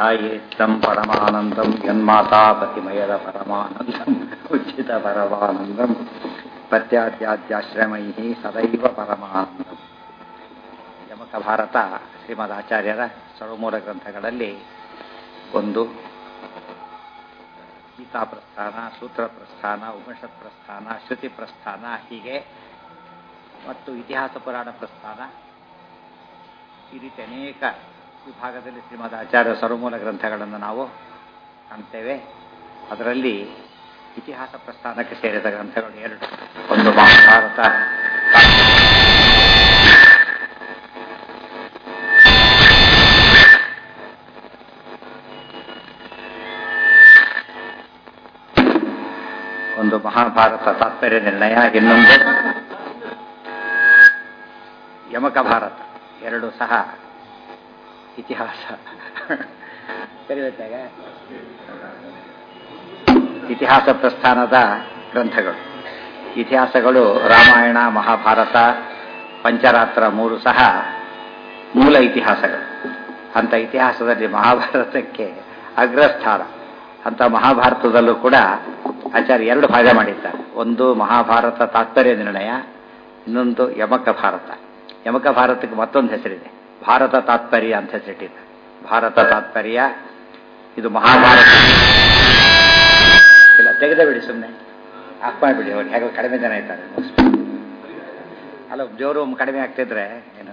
ध्यायेत्तं परमानन्दं यन्मातापतिमयद परमानन्दम् उचित परमानन्दं पत्याद्याद्याश्रमैः ಸದೈವ ಪರಮಾನಂದ ಯಮಕ ಭಾರತ ಶ್ರೀಮದ್ ಆಚಾರ್ಯರ ಸರ್ವಮೂಲ ಗ್ರಂಥಗಳಲ್ಲಿ ಒಂದು ಗೀತಾ ಪ್ರಸ್ಥಾನ ಸೂತ್ರ ಪ್ರಸ್ಥಾನ ಉಪನಿಷತ್ ಪ್ರಸ್ಥಾನ ಶ್ರುತಿ ಪ್ರಸ್ಥಾನ ಹೀಗೆ ಮತ್ತು ಇತಿಹಾಸ ಪುರಾಣ ಪ್ರಸ್ಥಾನ ಈ ರೀತಿ ಅನೇಕ ವಿಭಾಗದಲ್ಲಿ ಶ್ರೀಮದ್ ಆಚಾರ್ಯ ಸರ್ವಮೂಲ ಗ್ರಂಥಗಳನ್ನು ನಾವು ಕಾಣ್ತೇವೆ ಅದರಲ್ಲಿ ಇತಿಹಾಸ ಪ್ರಸ್ಥಾನಕ್ಕೆ ಸೇರಿದ ಗ್ರಂಥಗಳು ಎರಡು ಒಂದು ಮಹಾಭಾರತ ಒಂದು ಮಹಾಭಾರತ ತಾತ್ಪರ್ಯ ನಿರ್ಣಯ ಇನ್ನೊಂದು ಯಮಕ ಭಾರತ ಎರಡು ಸಹ ಇತಿಹಾಸ ಕರಿಬೇಕಾಗ ಇತಿಹಾಸ ಪ್ರಸ್ಥಾನದ ಗ್ರಂಥಗಳು ಇತಿಹಾಸಗಳು ರಾಮಾಯಣ ಮಹಾಭಾರತ ಪಂಚರಾತ್ರ ಮೂರು ಸಹ ಮೂಲ ಇತಿಹಾಸಗಳು ಅಂಥ ಇತಿಹಾಸದಲ್ಲಿ ಮಹಾಭಾರತಕ್ಕೆ ಅಗ್ರಸ್ಥಾನ ಅಂಥ ಮಹಾಭಾರತದಲ್ಲೂ ಕೂಡ ಆಚಾರ್ಯ ಎರಡು ಭಾಗ ಮಾಡಿದ್ದಾರೆ ಒಂದು ಮಹಾಭಾರತ ತಾತ್ಪರ್ಯ ನಿರ್ಣಯ ಇನ್ನೊಂದು ಯಮಕ ಭಾರತ ಯಮಕ ಭಾರತಕ್ಕೆ ಮತ್ತೊಂದು ಹೆಸರಿದೆ ಭಾರತ ತಾತ್ಪರ್ಯ ಅಂತ ಹೆಸರಿಟ್ಟಿದೆ ಭಾರತ ತಾತ್ಪರ್ಯ ಇದು ಮಹಾಭಾರತ ಇಲ್ಲ ತೆಗೆದ ಬಿಡಿ ಸುಮ್ಮನೆ ಆಫ್ ಮಾಡಿಬಿಡಿ ಅವ್ರು ಹೇಗೋ ಕಡಿಮೆ ಜನ ಇದ್ದಾರೆ ಅಲ್ಲ ಜೋರು ಕಡಿಮೆ ಆಗ್ತಿದ್ರೆ ಏನು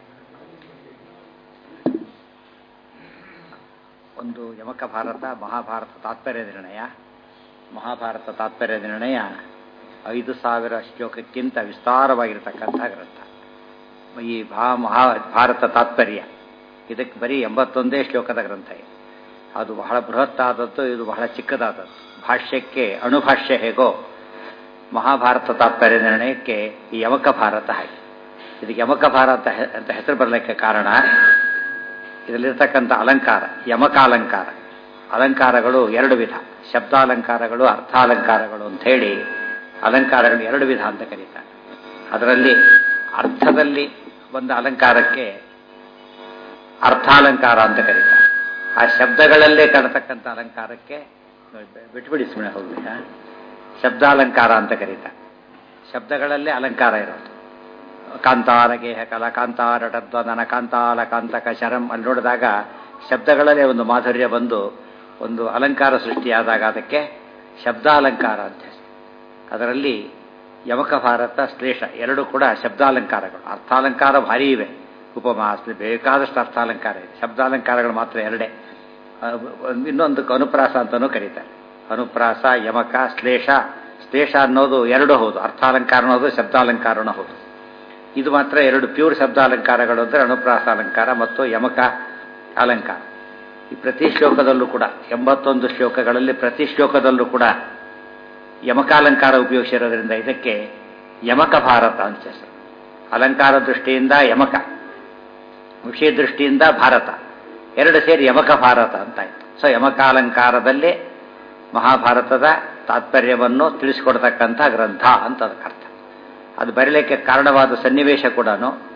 ಒಂದು ಯಮಕ ಭಾರತ ಮಹಾಭಾರತ ತಾತ್ಪರ್ಯ ನಿರ್ಣಯ ಮಹಾಭಾರತ ತಾತ್ಪರ್ಯ ನಿರ್ಣಯ ಐದು ಸಾವಿರ ಶ್ಲೋಕಕ್ಕಿಂತ ವಿಸ್ತಾರವಾಗಿರತಕ್ಕಂಥ ಗ್ರಂಥ ಈ ಭಾ ಮಹಾ ಭಾರತ ತಾತ್ಪರ್ಯ ಇದಕ್ಕೆ ಬರೀ ಎಂಬತ್ತೊಂದೇ ಶ್ಲೋಕದ ಗ್ರಂಥ ಇದೆ ಅದು ಬಹಳ ಬೃಹತ್ತಾದದ್ದು ಇದು ಬಹಳ ಚಿಕ್ಕದಾದದ್ದು ಭಾಷ್ಯಕ್ಕೆ ಅಣುಭಾಷ್ಯ ಹೇಗೋ ಮಹಾಭಾರತ ತಾತ್ಪರ್ಯ ನಿರ್ಣಯಕ್ಕೆ ಈ ಯಮಕ ಭಾರತ ಹಾಗೆ ಇದಕ್ಕೆ ಯಮಕ ಭಾರತ ಅಂತ ಹೆಸರು ಬರಲಿಕ್ಕೆ ಕಾರಣ ಇದರಲ್ಲಿರ್ತಕ್ಕಂಥ ಅಲಂಕಾರ ಯಮಕಾಲಂಕಾರ ಅಲಂಕಾರಗಳು ಎರಡು ವಿಧ ಶಬ್ದಾಲಂಕಾರಗಳು ಅರ್ಥಾಲಂಕಾರಗಳು ಅಂತ ಹೇಳಿ ಅಲಂಕಾರಗಳು ಎರಡು ವಿಧ ಅಂತ ಕರೀತಾರೆ ಅದರಲ್ಲಿ ಅರ್ಥದಲ್ಲಿ ಒಂದು ಅಲಂಕಾರಕ್ಕೆ ಅರ್ಥಾಲಂಕಾರ ಅಂತ ಕರೀತಾರೆ ಆ ಶಬ್ದಗಳಲ್ಲೇ ಕಾಣತಕ್ಕಂಥ ಅಲಂಕಾರಕ್ಕೆ ಬಿಟ್ಬಿಡಿ ಸುಮ್ಮನೆ ಹೋಗಿ ಶಬ್ದಾಲಂಕಾರ ಅಂತ ಕರೀತಾರೆ ಶಬ್ದಗಳಲ್ಲೇ ಅಲಂಕಾರ ಇರೋದು ಕಾಂತಾರ ಗೇಹ ಕಲ ಕಾಂತಾರ ಟದ್ವದನ ಕಾಂತಾಲ ಕಾಂತಕ ಶರಂ ಅಲ್ಲಿ ನೋಡಿದಾಗ ಶಬ್ದಗಳಲ್ಲೇ ಒಂದು ಮಾಧುರ್ಯ ಬಂದು ಒಂದು ಅಲಂಕಾರ ಸೃಷ್ಟಿಯಾದಾಗ ಅದಕ್ಕೆ ಶಬ್ದಾಲಂಕಾರ ಅಂತ ಹೆಸರು ಅದರಲ್ಲಿ ಯಮಕ ಭಾರತ ಶ್ಲೇಷ ಎರಡು ಕೂಡ ಶಬ್ದಾಲಂಕಾರಗಳು ಅರ್ಥಾಲಂಕಾರ ಭಾರಿ ಇವೆ ಉಪಮಾಸ ಬೇಕಾದಷ್ಟು ಅರ್ಥಾಲಂಕಾರ ಇದೆ ಶಬ್ದಾಲಂಕಾರಗಳು ಮಾತ್ರ ಎರಡೇ ಇನ್ನೊಂದಕ್ಕೆ ಅನುಪ್ರಾಸ ಅಂತಲೂ ಕರೀತಾರೆ ಅನುಪ್ರಾಸ ಯಮಕ ಶ್ಲೇಷ ಶ್ಲೇಷ ಅನ್ನೋದು ಎರಡು ಹೌದು ಅರ್ಥಾಲಂಕಾರ ಅನ್ನೋದು ಶಬ್ದಾಲಂಕಾರನೂ ಹೌದು ಇದು ಮಾತ್ರ ಎರಡು ಪ್ಯೂರ್ ಶಬ್ದಾಲಂಕಾರಗಳು ಅಂದರೆ ಅನುಪ್ರಾಸ ಅಲಂಕಾರ ಮತ್ತು ಯಮಕ ಅಲಂಕಾರ ಈ ಪ್ರತಿ ಶ್ಲೋಕದಲ್ಲೂ ಕೂಡ ಎಂಬತ್ತೊಂದು ಶ್ಲೋಕಗಳಲ್ಲಿ ಪ್ರತಿ ಶ್ಲೋಕದಲ್ಲೂ ಕೂಡ ಯಮಕಾಲಂಕಾರ ಉಪಯೋಗಿಸಿರೋದ್ರಿಂದ ಇದಕ್ಕೆ ಯಮಕ ಭಾರತ ಅಂತ ಹೆಸರು ಅಲಂಕಾರ ದೃಷ್ಟಿಯಿಂದ ಯಮಕ ವಿಷಯ ದೃಷ್ಟಿಯಿಂದ ಭಾರತ ಎರಡು ಸೇರಿ ಯಮಕ ಭಾರತ ಅಂತಾಯ್ತು ಸೊ ಯಮಕಾಲಂಕಾರದಲ್ಲಿ ಮಹಾಭಾರತದ ತಾತ್ಪರ್ಯವನ್ನು ತಿಳಿಸಿಕೊಡ್ತಕ್ಕಂಥ ಗ್ರಂಥ ಅಂತ ಅದಕ್ಕೆ ಅರ್ಥ ಅದು ಬರೀಲಿಕ್ಕೆ ಕಾರಣವಾದ ಸನ್ನಿವೇಶ ಕೂಡ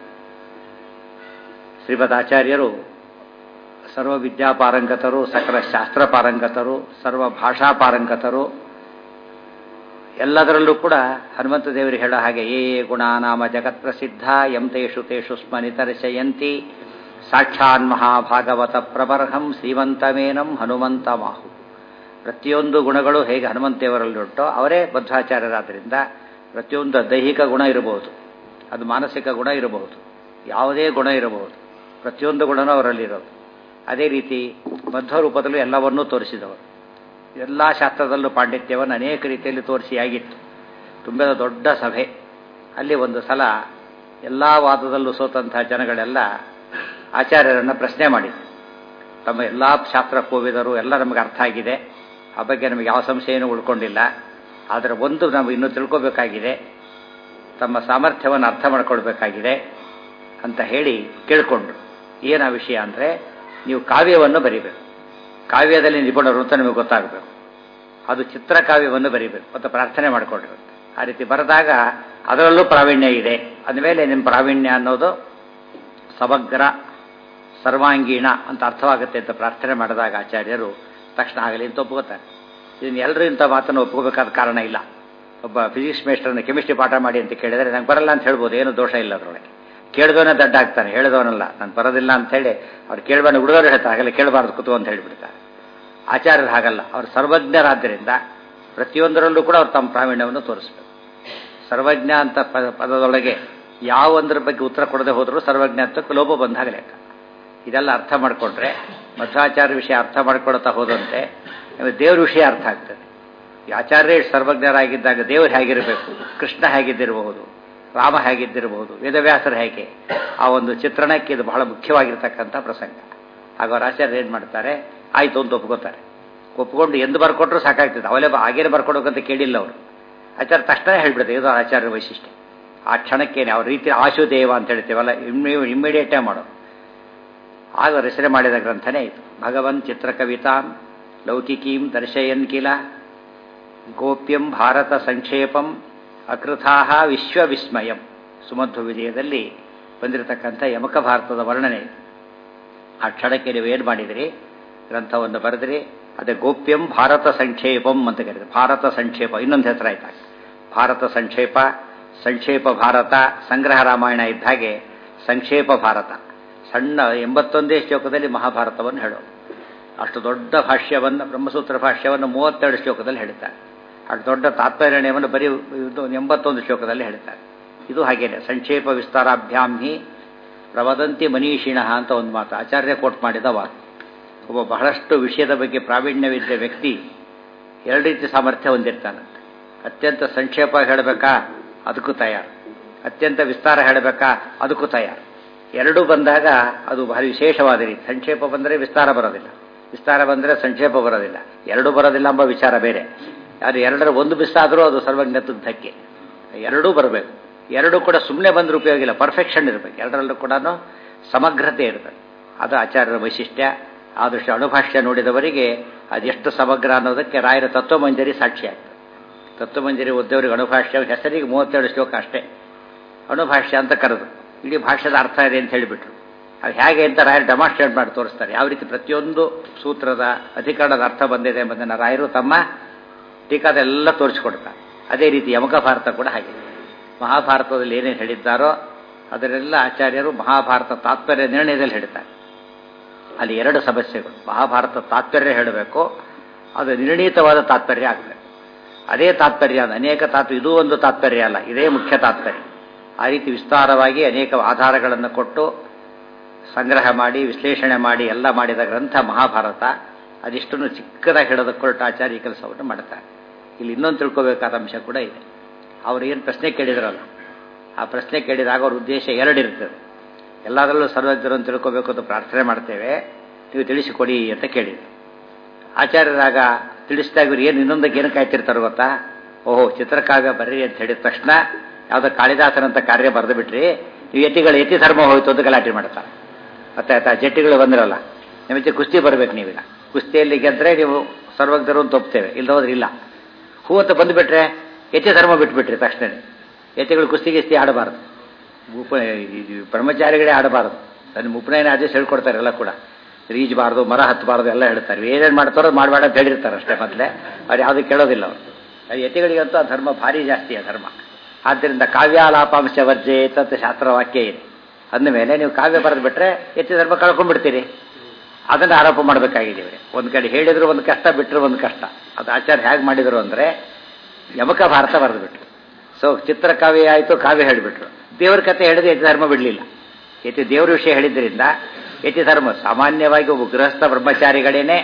ಶ್ರೀಮದ್ ಆಚಾರ್ಯರು ಸರ್ವ ವಿದ್ಯಾಪಾರಂಗತರು ಸಕಲ ಶಾಸ್ತ್ರ ಪಾರಂಗತರು ಸರ್ವ ಭಾಷಾ ಪಾರಂಗತರು ಎಲ್ಲದರಲ್ಲೂ ಕೂಡ ಹನುಮಂತ ದೇವರು ಹೇಳೋ ಹಾಗೆ ಏ ಗುಣಾನಾಮ ಜಗತ್ ಪ್ರಸಿದ್ಧ ಎಂ ತೇಷು ತೇಷು ಸ್ಮರಿತರ್ಶಯಂತಿ ಸಾಕ್ಷಾನ್ ಮಹಾಭಾಗವತ ಪ್ರಬರ್ಹಂ ಶ್ರೀಮಂತಮೇನಂ ಹನುಮಂತ ಮಾಹು ಪ್ರತಿಯೊಂದು ಗುಣಗಳು ಹೇಗೆ ಹನುಮಂತೇವರಲ್ಲಿರುತ್ತೋ ಅವರೇ ಬದ್ಧಾಚಾರ್ಯರಾದ್ದರಿಂದ ಪ್ರತಿಯೊಂದು ದೈಹಿಕ ಗುಣ ಇರಬಹುದು ಅದು ಮಾನಸಿಕ ಗುಣ ಇರಬಹುದು ಯಾವುದೇ ಗುಣ ಇರಬಹುದು ಪ್ರತಿಯೊಂದು ಗುಣನೂ ಅವರಲ್ಲಿರೋದು ಅದೇ ರೀತಿ ಮಧ್ವ ರೂಪದಲ್ಲೂ ಎಲ್ಲವನ್ನೂ ತೋರಿಸಿದವರು ಎಲ್ಲ ಶಾಸ್ತ್ರದಲ್ಲೂ ಪಾಂಡಿತ್ಯವನ್ನು ಅನೇಕ ರೀತಿಯಲ್ಲಿ ತೋರಿಸಿ ಆಗಿತ್ತು ತುಂಬ ದೊಡ್ಡ ಸಭೆ ಅಲ್ಲಿ ಒಂದು ಸಲ ಎಲ್ಲ ವಾದದಲ್ಲೂ ಸೋತಂಥ ಜನಗಳೆಲ್ಲ ಆಚಾರ್ಯರನ್ನು ಪ್ರಶ್ನೆ ಮಾಡಿದರು ತಮ್ಮ ಎಲ್ಲ ಶಾಸ್ತ್ರ ಕೋವಿದರು ಎಲ್ಲ ನಮಗೆ ಅರ್ಥ ಆಗಿದೆ ಆ ಬಗ್ಗೆ ನಮಗೆ ಯಾವ ಸಂಶಯನೂ ಉಳ್ಕೊಂಡಿಲ್ಲ ಆದರೆ ಒಂದು ನಾವು ಇನ್ನೂ ತಿಳ್ಕೋಬೇಕಾಗಿದೆ ತಮ್ಮ ಸಾಮರ್ಥ್ಯವನ್ನು ಅರ್ಥ ಮಾಡ್ಕೊಳ್ಬೇಕಾಗಿದೆ ಅಂತ ಹೇಳಿ ಕೇಳಿಕೊಂಡ್ರು ಏನು ಆ ವಿಷಯ ಅಂದರೆ ನೀವು ಕಾವ್ಯವನ್ನು ಬರಿಬೇಕು ಕಾವ್ಯದಲ್ಲಿ ನಿಪುಣರು ಅಂತ ನಿಮಗೆ ಗೊತ್ತಾಗಬೇಕು ಅದು ಚಿತ್ರಕಾವ್ಯವನ್ನು ಬರಿಬೇಕು ಅಂತ ಪ್ರಾರ್ಥನೆ ಮಾಡಿಕೊಂಡಿರುತ್ತೆ ಆ ರೀತಿ ಬರೆದಾಗ ಅದರಲ್ಲೂ ಪ್ರಾವೀಣ್ಯ ಇದೆ ಅಂದಮೇಲೆ ನಿಮ್ಮ ಪ್ರಾವೀಣ್ಯ ಅನ್ನೋದು ಸಮಗ್ರ ಸರ್ವಾಂಗೀಣ ಅಂತ ಅರ್ಥವಾಗುತ್ತೆ ಅಂತ ಪ್ರಾರ್ಥನೆ ಮಾಡಿದಾಗ ಆಚಾರ್ಯರು ತಕ್ಷಣ ಆಗಲಿ ಅಂತ ಒಪ್ಕೋತಾರೆ ಇದನ್ನು ಎಲ್ಲರೂ ಇಂಥ ಮಾತನ್ನು ಒಪ್ಕೋಬೇಕಾದ ಕಾರಣ ಇಲ್ಲ ಒಬ್ಬ ಫಿಸಿಕ್ಸ್ ಮೇಸ್ಟರ್ನ ಕೆಮಿಸ್ಟ್ರಿ ಪಾಠ ಮಾಡಿ ಅಂತ ಕೇಳಿದರೆ ನಂಗೆ ಬರಲ್ಲ ಅಂತ ಹೇಳ್ಬೋದು ಏನು ದೋಷ ಇಲ್ಲ ಅದರೊಳಗೆ ಕೇಳಿದವನೇ ದಡ್ಡ ಆಗ್ತಾನೆ ಹೇಳಿದವನಲ್ಲ ನಾನು ಬರೋದಿಲ್ಲ ಅಂತ ಹೇಳಿ ಅವ್ರು ಕೇಳಬಾರ್ದು ಹುಡುಗರು ಹೇಳ್ತಾರೆ ಹಾಗೆಲ್ಲ ಕೇಳಬಾರ್ದು ಕೂತು ಅಂತ ಹೇಳಿಬಿಡ್ತಾರೆ ಆಚಾರ್ಯರು ಹಾಗಲ್ಲ ಅವರು ಸರ್ವಜ್ಞರಾದ್ದರಿಂದ ಪ್ರತಿಯೊಂದರಲ್ಲೂ ಕೂಡ ಅವ್ರು ತಮ್ಮ ಪ್ರಾವೀಣ್ಯವನ್ನು ತೋರಿಸ್ಬೇಕು ಸರ್ವಜ್ಞ ಅಂತ ಪದ ಪದದೊಳಗೆ ಯಾವೊಂದರ ಬಗ್ಗೆ ಉತ್ತರ ಕೊಡದೆ ಹೋದರೂ ಸರ್ವಜ್ಞ ಅಂತ ಲೋಪ ಬಂದಾಗ ಲೆಕ್ಕ ಇದೆಲ್ಲ ಅರ್ಥ ಮಾಡಿಕೊಂಡ್ರೆ ಮಧ್ವಾಚಾರ್ಯ ವಿಷಯ ಅರ್ಥ ಮಾಡ್ಕೊಳ್ತಾ ಹೋದಂತೆ ದೇವ್ರ ವಿಷಯ ಅರ್ಥ ಆಗ್ತದೆ ಈ ಆಚಾರ್ಯ ಸರ್ವಜ್ಞರಾಗಿದ್ದಾಗ ದೇವರು ಹೇಗಿರಬೇಕು ಕೃಷ್ಣ ಹೇಗಿದ್ದಿರಬಹುದು ರಾಮ ಹೇಗಿದ್ದಿರಬಹುದು ವೇದವ್ಯಾಸರು ಹೇಗೆ ಆ ಒಂದು ಚಿತ್ರಣಕ್ಕೆ ಇದು ಬಹಳ ಮುಖ್ಯವಾಗಿರ್ತಕ್ಕಂಥ ಪ್ರಸಂಗ ಆಗ ಅವ್ರ ಆಚಾರ್ಯ ಏನು ಮಾಡ್ತಾರೆ ಆಯ್ತು ಅಂತ ಒಪ್ಕೋತಾರೆ ಒಪ್ಕೊಂಡು ಎಂದು ಬರ್ಕೊಟ್ರು ಸಾಕಾಗ್ತದೆ ಅವಲೇ ಆಗೇನೆ ಬರ್ಕೊಡ್ಬೇಕಂತ ಕೇಳಿಲ್ಲ ಅವರು ಆಚಾರ್ಯ ತಕ್ಷಣ ಹೇಳ್ಬಿಡುತ್ತೆ ಇದು ಆಚಾರ್ಯ ವೈಶಿಷ್ಟ್ಯ ಆ ಕ್ಷಣಕ್ಕೇನೆ ಅವ್ರ ರೀತಿ ಆಶುದೇವ ಅಂತ ಹೇಳ್ತೀವಲ್ಲ ಇಮ್ಮಿ ಇಮ್ಮಿಡಿಯೇಟೇ ಮಾಡೋದು ಆಗ ರಚನೆ ಮಾಡಿದ ಗ್ರಂಥನೇ ಇದು ಭಗವನ್ ಚಿತ್ರಕವಿತಾಂ ಲೌಕಿಕೀಂ ದರ್ಶಯನ್ ಕಿಲ ಗೋಪ್ಯಂ ಭಾರತ ಸಂಕ್ಷೇಪಂ ಅಕೃಥಾಹ ವಿಶ್ವವಿಸ್ಮಯಂ ಸುಮಧ್ವ ವಿಜಯದಲ್ಲಿ ಬಂದಿರತಕ್ಕಂಥ ಯಮಕ ಭಾರತದ ವರ್ಣನೆ ಆ ಕ್ಷಣಕ್ಕೆ ನೀವು ಏನು ಮಾಡಿದಿರಿ ಗ್ರಂಥವನ್ನು ಬರೆದಿರಿ ಅದೇ ಗೋಪ್ಯಂ ಭಾರತ ಸಂಕ್ಷೇಪಂ ಅಂತ ಕರೀತಾರೆ ಭಾರತ ಸಂಕ್ಷೇಪ ಇನ್ನೊಂದು ಹೆಸರಾಯ್ತು ಭಾರತ ಸಂಕ್ಷೇಪ ಸಂಕ್ಷೇಪ ಭಾರತ ಸಂಗ್ರಹ ರಾಮಾಯಣ ಇದ್ದ ಹಾಗೆ ಸಂಕ್ಷೇಪ ಭಾರತ ಸಣ್ಣ ಎಂಬತ್ತೊಂದೇ ಶ್ಲೋಕದಲ್ಲಿ ಮಹಾಭಾರತವನ್ನು ಹೇಳೋದು ಅಷ್ಟು ದೊಡ್ಡ ಭಾಷ್ಯವನ್ನು ಬ್ರಹ್ಮಸೂತ್ರ ಭಾಷ್ಯವನ್ನು ಮೂವತ್ತೆರಡು ಶ್ಲೋಕದಲ್ಲಿ ಹೇಳ್ತಾರೆ ಅಷ್ಟು ದೊಡ್ಡ ತಾತ್ಪರ್ಯವನ್ನು ಬರೀ ಎಂಬತ್ತೊಂದು ಶ್ಲೋಕದಲ್ಲಿ ಹೇಳ್ತಾರೆ ಇದು ಹಾಗೇನೆ ಸಂಕ್ಷೇಪ ವಿಸ್ತಾರಾಭ್ಯಾಂ ಹಿ ಪ್ರವದಂತಿ ಮನೀಷಿಣ ಅಂತ ಒಂದು ಮಾತು ಆಚಾರ್ಯ ಕೋಟ್ ಮಾಡಿದ ವಾಕ್ ಒಬ್ಬ ಬಹಳಷ್ಟು ವಿಷಯದ ಬಗ್ಗೆ ಪ್ರಾವೀಣ್ಯವಿದ್ದ ವ್ಯಕ್ತಿ ಎರಡು ರೀತಿ ಸಾಮರ್ಥ್ಯ ಹೊಂದಿರ್ತಾನಂತೆ ಅತ್ಯಂತ ಸಂಕ್ಷೇಪ ಹೇಳಬೇಕಾ ಅದಕ್ಕೂ ತಯಾರು ಅತ್ಯಂತ ವಿಸ್ತಾರ ಹೇಳಬೇಕಾ ಅದಕ್ಕೂ ತಯಾರು ಎರಡೂ ಬಂದಾಗ ಅದು ಭಾರಿ ವಿಶೇಷವಾದ ರೀತಿ ಸಂಕ್ಷೇಪ ಬಂದರೆ ವಿಸ್ತಾರ ಬರೋದಿಲ್ಲ ವಿಸ್ತಾರ ಬಂದರೆ ಸಂಕ್ಷೇಪ ಬರೋದಿಲ್ಲ ಎರಡೂ ಬರೋದಿಲ್ಲ ಎಂಬ ವಿಚಾರ ಬೇರೆ ಅದು ಎರಡರ ಒಂದು ಮಿಸ್ ಆದರೂ ಅದು ಸರ್ವಜ್ಞತ್ವದ ಧಕ್ಕೆ ಎರಡೂ ಬರಬೇಕು ಎರಡೂ ಕೂಡ ಸುಮ್ಮನೆ ಬಂದರೂ ಉಪಯೋಗ ಇಲ್ಲ ಪರ್ಫೆಕ್ಷನ್ ಇರಬೇಕು ಎರಡರಲ್ಲೂ ಕೂಡ ಸಮಗ್ರತೆ ಇರಬೇಕು ಅದು ಆಚಾರ್ಯರ ವೈಶಿಷ್ಟ್ಯ ಆದಷ್ಟು ಅಣುಭಾಷ್ಯ ನೋಡಿದವರಿಗೆ ಅದೆಷ್ಟು ಸಮಗ್ರ ಅನ್ನೋದಕ್ಕೆ ರಾಯರ ತತ್ವಮಂಜರಿ ಸಾಕ್ಷಿ ಆಗ್ತದೆ ತತ್ವಮಂಜರಿ ಓದ್ದವರಿಗೆ ಅಣುಭಾಷ್ಯ ಹೆಸರಿಗೆ ಮೂವತ್ತೆರಡು ಶ್ಲೋಕ ಅಷ್ಟೇ ಅಣುಭಾಷ್ಯ ಅಂತ ಕರೆದು ಇಡೀ ಭಾಷ್ಯದ ಅರ್ಥ ಇದೆ ಅಂತ ಹೇಳಿಬಿಟ್ರು ಅದು ಹೇಗೆ ಅಂತ ರಾಯರು ಡೆಮಾನ್ಸ್ಟ್ರೇಟ್ ಮಾಡಿ ತೋರಿಸ್ತಾರೆ ಯಾವ ರೀತಿ ಪ್ರತಿಯೊಂದು ಸೂತ್ರದ ಅಧಿಕರಣದ ಅರ್ಥ ಬಂದಿದೆ ಎಂಬುದನ್ನು ರಾಯರು ತಮ್ಮ ಟೀಕಾದೆಲ್ಲ ತೋರಿಸ್ಕೊಡ್ತಾರೆ ಅದೇ ರೀತಿ ಯಮಕ ಭಾರತ ಕೂಡ ಹಾಗೆ ಮಹಾಭಾರತದಲ್ಲಿ ಏನೇನು ಹೇಳಿದ್ದಾರೋ ಅದರೆಲ್ಲ ಆಚಾರ್ಯರು ಮಹಾಭಾರತ ತಾತ್ಪರ್ಯ ನಿರ್ಣಯದಲ್ಲಿ ಹೇಳ್ತಾರೆ ಅಲ್ಲಿ ಎರಡು ಸಮಸ್ಯೆಗಳು ಮಹಾಭಾರತ ತಾತ್ಪರ್ಯ ಹೇಳಬೇಕು ಅದು ನಿರ್ಣೀತವಾದ ತಾತ್ಪರ್ಯ ಆಗಬೇಕು ಅದೇ ತಾತ್ಪರ್ಯ ಅದು ಅನೇಕ ತಾತ್ಪರ್ಯ ಇದೂ ಒಂದು ತಾತ್ಪರ್ಯ ಅಲ್ಲ ಇದೇ ಮುಖ್ಯ ತಾತ್ಪರ್ಯ ಆ ರೀತಿ ವಿಸ್ತಾರವಾಗಿ ಅನೇಕ ಆಧಾರಗಳನ್ನು ಕೊಟ್ಟು ಸಂಗ್ರಹ ಮಾಡಿ ವಿಶ್ಲೇಷಣೆ ಮಾಡಿ ಎಲ್ಲ ಮಾಡಿದ ಗ್ರಂಥ ಮಹಾಭಾರತ ಅದಿಷ್ಟನ್ನು ಚಿಕ್ಕದಾಗಿ ಹೇಳೋದಕ್ಕೆ ಆಚಾರ್ಯ ಈ ಕೆಲಸವನ್ನು ಮಾಡ್ತಾರೆ ಇಲ್ಲಿ ಇನ್ನೊಂದು ತಿಳ್ಕೋಬೇಕಾದ ಅಂಶ ಕೂಡ ಇದೆ ಅವರು ಏನು ಪ್ರಶ್ನೆ ಕೇಳಿದ್ರಲ್ಲ ಆ ಪ್ರಶ್ನೆ ಕೇಳಿದಾಗ ಅವ್ರ ಉದ್ದೇಶ ಎರಡಿರ್ತದೆ ಎಲ್ಲದರಲ್ಲೂ ಸರ್ವಜ್ಞರನ್ನು ತಿಳ್ಕೋಬೇಕು ಅಂತ ಪ್ರಾರ್ಥನೆ ಮಾಡ್ತೇವೆ ನೀವು ತಿಳಿಸಿಕೊಡಿ ಅಂತ ಕೇಳಿದ್ರು ಆಚಾರ್ಯರಾಗ ತಿಳಿಸಿದಾಗ ಇವ್ರು ಏನು ಇನ್ನೊಂದಕ್ಕೆ ಏನು ಕಾಯ್ತಿರ್ತಾರೆ ಗೊತ್ತಾ ಓಹೋ ಚಿತ್ರಕಾವ್ಯ ಬರ್ರಿ ಅಂತ ಹೇಳಿದ ತಕ್ಷಣ ಯಾವುದೋ ಕಾಳಿದಾಸನಂತ ಕಾರ್ಯ ಬರೆದು ಬಿಟ್ರಿ ನೀವು ಯತಿಗಳು ಯತಿ ಧರ್ಮ ಹೋಯ್ತು ಅಂತ ಗಲಾಟೆ ಮಾಡ್ತಾರೆ ಮತ್ತೆ ಆಯ್ತಾ ಜಟ್ಟಿಗಳು ಬಂದಿರಲ್ಲ ನಿಮಗೆ ಕುಸ್ತಿ ಬರ್ಬೇಕು ನೀವೀಗ ಕುಸ್ತಿಯಲ್ಲಿ ಗೆದ್ರೆ ನೀವು ಸರ್ವಜ್ಞರು ಅಂತ ಒಪ್ತೇವೆ ಇಲ್ಲ ಹೋದ್ರೆ ಇಲ್ಲ ಹೂ ಅಂತ ಬಂದುಬಿಟ್ರೆ ಯತಿ ಧರ್ಮ ಬಿಟ್ಬಿಟ್ರಿ ತಕ್ಷಣ ಯತಿಗಳು ಕುಸ್ತಿ ಗಿಸ್ತಿ ಆಡಬಾರ್ದು ಉಪ ಬ್ರಹ್ಮಚಾರಿಗಳೇ ಆಡಬಾರ್ದು ನನ್ನ ಉಪನಯನ ಆದೇಶ ಹೇಳ್ಕೊಡ್ತಾರೆ ಎಲ್ಲ ಕೂಡ ಈಜಬಾರ್ದು ಮರ ಹತ್ತಬಾರ್ದು ಎಲ್ಲ ಹೇಳ್ತಾರೆ ಏನೇನು ಮಾಡ್ತಾರೋ ಮಾಡಬೇಡ ಅಂತ ಹೇಳಿರ್ತಾರೆ ಅಷ್ಟೇ ಮೊದಲೇ ಅವ್ರು ಯಾವುದು ಕೇಳೋದಿಲ್ಲ ಅವರು ಯತಿಗಳಿಗಂತೂ ಆ ಧರ್ಮ ಭಾರಿ ಜಾಸ್ತಿ ಆ ಧರ್ಮ ಆದ್ದರಿಂದ ಕಾವ್ಯಾಲಾಪಾಂಶ ವರ್ಜೇತ್ ಅಂತ ಶಾಸ್ತ್ರವಾಕ್ಯ ಇದೆ ಅಂದಮೇಲೆ ನೀವು ಕಾವ್ಯ ಬರೆದು ಬಿಟ್ರೆ ಯತಿ ಧರ್ಮ ಕಳ್ಕೊಂಡ್ಬಿಡ್ತೀರಿ ಅದನ್ನು ಆರೋಪ ಮಾಡಬೇಕಾಗಿದ್ದೀವಿ ಒಂದು ಕಡೆ ಹೇಳಿದ್ರು ಒಂದು ಕಷ್ಟ ಬಿಟ್ಟರು ಒಂದು ಕಷ್ಟ ಅದು ಆಚಾರ್ಯ ಹೇಗೆ ಮಾಡಿದರು ಅಂದರೆ ಯಮಕ ಭಾರತ ಬರೆದುಬಿಟ್ರು ಸೊ ಚಿತ್ರಕಾವ್ಯ ಆಯಿತು ಕಾವ್ಯ ಹೇಳಿಬಿಟ್ರು ದೇವರ ಕಥೆ ಹೇಳಿದ್ರೆ ಯತಿ ಧರ್ಮ ಬಿಡಲಿಲ್ಲ ಯತಿ ದೇವರ ವಿಷಯ ಹೇಳಿದ್ರಿಂದ ಯತಿ ಧರ್ಮ ಸಾಮಾನ್ಯವಾಗಿ ಒಬ್ಬ ಗೃಹಸ್ಥ ಬ್ರಹ್ಮಚಾರಿಗಳೇನೆ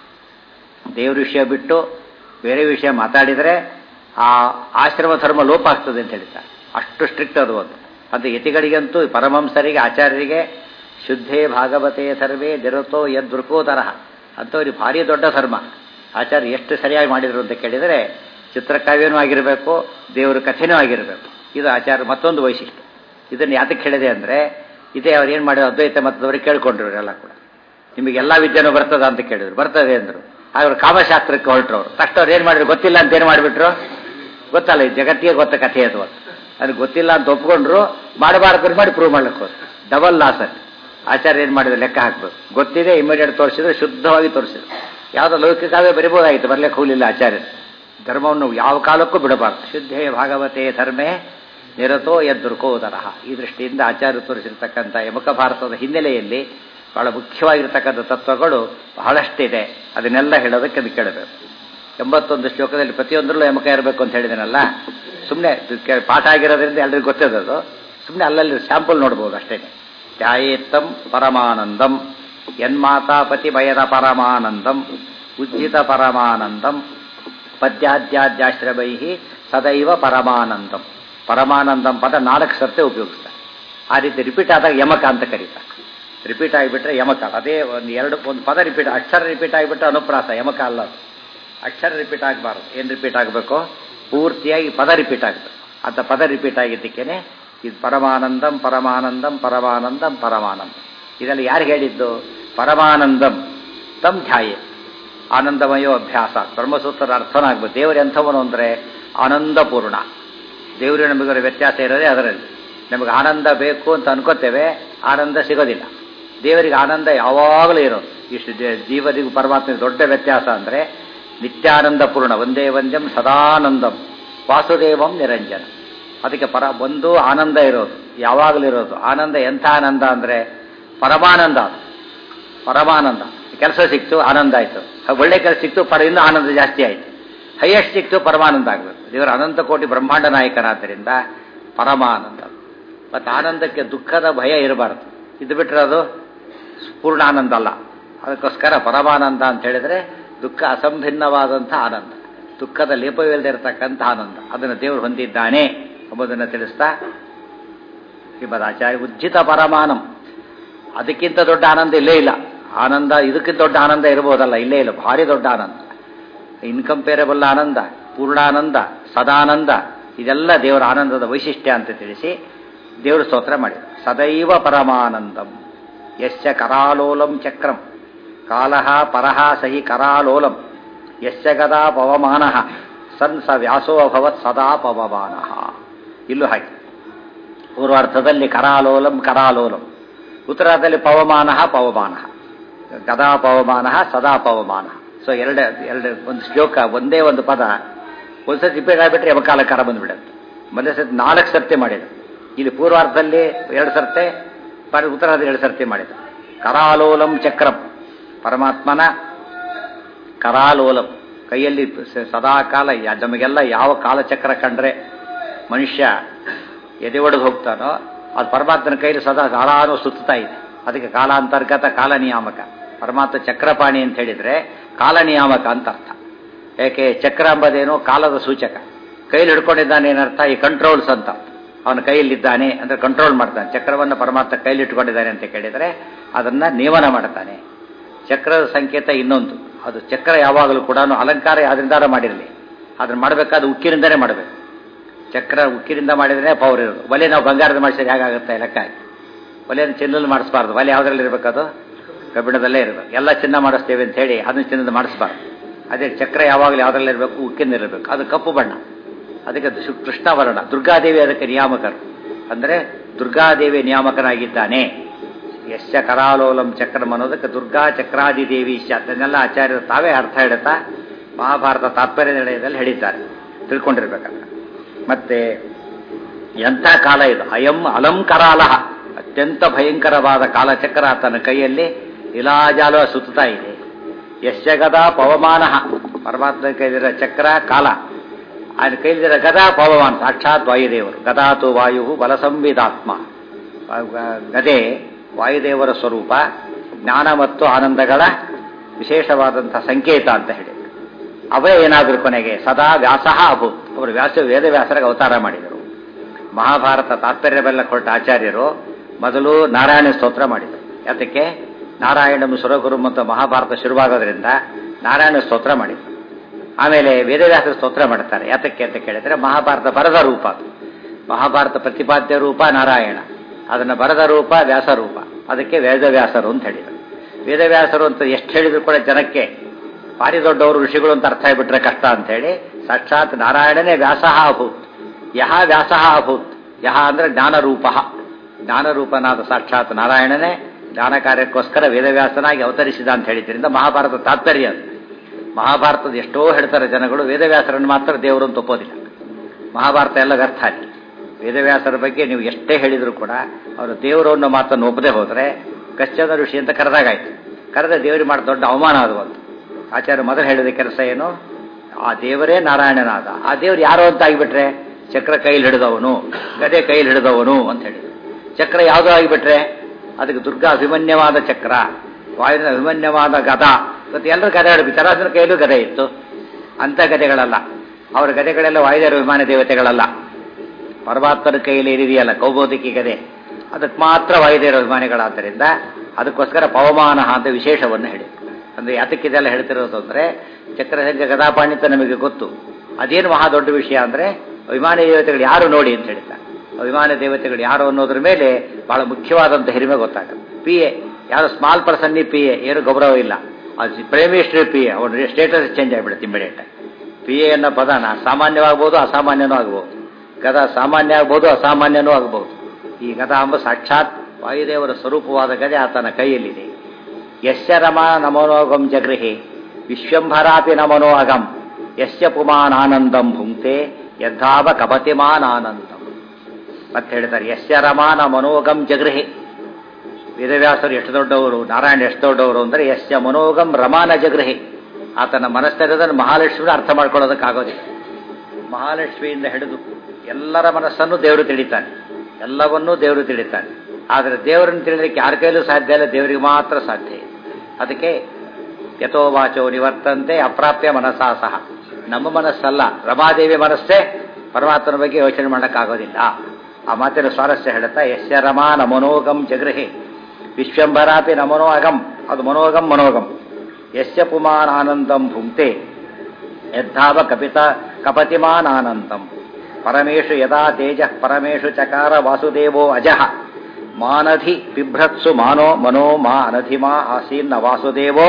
ದೇವ್ರ ವಿಷಯ ಬಿಟ್ಟು ಬೇರೆ ವಿಷಯ ಮಾತಾಡಿದರೆ ಆ ಆಶ್ರಮ ಧರ್ಮ ಲೋಪ ಆಗ್ತದೆ ಅಂತ ಹೇಳ್ತಾರೆ ಅಷ್ಟು ಸ್ಟ್ರಿಕ್ಟ್ ಅದು ಒಂದು ಅದು ಯತಿಗಳಿಗಂತೂ ಪರಮಂಸರಿಗೆ ಆಚಾರ್ಯರಿಗೆ ಶುದ್ಧೇ ಭಾಗವತೆ ಸರ್ವೇ ದಿರತೋ ಯದೃಕೋದರಹ ಅಂಥವ್ರಿಗೆ ಭಾರಿ ದೊಡ್ಡ ಧರ್ಮ ಆಚಾರ್ಯ ಎಷ್ಟು ಸರಿಯಾಗಿ ಮಾಡಿದರು ಅಂತ ಕೇಳಿದರೆ ಚಿತ್ರಕಾವ್ಯನೂ ಆಗಿರಬೇಕು ದೇವರ ಕಥೆನೂ ಆಗಿರಬೇಕು ಇದು ಆಚಾರ್ಯ ಮತ್ತೊಂದು ವೈಶಿಷ್ಟ್ಯ ಇದನ್ನು ಯಾತಕ್ಕೆ ಹೇಳಿದೆ ಅಂದರೆ ಇದೇ ಅವ್ರು ಏನು ಮಾಡಿದ್ರು ಅದ್ವೈತ ಮತದವ್ರಿಗೆ ಕೇಳ್ಕೊಂಡ್ರು ಇವರೆಲ್ಲ ಕೂಡ ನಿಮಗೆಲ್ಲ ವಿದ್ಯೆನೂ ಬರ್ತದ ಅಂತ ಕೇಳಿದ್ರು ಬರ್ತದೆ ಅಂದರು ಅವ್ರು ಕಾಮಶಾಸ್ತ್ರಕ್ಕೆ ಹೊರಟ್ರು ಅವರು ತಕ್ಷಣ ಅವ್ರು ಏನು ಮಾಡಿದ್ರು ಗೊತ್ತಿಲ್ಲ ಅಂತ ಏನು ಮಾಡಿಬಿಟ್ರು ಗೊತ್ತಲ್ಲ ಈ ಜಗತ್ತಿಗೆ ಗೊತ್ತ ಕಥೆ ಅದು ಅದು ಗೊತ್ತಿಲ್ಲ ಅಂತ ಒಪ್ಕೊಂಡ್ರು ಮಾಡಬಾರ್ದು ಮಾಡಿ ಪ್ರೂವ್ ಮಾಡ್ಲಿಕ್ಕೆ ಹೋದ್ರು ಡಬಲ್ ಲಾಸ್ ಅಲ್ಲಿ ಆಚಾರ್ಯ ಏನು ಮಾಡಿದ್ರೆ ಲೆಕ್ಕ ಹಾಕ್ಬೇಕು ಗೊತ್ತಿದೆ ಇಮಿಡಿಯೇಟ್ ತೋರಿಸಿದ್ರೆ ಶುದ್ಧವಾಗಿ ತೋರಿಸಿದ್ರು ಯಾವುದೋ ಲೌಕಿಕವೇ ಬರಿಬೋದಾಗಿತ್ತು ಬರ್ಲಿಕ್ಕೆ ಹೋಗಲಿಲ್ಲ ಆಚಾರ್ಯ ಧರ್ಮವನ್ನು ಯಾವ ಕಾಲಕ್ಕೂ ಬಿಡಬಾರ್ದು ಶುದ್ಧೇ ಭಾಗವತೆ ಧರ್ಮೇ ನಿರತೋ ಯದೃಕೋದರ ಈ ದೃಷ್ಟಿಯಿಂದ ಆಚಾರ್ಯ ತೋರಿಸಿರ್ತಕ್ಕಂಥ ಯಮಕ ಭಾರತದ ಹಿನ್ನೆಲೆಯಲ್ಲಿ ಬಹಳ ಮುಖ್ಯವಾಗಿರ್ತಕ್ಕಂಥ ತತ್ವಗಳು ಬಹಳಷ್ಟಿದೆ ಅದನ್ನೆಲ್ಲ ಹೇಳೋದಕ್ಕೆ ಅದು ಕೇಳಬೇಕು ಎಂಬತ್ತೊಂದು ಶ್ಲೋಕದಲ್ಲಿ ಪ್ರತಿಯೊಂದರಲ್ಲೂ ಯಮಕ ಇರಬೇಕು ಅಂತ ಹೇಳಿದನಲ್ಲ ಸುಮ್ಮನೆ ಪಾಠ ಆಗಿರೋದ್ರಿಂದ ಎಲ್ಲರಿಗೂ ಗೊತ್ತಿರೋದು ಸುಮ್ಮನೆ ಅಲ್ಲಲ್ಲಿ ಸ್ಯಾಂಪಲ್ ನೋಡ್ಬೋದು ಅಷ್ಟೇ ಧ್ಯಾಯೇತ್ತಂ ಪರಮಾನಂದಂ ಯನ್ಮಾತಾಪತಿ ಭಯದ ಪರಮಾನಂದಂ ಉಜ್ಜಿತ ಪರಮಾನಂದಂ ಪದ್ಯಾದ್ಯಾದ್ಯಾಶ್ರಮೈ ಸದೈವ ಪರಮಾನಂದಂ ಪರಮಾನಂದಂ ಪದ ನಾಲ್ಕು ಸರ್ತೆ ಉಪಯೋಗಿಸ್ತಾರೆ ಆ ರೀತಿ ರಿಪೀಟ್ ಆದಾಗ ಯಮಕ ಅಂತ ಕರೀತಾರೆ ರಿಪೀಟ್ ಆಗಿಬಿಟ್ರೆ ಯಮಕ ಅದೇ ಒಂದು ಎರಡು ಒಂದು ಪದ ರಿಪೀಟ್ ಅಕ್ಷರ ರಿಪೀಟ್ ಆಗಿಬಿಟ್ರೆ ಅನುಪ್ರಾಸ ಯಮಕ ಅಲ್ಲ ಅದು ಅಕ್ಷರ ರಿಪೀಟ್ ಆಗಬಾರ್ದು ಏನು ರಿಪೀಟ್ ಆಗಬೇಕು ಪೂರ್ತಿಯಾಗಿ ಪದ ರಿಪೀಟ್ ಆಗಬೇಕು ಅಂತ ಪದ ರಿಪೀಟ್ ಆಗಿದ್ದಕ್ಕೇನೆ ಇದು ಪರಮಾನಂದಂ ಪರಮಾನಂದಂ ಪರಮಾನಂದಂ ಪರಮಾನಂದಂ ಇದೆಲ್ಲ ಯಾರು ಹೇಳಿದ್ದು ಪರಮಾನಂದಂ ತಮ್ ಧ್ಯಾಯೆ ಆನಂದಮಯೋ ಅಭ್ಯಾಸ ಬ್ರಹ್ಮಸೂತ್ರದ ಅರ್ಥನಾಗ್ಬೇಕು ದೇವರು ಎಂಥವನು ಅಂದರೆ ಆನಂದಪೂರ್ಣ ದೇವರು ನಮಗಿರೋ ವ್ಯತ್ಯಾಸ ಇರೋದೇ ಅದರಲ್ಲಿ ನಮಗೆ ಆನಂದ ಬೇಕು ಅಂತ ಅನ್ಕೋತೇವೆ ಆನಂದ ಸಿಗೋದಿಲ್ಲ ದೇವರಿಗೆ ಆನಂದ ಯಾವಾಗಲೂ ಇರೋದು ಇಷ್ಟು ಜೀವನಿಗೂ ಪರಮಾತ್ಮ ದೊಡ್ಡ ವ್ಯತ್ಯಾಸ ಅಂದರೆ ನಿತ್ಯಾನಂದ ಪೂರ್ಣ ಒಂದೇ ವಂದ್ಯಂ ಸದಾನಂದಂ ವಾಸುದೇವಂ ನಿರಂಜನ ಅದಕ್ಕೆ ಪರ ಒಂದು ಆನಂದ ಇರೋದು ಯಾವಾಗಲೂ ಇರೋದು ಆನಂದ ಎಂಥ ಆನಂದ ಅಂದರೆ ಪರಮಾನಂದ ಅದು ಪರಮಾನಂದ ಕೆಲಸ ಸಿಕ್ತು ಆನಂದ ಆಯಿತು ಒಳ್ಳೆ ಕೆಲಸ ಸಿಕ್ತು ಪರ ಇನ್ನೂ ಆನಂದ ಜಾಸ್ತಿ ಆಯಿತು ಹೈಯೆಸ್ಟ್ ಸಿಕ್ತು ಪರಮಾನಂದ ಆಗಬೇಕು ದೇವರ ಅನಂತ ಕೋಟಿ ಬ್ರಹ್ಮಾಂಡ ನಾಯಕನಾದ್ದರಿಂದ ಪರಮಾನಂದ ಮತ್ತು ಆನಂದಕ್ಕೆ ದುಃಖದ ಭಯ ಇರಬಾರ್ದು ಇದು ಬಿಟ್ಟರೆ ಅದು ಪೂರ್ಣ ಆನಂದ ಅಲ್ಲ ಅದಕ್ಕೋಸ್ಕರ ಪರಮಾನಂದ ಅಂತ ಹೇಳಿದರೆ ದುಃಖ ಅಸಂಭಿನ್ನವಾದಂಥ ಆನಂದ ದುಃಖದ ಲೇಪವಿಲ್ಲದೆ ಇರತಕ್ಕಂಥ ಆನಂದ ಅದನ್ನು ದೇವರು ಹೊಂದಿದ್ದಾನೆ ಎಂಬುದನ್ನು ತಿಳಿಸ್ತಾ ಶ್ರೀಮದ್ ಆಚಾರ್ಯ ಉಜ್ಜಿತ ಪರಮಾನಂ ಅದಕ್ಕಿಂತ ದೊಡ್ಡ ಆನಂದ ಇಲ್ಲೇ ಇಲ್ಲ ಆನಂದ ಇದಕ್ಕಿಂತ ದೊಡ್ಡ ಆನಂದ ಇರ್ಬೋದಲ್ಲ ಇಲ್ಲೇ ಇಲ್ಲ ಭಾರಿ ದೊಡ್ಡ ಆನಂದ ಇನ್ಕಂಪೇರಬಲ್ ಆನಂದ ಪೂರ್ಣಾನಂದ ಸದಾನಂದ ಇದೆಲ್ಲ ದೇವರ ಆನಂದದ ವೈಶಿಷ್ಟ್ಯ ಅಂತ ತಿಳಿಸಿ ದೇವರು ಸ್ತೋತ್ರ ಮಾಡಿದ ಸದೈವ ಪರಮಾನಂದಂ ಯಶ್ಚ ಕರಾಲೋಲಂ ಚಕ್ರಂ ಕಾಲಃ ಪರಃ ಸಹಿ ಕರಾಲೋಲಂ ಯಶ್ಚ ಗದಾ ಪವಮಾನ ಸನ್ ಸ ವ್ಯಾಸೋ ಅಭವತ್ ಸದಾ ಪವಮಾನ ಇಲ್ಲೂ ಹಾಗೆ ಪೂರ್ವಾರ್ಥದಲ್ಲಿ ಕರಾಲೋಲಂ ಕರಾಲೋಲಂ ಉತ್ತರಾರ್ಧದಲ್ಲಿ ಪವಮಾನ ಪವಮಾನ ಗದಾ ಪವಮಾನ ಸದಾ ಪವಮಾನ ಸೊ ಎರಡು ಎರಡು ಒಂದು ಶ್ಲೋಕ ಒಂದೇ ಒಂದು ಪದ ಒಂದ್ಸತಿ ರಿಪೀಟ್ ಆಗಿಬಿಟ್ರೆ ಯಮಕಾಲಕಾರ ಬಂದ್ಬಿಡುತ್ತೆ ಮೊದಲ ಸತಿ ನಾಲ್ಕು ಸರ್ತಿ ಮಾಡಿದ ಇಲ್ಲಿ ಪೂರ್ವಾರ್ಧದಲ್ಲಿ ಎರಡು ಸರ್ತೆ ಉತ್ತರಾರ್ಧ ಎರಡು ಸರ್ತಿ ಮಾಡಿದ ಕರಾಲೋಲಂ ಚಕ್ರಂ ಪರಮಾತ್ಮನ ಕರಾಲೋಲಂ ಕೈಯಲ್ಲಿ ಸದಾಕಾಲ ನಮಗೆಲ್ಲ ಯಾವ ಕಾಲಚಕ್ರ ಕಂಡ್ರೆ ಮನುಷ್ಯ ಎದೆ ಒಡೆದು ಹೋಗ್ತಾನೋ ಅದು ಪರಮಾತ್ಮನ ಕೈಲಿ ಸದಾ ಕಾಲಾನು ಸುತ್ತಾ ಇದೆ ಅದಕ್ಕೆ ಕಾಲಾಂತರ್ಗತ ಕಾಲ ನಿಯಾಮಕ ಪರಮಾತ್ಮ ಚಕ್ರಪಾಣಿ ಅಂತ ಹೇಳಿದ್ರೆ ಕಾಲ ನಿಯಾಮಕ ಅಂತ ಅರ್ಥ ಯಾಕೆ ಚಕ್ರ ಎಂಬುದೇನು ಕಾಲದ ಸೂಚಕ ಕೈಲಿ ಹಿಡ್ಕೊಂಡಿದ್ದಾನೆ ಏನರ್ಥ ಈ ಕಂಟ್ರೋಲ್ಸ್ ಅಂತ ಅವನ ಕೈಯಲ್ಲಿದ್ದಾನೆ ಅಂದ್ರೆ ಕಂಟ್ರೋಲ್ ಮಾಡ್ತಾನೆ ಚಕ್ರವನ್ನು ಪರಮಾತ್ಮ ಕೈಲಿ ಇಟ್ಕೊಂಡಿದ್ದಾನೆ ಅಂತ ಕೇಳಿದರೆ ಅದನ್ನ ನಿಯಮನ ಮಾಡ್ತಾನೆ ಚಕ್ರದ ಸಂಕೇತ ಇನ್ನೊಂದು ಅದು ಚಕ್ರ ಯಾವಾಗಲೂ ಕೂಡ ಅಲಂಕಾರ ಯಾವ್ದ್ರಿಂದಾರ ಮಾಡಿರಲಿ ಅದನ್ನ ಮಾಡಬೇಕಾದ್ರೆ ಉಕ್ಕಿನಿಂದನೇ ಮಾಡಬೇಕು ಚಕ್ರ ಉಕ್ಕಿನಿಂದ ಮಾಡಿದ್ರೆ ಪವರ್ ಇರೋದು ಒಲೆ ನಾವು ಬಂಗಾರದ ಮಾಡಿಸಿದ್ರೆ ಹೇಗಾಗುತ್ತೆ ಲೆಕ್ಕ ಒಲೆಯನ್ನು ಚಿನ್ನದಲ್ಲಿ ಮಾಡಿಸ್ಬಾರ್ದು ಒಲೆ ಯಾವುದ್ರಲ್ಲಿ ಇರಬೇಕದು ಕಬ್ಬಿಣದಲ್ಲೇ ಇರಬೇಕು ಎಲ್ಲ ಚಿನ್ನ ಮಾಡಿಸ್ತೇವೆ ಅಂತ ಹೇಳಿ ಅದನ್ನ ಚಿನ್ನದ ಮಾಡಿಸ್ಬಾರ್ದು ಅದೇ ಚಕ್ರ ಯಾವಾಗಲೂ ಯಾವುದ್ರಲ್ಲಿ ಇರಬೇಕು ಉಕ್ಕಿಂದ ಇರಬೇಕು ಅದು ಕಪ್ಪು ಬಣ್ಣ ಅದಕ್ಕೆ ಕೃಷ್ಣ ವರ್ಣ ದುರ್ಗಾದೇವಿ ಅದಕ್ಕೆ ನಿಯಾಮಕರು ಅಂದರೆ ದುರ್ಗಾದೇವಿ ನಿಯಾಮಕನಾಗಿದ್ದಾನೆ ಯಶ್ಚ ಕರಾಲೋಲಂ ಚಕ್ರಂ ಅನ್ನೋದಕ್ಕೆ ದುರ್ಗಾ ಚಕ್ರಾದಿ ದೇವಿ ಅದನ್ನೆಲ್ಲ ಆಚಾರ್ಯರು ತಾವೇ ಅರ್ಥ ಹೇಳುತ್ತಾ ಮಹಾಭಾರತ ತಾತ್ಪರ್ಯ ನಿರ್ಣಯದಲ್ಲಿ ಹೇಳಿದ್ದಾರೆ ತಿಳ್ಕೊಂಡಿರ್ಬೇಕಲ್ಲ ಮತ್ತೆ ಎಂಥ ಕಾಲ ಇದು ಅಯಂ ಅಲಂ ಕರಾಲಹ ಅತ್ಯಂತ ಭಯಂಕರವಾದ ಕಾಲಚಕ್ರ ತನ್ನ ಕೈಯಲ್ಲಿ ಇಲಾಜಾಲ ಸುತ್ತಾ ಇದೆ ಯಶ್ಚಗದ ಪವಮಾನ ಪರಮಾತ್ಮ ಕೈಲಿರೋ ಚಕ್ರ ಕಾಲ ఆయన ಕೈಲಿರೋ ಗದಾ ಪವಮಾನ ಸಾಕ್ಷಾತ್ ವಾಯುದೇವರು ಗದಾತು ವಾಯು ಬಲ ಸಂವಿಧಾತ್ಮ ಗದೆ ವಾಯುದೇವರ ಸ್ವರೂಪ ಜ್ಞಾನ ಮತ್ತು ಆನಂದಗಳ ವಿಶೇಷವಾದಂಥ ಸಂಕೇತ ಅಂತ ಹೇಳಿ ಅವೇ ಏನಾದರೂ ಕೊನೆಗೆ ಸದಾ ವ್ಯಾಸಃ ಅಭೂತ್ ಅವರು ವ್ಯಾಸ ವೇದವ್ಯಾಸರಿಗೆ ಅವತಾರ ಮಾಡಿದರು ಮಹಾಭಾರತ ತಾತ್ಪರ್ಯವೆಲ್ಲ ಕೊಟ್ಟ ಆಚಾರ್ಯರು ಮೊದಲು ನಾರಾಯಣ ಸ್ತೋತ್ರ ಮಾಡಿದರು ಯಾತಕ್ಕೆ ನಾರಾಯಣಂ ಸುರಗುರು ಮತ್ತು ಮಹಾಭಾರತ ಶುರುವಾಗೋದ್ರಿಂದ ನಾರಾಯಣ ಸ್ತೋತ್ರ ಮಾಡಿದರು ಆಮೇಲೆ ವೇದವ್ಯಾಸರ ಸ್ತೋತ್ರ ಮಾಡ್ತಾರೆ ಯಾತಕ್ಕೆ ಅಂತ ಕೇಳಿದ್ರೆ ಮಹಾಭಾರತ ಬರದ ರೂಪ ಮಹಾಭಾರತ ಪ್ರತಿಪಾದ್ಯ ರೂಪ ನಾರಾಯಣ ಅದನ್ನು ಬರದ ರೂಪ ವ್ಯಾಸ ರೂಪ ಅದಕ್ಕೆ ವೇದವ್ಯಾಸರು ಅಂತ ಹೇಳಿದರು ವೇದವ್ಯಾಸರು ಅಂತ ಎಷ್ಟು ಹೇಳಿದ್ರು ಕೂಡ ಜನಕ್ಕೆ ಭಾರಿ ದೊಡ್ಡವರು ಋಷಿಗಳು ಅಂತ ಅರ್ಥ ಆಗಿಬಿಟ್ರೆ ಕಷ್ಟ ಅಂತ ಹೇಳಿ ಸಾಕ್ಷಾತ್ ನಾರಾಯಣನೇ ವ್ಯಾಸಃ ಅಭೂತ್ ಯಹ ವ್ಯಾಸಃ ಅಭೂತ್ ಯಹ ಅಂದ್ರೆ ಜ್ಞಾನರೂಪ ಜ್ಞಾನರೂಪನಾದ ಸಾಕ್ಷಾತ್ ನಾರಾಯಣನೇ ಜ್ಞಾನ ಕಾರ್ಯಕ್ಕೋಸ್ಕರ ವೇದವ್ಯಾಸನಾಗಿ ಅವತರಿಸಿದ ಅಂತ ಹೇಳಿದ್ರಿಂದ ಮಹಾಭಾರತ ತಾತ್ಪರ್ಯ ಅದು ಮಹಾಭಾರತದ ಎಷ್ಟೋ ಹೇಳ್ತಾರೆ ಜನಗಳು ವೇದವ್ಯಾಸರನ್ನು ಮಾತ್ರ ದೇವರು ಅಂತ ಒಪ್ಪೋದಿಲ್ಲ ಮಹಾಭಾರತ ಎಲ್ಲ ವ್ಯರ್ಥ ಅಲ್ಲಿ ವೇದವ್ಯಾಸರ ಬಗ್ಗೆ ನೀವು ಎಷ್ಟೇ ಹೇಳಿದ್ರು ಕೂಡ ಅವರು ದೇವರು ಅನ್ನೋ ಮಾತನ್ನು ಒಪ್ಪದೆ ಹೋದರೆ ಕಶ್ಚನ ಋಷಿ ಅಂತ ಕರೆದಾಗಾಯ್ತು ಕರೆದ ದೇವರಿಗೆ ಮಾಡಿ ದೊಡ್ಡ ಅವಮಾನ ಅದು ಒಂದು ಆಚಾರ್ಯ ಮೊದಲು ಹೇಳಿದ ಕೆಲಸ ಏನು ಆ ದೇವರೇ ನಾರಾಯಣನಾದ ಆ ದೇವರು ಯಾರೋ ಅಂತ ಆಗಿಬಿಟ್ರೆ ಚಕ್ರ ಕೈಲಿ ಹಿಡಿದವನು ಗದೆ ಕೈಲಿ ಹಿಡಿದವನು ಅಂತ ಹೇಳಿದ್ರು ಚಕ್ರ ಯಾವುದೋ ಆಗಿಬಿಟ್ರೆ ಅದಕ್ಕೆ ದುರ್ಗಾ ಅಭಿಮನ್ಯವಾದ ಚಕ್ರ ವಾಯುವಿನ ಅಭಿಮನ್ಯವಾದ ಗದ ಮತ್ತು ಎಲ್ಲರೂ ಗದೆ ಹಿಡಿದು ಚರಾಸನ ಕೈಲೂ ಗದೆ ಇತ್ತು ಅಂಥ ಗದೆಗಳಲ್ಲ ಅವರ ಗದೆಗಳೆಲ್ಲ ವಾಯುದೇವರ ವಿಮಾನ ದೇವತೆಗಳಲ್ಲ ಪರಮಾತ್ಮನ ಕೈಯಲ್ಲಿ ಏನಿದೆಯಲ್ಲ ಕೌಬೋದಿಕಿ ಗದೆ ಅದಕ್ಕೆ ಮಾತ್ರ ವಾಯುದೇವರ ಅಭಿಮಾನಿಗಳಾದ್ದರಿಂದ ಅದಕ್ಕೋಸ್ಕರ ಪವಮಾನ ಅಂತ ವಿಶೇಷವನ್ನು ಹೇಳಿ ಅಂದರೆ ಯಾತಕ್ಕಿದೆಲ್ಲ ಹೇಳ್ತಿರೋದು ಅಂದರೆ ಚಕ್ರಸಂಖ್ಯ ಗದಾಪಾಣಿತ ನಮಗೆ ಗೊತ್ತು ಅದೇನು ಮಹಾ ದೊಡ್ಡ ವಿಷಯ ಅಂದರೆ ಅಭಿಮಾನ ದೇವತೆಗಳು ಯಾರು ನೋಡಿ ಅಂತ ಹೇಳ್ತಾರೆ ಅಭಿಮಾನ ದೇವತೆಗಳು ಯಾರು ಅನ್ನೋದ್ರ ಮೇಲೆ ಬಹಳ ಮುಖ್ಯವಾದಂಥ ಹಿರಿಮೆ ಗೊತ್ತಾಗುತ್ತೆ ಪಿ ಎ ಯಾರು ಸ್ಮಾಲ್ ಪರ್ಸನ್ ಪಿ ಎ ಏನು ಗೌರವ ಇಲ್ಲ ಅದು ಪ್ರೇಮಿಸ್ಟ್ರಿ ಪಿ ಎ ಅವನ ಸ್ಟೇಟಸ್ ಚೇಂಜ್ ಆಗಿಬಿಡುತ್ತೆ ಇಮಿಡಿಯೇಟ್ ಪಿ ಎ ಅನ್ನೋ ಪದನ ಸಾಮಾನ್ಯವಾಗ್ಬೋದು ಅಸಾಮಾನ್ಯನೂ ಆಗ್ಬೋದು ಗದ ಸಾಮಾನ್ಯ ಆಗ್ಬೋದು ಅಸಾಮಾನ್ಯನೂ ಆಗ್ಬೋದು ಈ ಗದ ಎಂಬ ಸಾಕ್ಷಾತ್ ವಾಯುದೇವರ ಸ್ವರೂಪವಾದ ಗದೆ ಆತನ ಕೈಯಲ್ಲಿದೆ ಯಸ್ಯ ರಮ ನಮನೋಗಂ ಜಗೃಹಿ ವಿಶ್ವಂಭರಾಪಿ ನಮನೋ ಅಗಂ ಯಸ್ಯ ಪುಮಾನಾನಂದಂ ಭುಂಕ್ತೆ ಯದ್ಧಾವ ಕಪತಿಮಾನಾನಂದಂ ಮತ್ತೆ ಹೇಳ್ತಾರೆ ಯಸ್ಯ ರಮಾನ ಮನೋಗಂ ಜಗೃಹಿ ವೇದವ್ಯಾಸರು ಎಷ್ಟು ದೊಡ್ಡವರು ನಾರಾಯಣ ಎಷ್ಟು ದೊಡ್ಡವರು ಅಂದರೆ ಯಸ್ಯ ಮನೋಗಂ ರಮಾನ ಜಗೃಹಿ ಆತನ ಮನಸ್ಸಿರೋದನ್ನು ಮಹಾಲಕ್ಷ್ಮಿ ಅರ್ಥ ಮಾಡ್ಕೊಳ್ಳೋದಕ್ಕಾಗೋದಿಲ್ಲ ಮಹಾಲಕ್ಷ್ಮಿಯಿಂದ ಹಿಡಿದು ಎಲ್ಲರ ಮನಸ್ಸನ್ನು ದೇವರು ತಿಳಿತಾನೆ ಎಲ್ಲವನ್ನೂ ದೇವರು ತಿಳಿತಾನೆ ಆದರೆ ದೇವರನ್ನು ತಿಳಿಲಿಕ್ಕೆ ಯಾರ ಕೈಲೂ ಸಾಧ್ಯ ಇಲ್ಲ ದೇವರಿಗೆ ಮಾತ್ರ ಸಾಧ್ಯ ಅದಕ್ಕೆ ಯಥೋ ವಾಚೋ ನಿವರ್ತಂತೆ ಅಪ್ರಾಪ್ಯ ಮನಸ್ಸಾ ಸಹ ನಮ್ಮ ಮನಸ್ಸಲ್ಲ ರಮಾದೇವಿ ಮನಸ್ಸೇ ಪರಮಾತ್ಮನ ಬಗ್ಗೆ ಯೋಚನೆ ಮಾಡೋಕ್ಕಾಗೋದಿಲ್ಲ ಆ ಮಾತಿನ ಸ್ವಾರಸ್ಯ ಹೇಳುತ್ತಾ ಯಶ್ಯ ರಮಾ ನಮನೋಗಂ ಜಗೃಹಿ ವಿಶ್ವಂಭರಾಪಿ ನಮನೋ ಅಗಂ ಅದು ಮನೋಗಂ ಮನೋಗಂ ಯಶ್ಯ ಪುಮಾನ್ ಆನಂದಂ ಭುಂಕ್ತೆ ಯದ್ಧಾವ ಕಪಿತ ಕಪತಿಮಾನ್ ಆನಂದಂ ಪರಮೇಶು ಯದಾ ತೇಜ ಪರಮೇಶು ಚಕಾರ ವಾಸುದೇವೋ ಅಜಃ ಮಾನಧಿ ಬಿಭ್ರತ್ಸು ಮಾನೋ ಮನೋ ಮಾ ಅನಧಿಮಾ ಆಸೀನ್ನ ವಾಸುದೇವೋ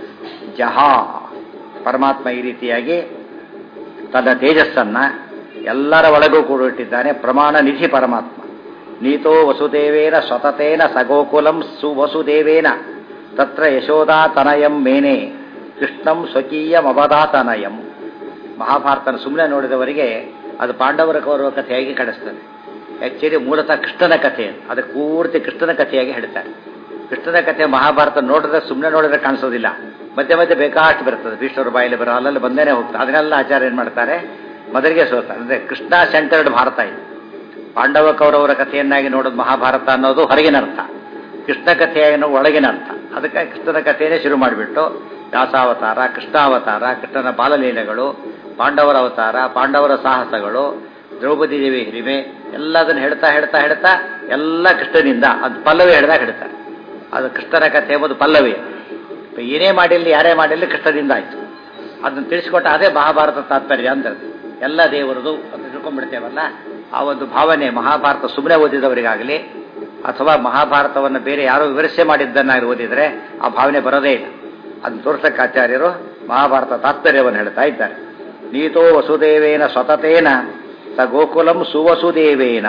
ಜಹ ಪರಮಾತ್ಮ ಈ ರೀತಿಯಾಗಿ ತನ್ನ ತೇಜಸ್ಸನ್ನ ಎಲ್ಲರ ಒಳಗೂ ಕೂಡಿಟ್ಟಿದ್ದಾನೆ ಪ್ರಮಾಣ ನಿಧಿ ಪರಮಾತ್ಮ ನೀತೋ ವಸುದೇವೇನ ಸ್ವತತೇನ ಸಗೋಕುಲಂ ಸುವಸುದೇವೇನ ತತ್ರ ಯಶೋದಾತನಯಂ ಮೇನೆ ಕೃಷ್ಣಂ ಸ್ವಕೀಯಮವದಾತನಯಂ ಮಹಾಭಾರತನ ಸುಮ್ಮನೆ ನೋಡಿದವರಿಗೆ ಅದು ಪಾಂಡವರ ಕೌರವ ಕಥೆಯಾಗಿ ಕಾಣಿಸ್ತದೆ ಆ್ಯಕ್ಚುಲಿ ಮೂಲತಃ ಕೃಷ್ಣನ ಕಥೆ ಅದಕ್ಕೆ ಪೂರ್ತಿ ಕೃಷ್ಣನ ಕಥೆಯಾಗಿ ಹೇಳ್ತಾರೆ ಕೃಷ್ಣನ ಕಥೆ ಮಹಾಭಾರತ ನೋಡಿದ್ರೆ ಸುಮ್ಮನೆ ನೋಡಿದ್ರೆ ಕಾಣಿಸೋದಿಲ್ಲ ಮಧ್ಯೆ ಮಧ್ಯೆ ಬೇಕಾಷ್ಟು ಬರ್ತದೆ ಭೀಷ್ಮರ ಬಾಯಲ್ಲಿ ಬರೋ ಅಲ್ಲೆಲ್ಲ ಬಂದೇನೆ ಹೋಗ್ತಾರೆ ಅದನ್ನೆಲ್ಲ ಆಚಾರ್ಯ ಏನು ಮಾಡ್ತಾರೆ ಮೊದಲಿಗೆ ಸೋತಾರೆ ಅಂದರೆ ಕೃಷ್ಣ ಸೆಂಟರ್ಡ್ ಭಾರತ ಇದು ಪಾಂಡವ ಕೌರವರ ಕಥೆಯನ್ನಾಗಿ ನೋಡೋದು ಮಹಾಭಾರತ ಅನ್ನೋದು ಹೊರಗಿನ ಅರ್ಥ ಕೃಷ್ಣ ಕಥೆಯನ್ನು ಒಳಗಿನ ಅರ್ಥ ಅದಕ್ಕೆ ಕೃಷ್ಣನ ಕಥೆಯೇ ಶುರು ಮಾಡಿಬಿಟ್ಟು ವ್ಯಾಸಾವತಾರ ಕೃಷ್ಣಾವತಾರ ಕೃಷ್ಣನ ಬಾಲಲೀಲೆಗಳು ಪಾಂಡವರ ಅವತಾರ ಪಾಂಡವರ ಸಾಹಸಗಳು ದ್ರೌಪದಿ ದೇವಿ ಹಿರಿಮೆ ಎಲ್ಲದನ್ನು ಹೇಳ್ತಾ ಹೇಳ್ತಾ ಹೇಳ್ತಾ ಎಲ್ಲ ಕೃಷ್ಣನಿಂದ ಅದು ಪಲ್ಲವಿ ಹೇಳ್ದಾಗ ಹೇಳ್ತಾರೆ ಅದು ಕೃಷ್ಣನ ಕಥೆ ಎಂಬುದು ಪಲ್ಲವಿ ಏನೇ ಮಾಡಿರಲಿ ಯಾರೇ ಮಾಡಿರಲಿ ಕೃಷ್ಣದಿಂದ ಆಯಿತು ಅದನ್ನು ತಿಳಿಸ್ಕೊಟ್ಟ ಅದೇ ಮಹಾಭಾರತ ತಾತ್ಪರ್ಯ ಅಂತ ಎಲ್ಲ ದೇವರದು ಅಂತ ತಿಳ್ಕೊಂಡ್ಬಿಡ್ತೇವಲ್ಲ ಆ ಒಂದು ಭಾವನೆ ಮಹಾಭಾರತ ಸುಮ್ಮನೆ ಓದಿದವರಿಗಾಗಲಿ ಅಥವಾ ಮಹಾಭಾರತವನ್ನು ಬೇರೆ ಯಾರೋ ವಿಮರ್ಶೆ ಮಾಡಿದ್ದನ್ನಾಗಿ ಓದಿದರೆ ಆ ಭಾವನೆ ಬರೋದೇ ಇಲ್ಲ ಅದನ್ನು ತೋರ್ಸಕ್ಕೆ ಆಚಾರ್ಯರು ಮಹಾಭಾರತ ತಾತ್ಪರ್ಯವನ್ನು ಹೇಳ್ತಾ ಇದ್ದಾರೆ ನೀತೋ ವಸುದೇವೇನ ಸ್ವತತೇನ ಸ ಗೋಕುಲಂ ಸುವಸುದೇವೇನ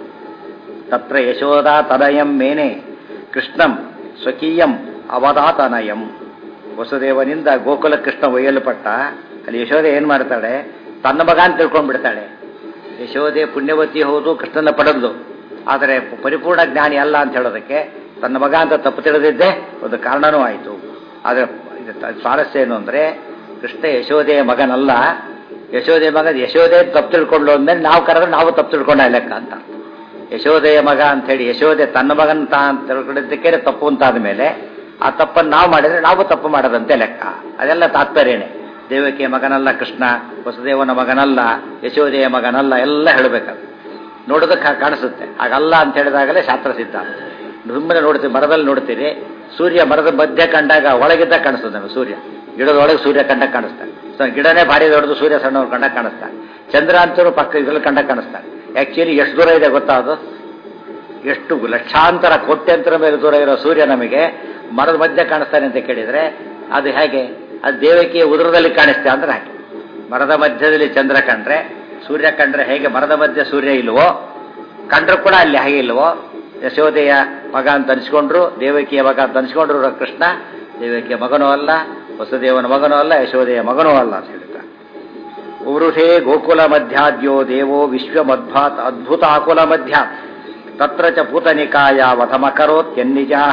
ತತ್ರ ಯಶೋದಾ ತನಯಂ ಮೇನೆ ಕೃಷ್ಣಂ ಸ್ವಕೀಯಂ ಅವಧಾತನಯಂ ವಸುದೇವನಿಂದ ಗೋಕುಲ ಕೃಷ್ಣ ಒಯ್ಯಲ್ಪಟ್ಟ ಅಲ್ಲಿ ಯಶೋದೆ ಏನು ಮಾಡ್ತಾಳೆ ತನ್ನ ಮಗ ಅಂತ ತಿಳ್ಕೊಂಡ್ಬಿಡ್ತಾಳೆ ಯಶೋದೆ ಪುಣ್ಯವತಿ ಹೌದು ಕೃಷ್ಣನ ಪಡೆದು ಆದರೆ ಪರಿಪೂರ್ಣ ಜ್ಞಾನಿ ಅಲ್ಲ ಅಂತ ಹೇಳೋದಕ್ಕೆ ತನ್ನ ಮಗ ಅಂತ ತಪ್ಪು ತಿಳಿದಿದ್ದೆ ಒಂದು ಕಾರಣನೂ ಆಯಿತು ಆದರೆ ಸ್ವಾರಸ್ಯ ಏನು ಅಂದರೆ ಕೃಷ್ಣ ಯಶೋದೆಯ ಮಗನಲ್ಲ ಯಶೋದೆ ಮಗ ಯಶೋದೆ ತಪ್ಪು ತಿಳ್ಕೊಂಡು ಅಂದ್ಮೇಲೆ ನಾವು ಕರೆದ್ರೆ ನಾವು ತಪ್ಪು ತಿಳ್ಕೊಂಡ ಲೆಕ್ಕ ಅಂತ ಯಶೋದೆಯ ಮಗ ಅಂತ ಹೇಳಿ ಯಶೋದೆ ತನ್ನ ಮಗನ್ ತಾ ಅಂತ ತಿಳ್ಕೊಂಡಿದ್ದಕ್ಕೆ ತಪ್ಪು ಅಂತಾದ ಮೇಲೆ ಆ ತಪ್ಪನ್ನು ನಾವು ಮಾಡಿದ್ರೆ ನಾವು ತಪ್ಪು ಮಾಡೋದಂತೆ ಲೆಕ್ಕ ಅದೆಲ್ಲ ತಾತ್ಪರ್ಯನೇ ದೇವಕಿಯ ಮಗನಲ್ಲ ಕೃಷ್ಣ ವಸುದೇವನ ಮಗನಲ್ಲ ಯಶೋದೆಯ ಮಗನಲ್ಲ ಎಲ್ಲ ಹೇಳಬೇಕಾದ್ರೆ ನೋಡೋದಕ್ಕೆ ಕಾಣಿಸುತ್ತೆ ಹಾಗಲ್ಲ ಅಂತ ಹೇಳಿದಾಗಲೇ ಶಾಸ್ತ್ರ ಸಿದ್ಧಾಂತ ಸುಮ್ಮನೆ ನೋಡ್ತೀವಿ ಮರದಲ್ಲಿ ನೋಡ್ತೀರಿ ಸೂರ್ಯ ಮರದ ಮಧ್ಯೆ ಕಂಡಾಗ ಒಳಗಿದ್ದ ಕಾಣಿಸ್ತದೆ ನಮಗೆ ಸೂರ್ಯ ಗಿಡದ ಒಳಗೆ ಸೂರ್ಯ ಕಂಡ ಕಾಣಿಸ್ತಾನೆ ಸೊ ಗಿಡನೇ ಭಾರಿ ದೊಡ್ಡದು ಸೂರ್ಯ ಸಣ್ಣವ್ರು ಕಂಡ ಕಾಣಿಸ್ತಾನೆ ಚಂದ್ರ ಅಂತರೂ ಪಕ್ಕ ಇದ್ರಲ್ಲಿ ಕಂಡ ಕಾಣಿಸ್ತಾನೆ ಆ್ಯಕ್ಚುಲಿ ಎಷ್ಟು ದೂರ ಇದೆ ಗೊತ್ತಾ ಅದು ಎಷ್ಟು ಲಕ್ಷಾಂತರ ಕೋಟ್ಯಂತರ ಮೇಲೆ ದೂರ ಇರೋ ಸೂರ್ಯ ನಮಗೆ ಮರದ ಮಧ್ಯೆ ಕಾಣಿಸ್ತಾನೆ ಅಂತ ಕೇಳಿದರೆ ಅದು ಹೇಗೆ ಅದು ದೇವಕಿಯ ಉದರದಲ್ಲಿ ಕಾಣಿಸ್ತೆ ಅಂದ್ರೆ ಹಾಗೆ ಮರದ ಮಧ್ಯದಲ್ಲಿ ಚಂದ್ರ ಕಂಡ್ರೆ ಸೂರ್ಯ ಕಂಡ್ರೆ ಹೇಗೆ ಮರದ ಮಧ್ಯೆ ಸೂರ್ಯ ಇಲ್ವೋ ಕಂಡ್ರೂ ಕೂಡ ಅಲ್ಲಿ ಹಾಗೆ ಇಲ್ವೋ ಯಶೋದೆಯ ಮಗ ಅಂತ ಅನಿಸ್ಕೊಂಡ್ರು ದೇವಕಿಯ ಮಗ ಅಂತ ಅನಿಸ್ಕೊಂಡ್ರು ಕೃಷ್ಣ ದೇವಕಿಯ ಮಗನೂ ಅಲ್ಲ ವಸುದೇವನ ಮಗನೂ ಅಲ್ಲ ಯಶೋದೆಯ ಮಗನೂ ಅಲ್ಲ ಅಂತ ಹೇಳ್ತಾರೆ ಉರುಷೇ ಗೋಕುಲ ಮಧ್ಯಾದ್ಯೋ ದೇವೋ ವಿಶ್ವಮದ್ಭಾತ್ ಅದ್ಭುತ ಆಕುಲ ಮಧ್ಯಾತ್ ತತ್ರ ಚ ಪೂತನಿಕಾಯ ವಧಮಕರೋತ್ಯನ್ನಿಜಾ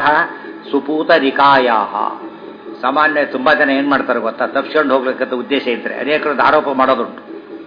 ಸುಪೂತನಿಕಾಯಾ ಸಾಮಾನ್ಯ ತುಂಬಾ ಜನ ಏನ್ ಮಾಡ್ತಾರೆ ಗೊತ್ತಾ ತಪ್ಸ್ಕೊಂಡು ಹೋಗ್ಲಿಕ್ಕಂತ ಉದ್ದೇಶ ಇದ್ರೆ ಅನೇಕರದ್ದು ಆರೋಪ ಮಾಡೋದುಂಟು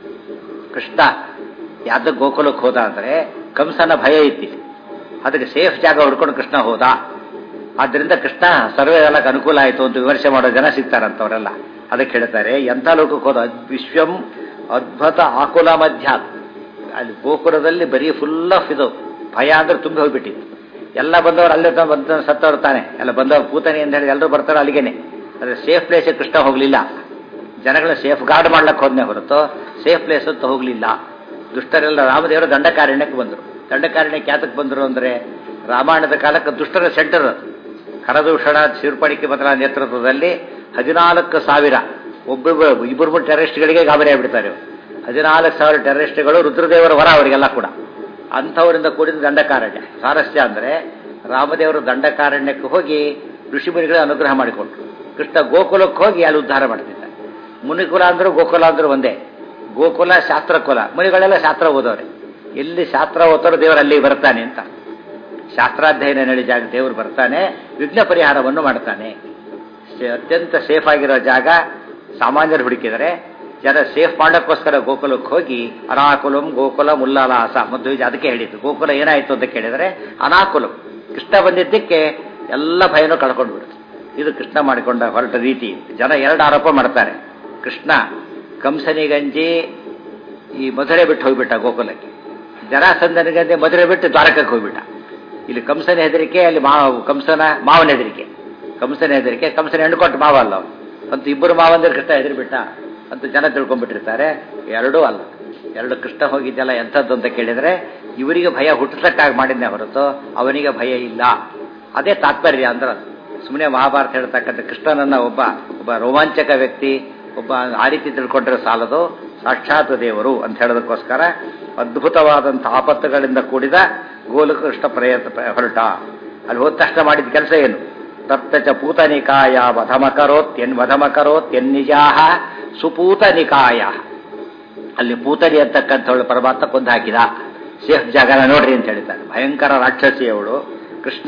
ಕೃಷ್ಣ ಯಾವ್ದಕ್ಕೆ ಗೋಕುಲಕ್ಕೆ ಹೋದ ಅಂದ್ರೆ ಕಂಸನ ಭಯ ಇತ್ತು ಅದಕ್ಕೆ ಸೇಫ್ ಜಾಗ ಹುಡ್ಕೊಂಡು ಕೃಷ್ಣ ಹೋದ ಆದ್ರಿಂದ ಕೃಷ್ಣ ಸರ್ವೇ ಎಲ್ಲಕ್ಕೆ ಅನುಕೂಲ ಆಯಿತು ಅಂತ ವಿಮರ್ಶೆ ಮಾಡೋ ಜನ ಸಿಗ್ತಾರಂತವರೆಲ್ಲ ಅದಕ್ಕೆ ಹೇಳ್ತಾರೆ ಎಂಥ ಲೋಕಕ್ಕೆ ಹೋದ ವಿಶ್ವಂ ಅದ್ಭುತ ಆಕುಲ ಮಧ್ಯ ಅಲ್ಲಿ ಗೋಕುಲದಲ್ಲಿ ಬರೀ ಫುಲ್ ಆಫ್ ಇದು ಭಯ ಅಂದ್ರೆ ತುಂಬಿ ಹೋಗ್ಬಿಟ್ಟಿತ್ತು ಎಲ್ಲ ಬಂದವರು ಅಲ್ಲೇ ಬಂದ ಸತ್ತವ್ರು ತಾನೆ ಎಲ್ಲ ಬಂದವರು ಪೂತನಿ ಅಂತ ಹೇಳಿ ಎಲ್ಲರೂ ಬರ್ತಾರೆ ಅಲ್ಲಿಗೇನೆ ಅದ್ರ ಸೇಫ್ ಪ್ಲೇಸ್ ಕೃಷ್ಣ ಹೋಗ್ಲಿಲ್ಲ ಜನಗಳ ಸೇಫ್ ಗಾರ್ಡ್ ಮಾಡ್ಲಕ್ಕೆ ಹೋದ್ನೆ ಹೊರತು ಸೇಫ್ ಪ್ಲೇಸ್ ಅಂತ ಹೋಗ್ಲಿಲ್ಲ ದುಷ್ಟರೆಲ್ಲ ರಾಮದೇವರು ದಂಡಕಾರಣ್ಯಕ್ಕೆ ಬಂದರು ದಂಡಕಾರಣ್ಯಕ್ಕೆ ಯಾತಕ್ಕೆ ಬಂದರು ಅಂದ್ರೆ ರಾಮಾಯಣದ ಕಾಲಕ್ಕೆ ದುಷ್ಟರ ಸೆಂಟರ್ ಅದು ಕರದೂಷಣ ಶಿರ್ಪಡಿಕೆ ಮೊದಲ ನೇತೃತ್ವದಲ್ಲಿ ಹದಿನಾಲ್ಕು ಸಾವಿರ ಒಬ್ಬೊಬ್ಬ ಇಬ್ಬರು ಟೆರರಿಸ್ಟ್ಗಳಿಗೆ ಗಾಬರಿ ಆಗ್ಬಿಡ್ತಾರೆ ಇವ್ರು. ಹದಿನಾಲ್ಕು ಸಾವಿರ ಟೆರರಿಸ್ಟ್ಗಳು ರುದ್ರದೇವರ ವರ ಅವರಿಗೆಲ್ಲ ಕೂಡ ಅಂಥವರಿಂದ ಕೂಡಿದ ದಂಡಕಾರಣ್ಯ ಸಾರಸ್ಯ ಅಂದ್ರೆ ರಾಮದೇವರು ದಂಡಕಾರಣ್ಯಕ್ಕೆ ಹೋಗಿ ಋಷಿಮುನಿಗಳ ಅನುಗ್ರಹ ಮಾಡಿಕೊಟ್ರು ಕೃಷ್ಣ ಗೋಕುಲಕ್ಕೆ ಹೋಗಿ ಅಲ್ಲಿ ಉದ್ಧಾರ ಮಾಡ್ತಿದ್ದ ಮುನಿಕುಲ ಅಂದ್ರು ಗೋಕುಲ ಅಂದ್ರು ಒಂದೇ ಗೋಕುಲ ಶಾಸ್ತ್ರಕುಲ ಮುನಿಗಳೆಲ್ಲ ಶಾಸ್ತ್ರ ಓದೋರೆ ಎಲ್ಲಿ ಶಾಸ್ತ್ರ ಓದ್ತಾರೋ ದೇವರು ಅಲ್ಲಿ ಬರ್ತಾನೆ ಅಂತ ಶಾಸ್ತ್ರಾಧ್ಯಯನ ನಡಿ ಜಾಗ ದೇವರು ಬರ್ತಾನೆ ವಿಘ್ನ ಪರಿಹಾರವನ್ನು ಮಾಡ್ತಾನೆ ಸೇ- ಅತ್ಯಂತ ಸೇಫ್ ಆಗಿರೋ ಜಾಗ ಸಾಮಾನ್ಯರು ಹುಡುಕಿದರೆ ಜನ ಸೇಫ್ ಮಾಡಕ್ಕೋಸ್ಕರ ಗೋಕುಲಕ್ಕೆ ಹೋಗಿ ಅನಾಕುಲಂ ಗೋಕುಲ ಮುಲ್ಲಾಲಾಸ ಮತ್ತು ಅದಕ್ಕೆ ಹೇಳಿದ್ದು ಗೋಕುಲ ಏನಾಯ್ತು ಅಂತ ಕೇಳಿದರೆ ಅನಾಕುಲಂ ಕೃಷ್ಣ ಬಂದಿದ್ದಕ್ಕೆ ಎಲ್ಲ ಭಯನೂ ಕಳ್ಕೊಂಡು ಬಿಡುತ್ತೆ ಇದು ಕೃಷ್ಣ ಮಾಡಿಕೊಂಡ ಹೊರಟ ರೀತಿ ಜನ ಎರಡು ಆರೋಪ ಮಾಡ್ತಾರೆ ಕೃಷ್ಣ ಕಂಸನಿಗಂಜಿ ಈ ಮಧುರೆ ಬಿಟ್ಟು ಹೋಗ್ಬಿಟ್ಟ ಗೋಕುಲಕ್ಕೆ ಜರಾಸಂದನಿಗಂಜಿ ಮಧುರೆ ಬಿಟ್ಟು ದ್ವಾರಕಕ್ಕೆ ಹೋಗ್ಬಿಟ್ಟ ಇಲ್ಲಿ ಕಂಸನ ಹೆದರಿಕೆ ಅಲ್ಲಿ ಮಾವ ಕಂಸನ ಮಾವನ ಹೆದರಿಕೆ ಕಂಸನ ಹೆದರಿಕೆ ಕಂಸನ ಹೆಣ್ಣು ಕೊಟ್ಟು ಮಾವ ಅಲ್ಲ ಅವನು ಅಂತ ಇಬ್ಬರು ಮಾವಂದ್ರೆ ಕೃಷ್ಣ ಹೆದರಿ ಬಿಟ್ಟ ಅಂತ ಜನ ತಿಳ್ಕೊಂಡ್ಬಿಟ್ಟಿರ್ತಾರೆ ಎರಡೂ ಅಲ್ಲ ಎರಡು ಕೃಷ್ಣ ಹೋಗಿದ್ದೆಲ್ಲ ಎಂಥದ್ದು ಅಂತ ಕೇಳಿದ್ರೆ ಇವರಿಗೆ ಭಯ ಹುಟ್ಟಿಸಕ್ಕಾಗಿ ಮಾಡಿದ್ನೇ ಹೊರತು ಅವನಿಗೆ ಭಯ ಇಲ್ಲ ಅದೇ ತಾತ್ಪರ್ಯ ಅಂದ್ರೆ ಸುಮ್ಮನೆ ಮಹಾಭಾರತ ಹೇಳ್ತಕ್ಕಂಥ ಕೃಷ್ಣನನ್ನ ಒಬ್ಬ ಒಬ್ಬ ರೋಮಾಂಚಕ ವ್ಯಕ್ತಿ ಒಬ್ಬ ಆ ರೀತಿ ತಿಳ್ಕೊಂಡ್ರೆ ಸಾಲದು ಸಾಕ್ಷಾತ್ ದೇವರು ಅಂತ ಹೇಳೋದಕ್ಕೋಸ್ಕರ ಅದ್ಭುತವಾದಂಥ ಆಪತ್ತುಗಳಿಂದ ಕೂಡಿದ ಗೋಲಕೃಷ್ಣ ಪ್ರಯತ್ನ ಹೊರಟ ಅಲ್ಲಿ ಹೋದ ತಕ್ಷಣ ಮಾಡಿದ ಕೆಲಸ ಏನು ತತ್ತಚ ಪೂತನಿಕಾಯ ವಧಮಕರೋತ್ ಎನ್ ವಧಮಕರೋತ್ ಎನ್ನಿಜಾಹ ಸುಪೂತನಿಕಾಯ ಅಲ್ಲಿ ಪೂತನಿ ಅಂತಕ್ಕಂಥವಳು ಪರಮಾತ್ಮ ಕೊಂದು ಹಾಕಿದ ಸೇಫ್ ಜಾಗನ ನೋಡ್ರಿ ಅಂತ ಹೇಳಿದ್ದಾರೆ ಭಯಂಕರ ರಾಕ್ಷಸಿ ಅವಳು ಕೃಷ್ಣ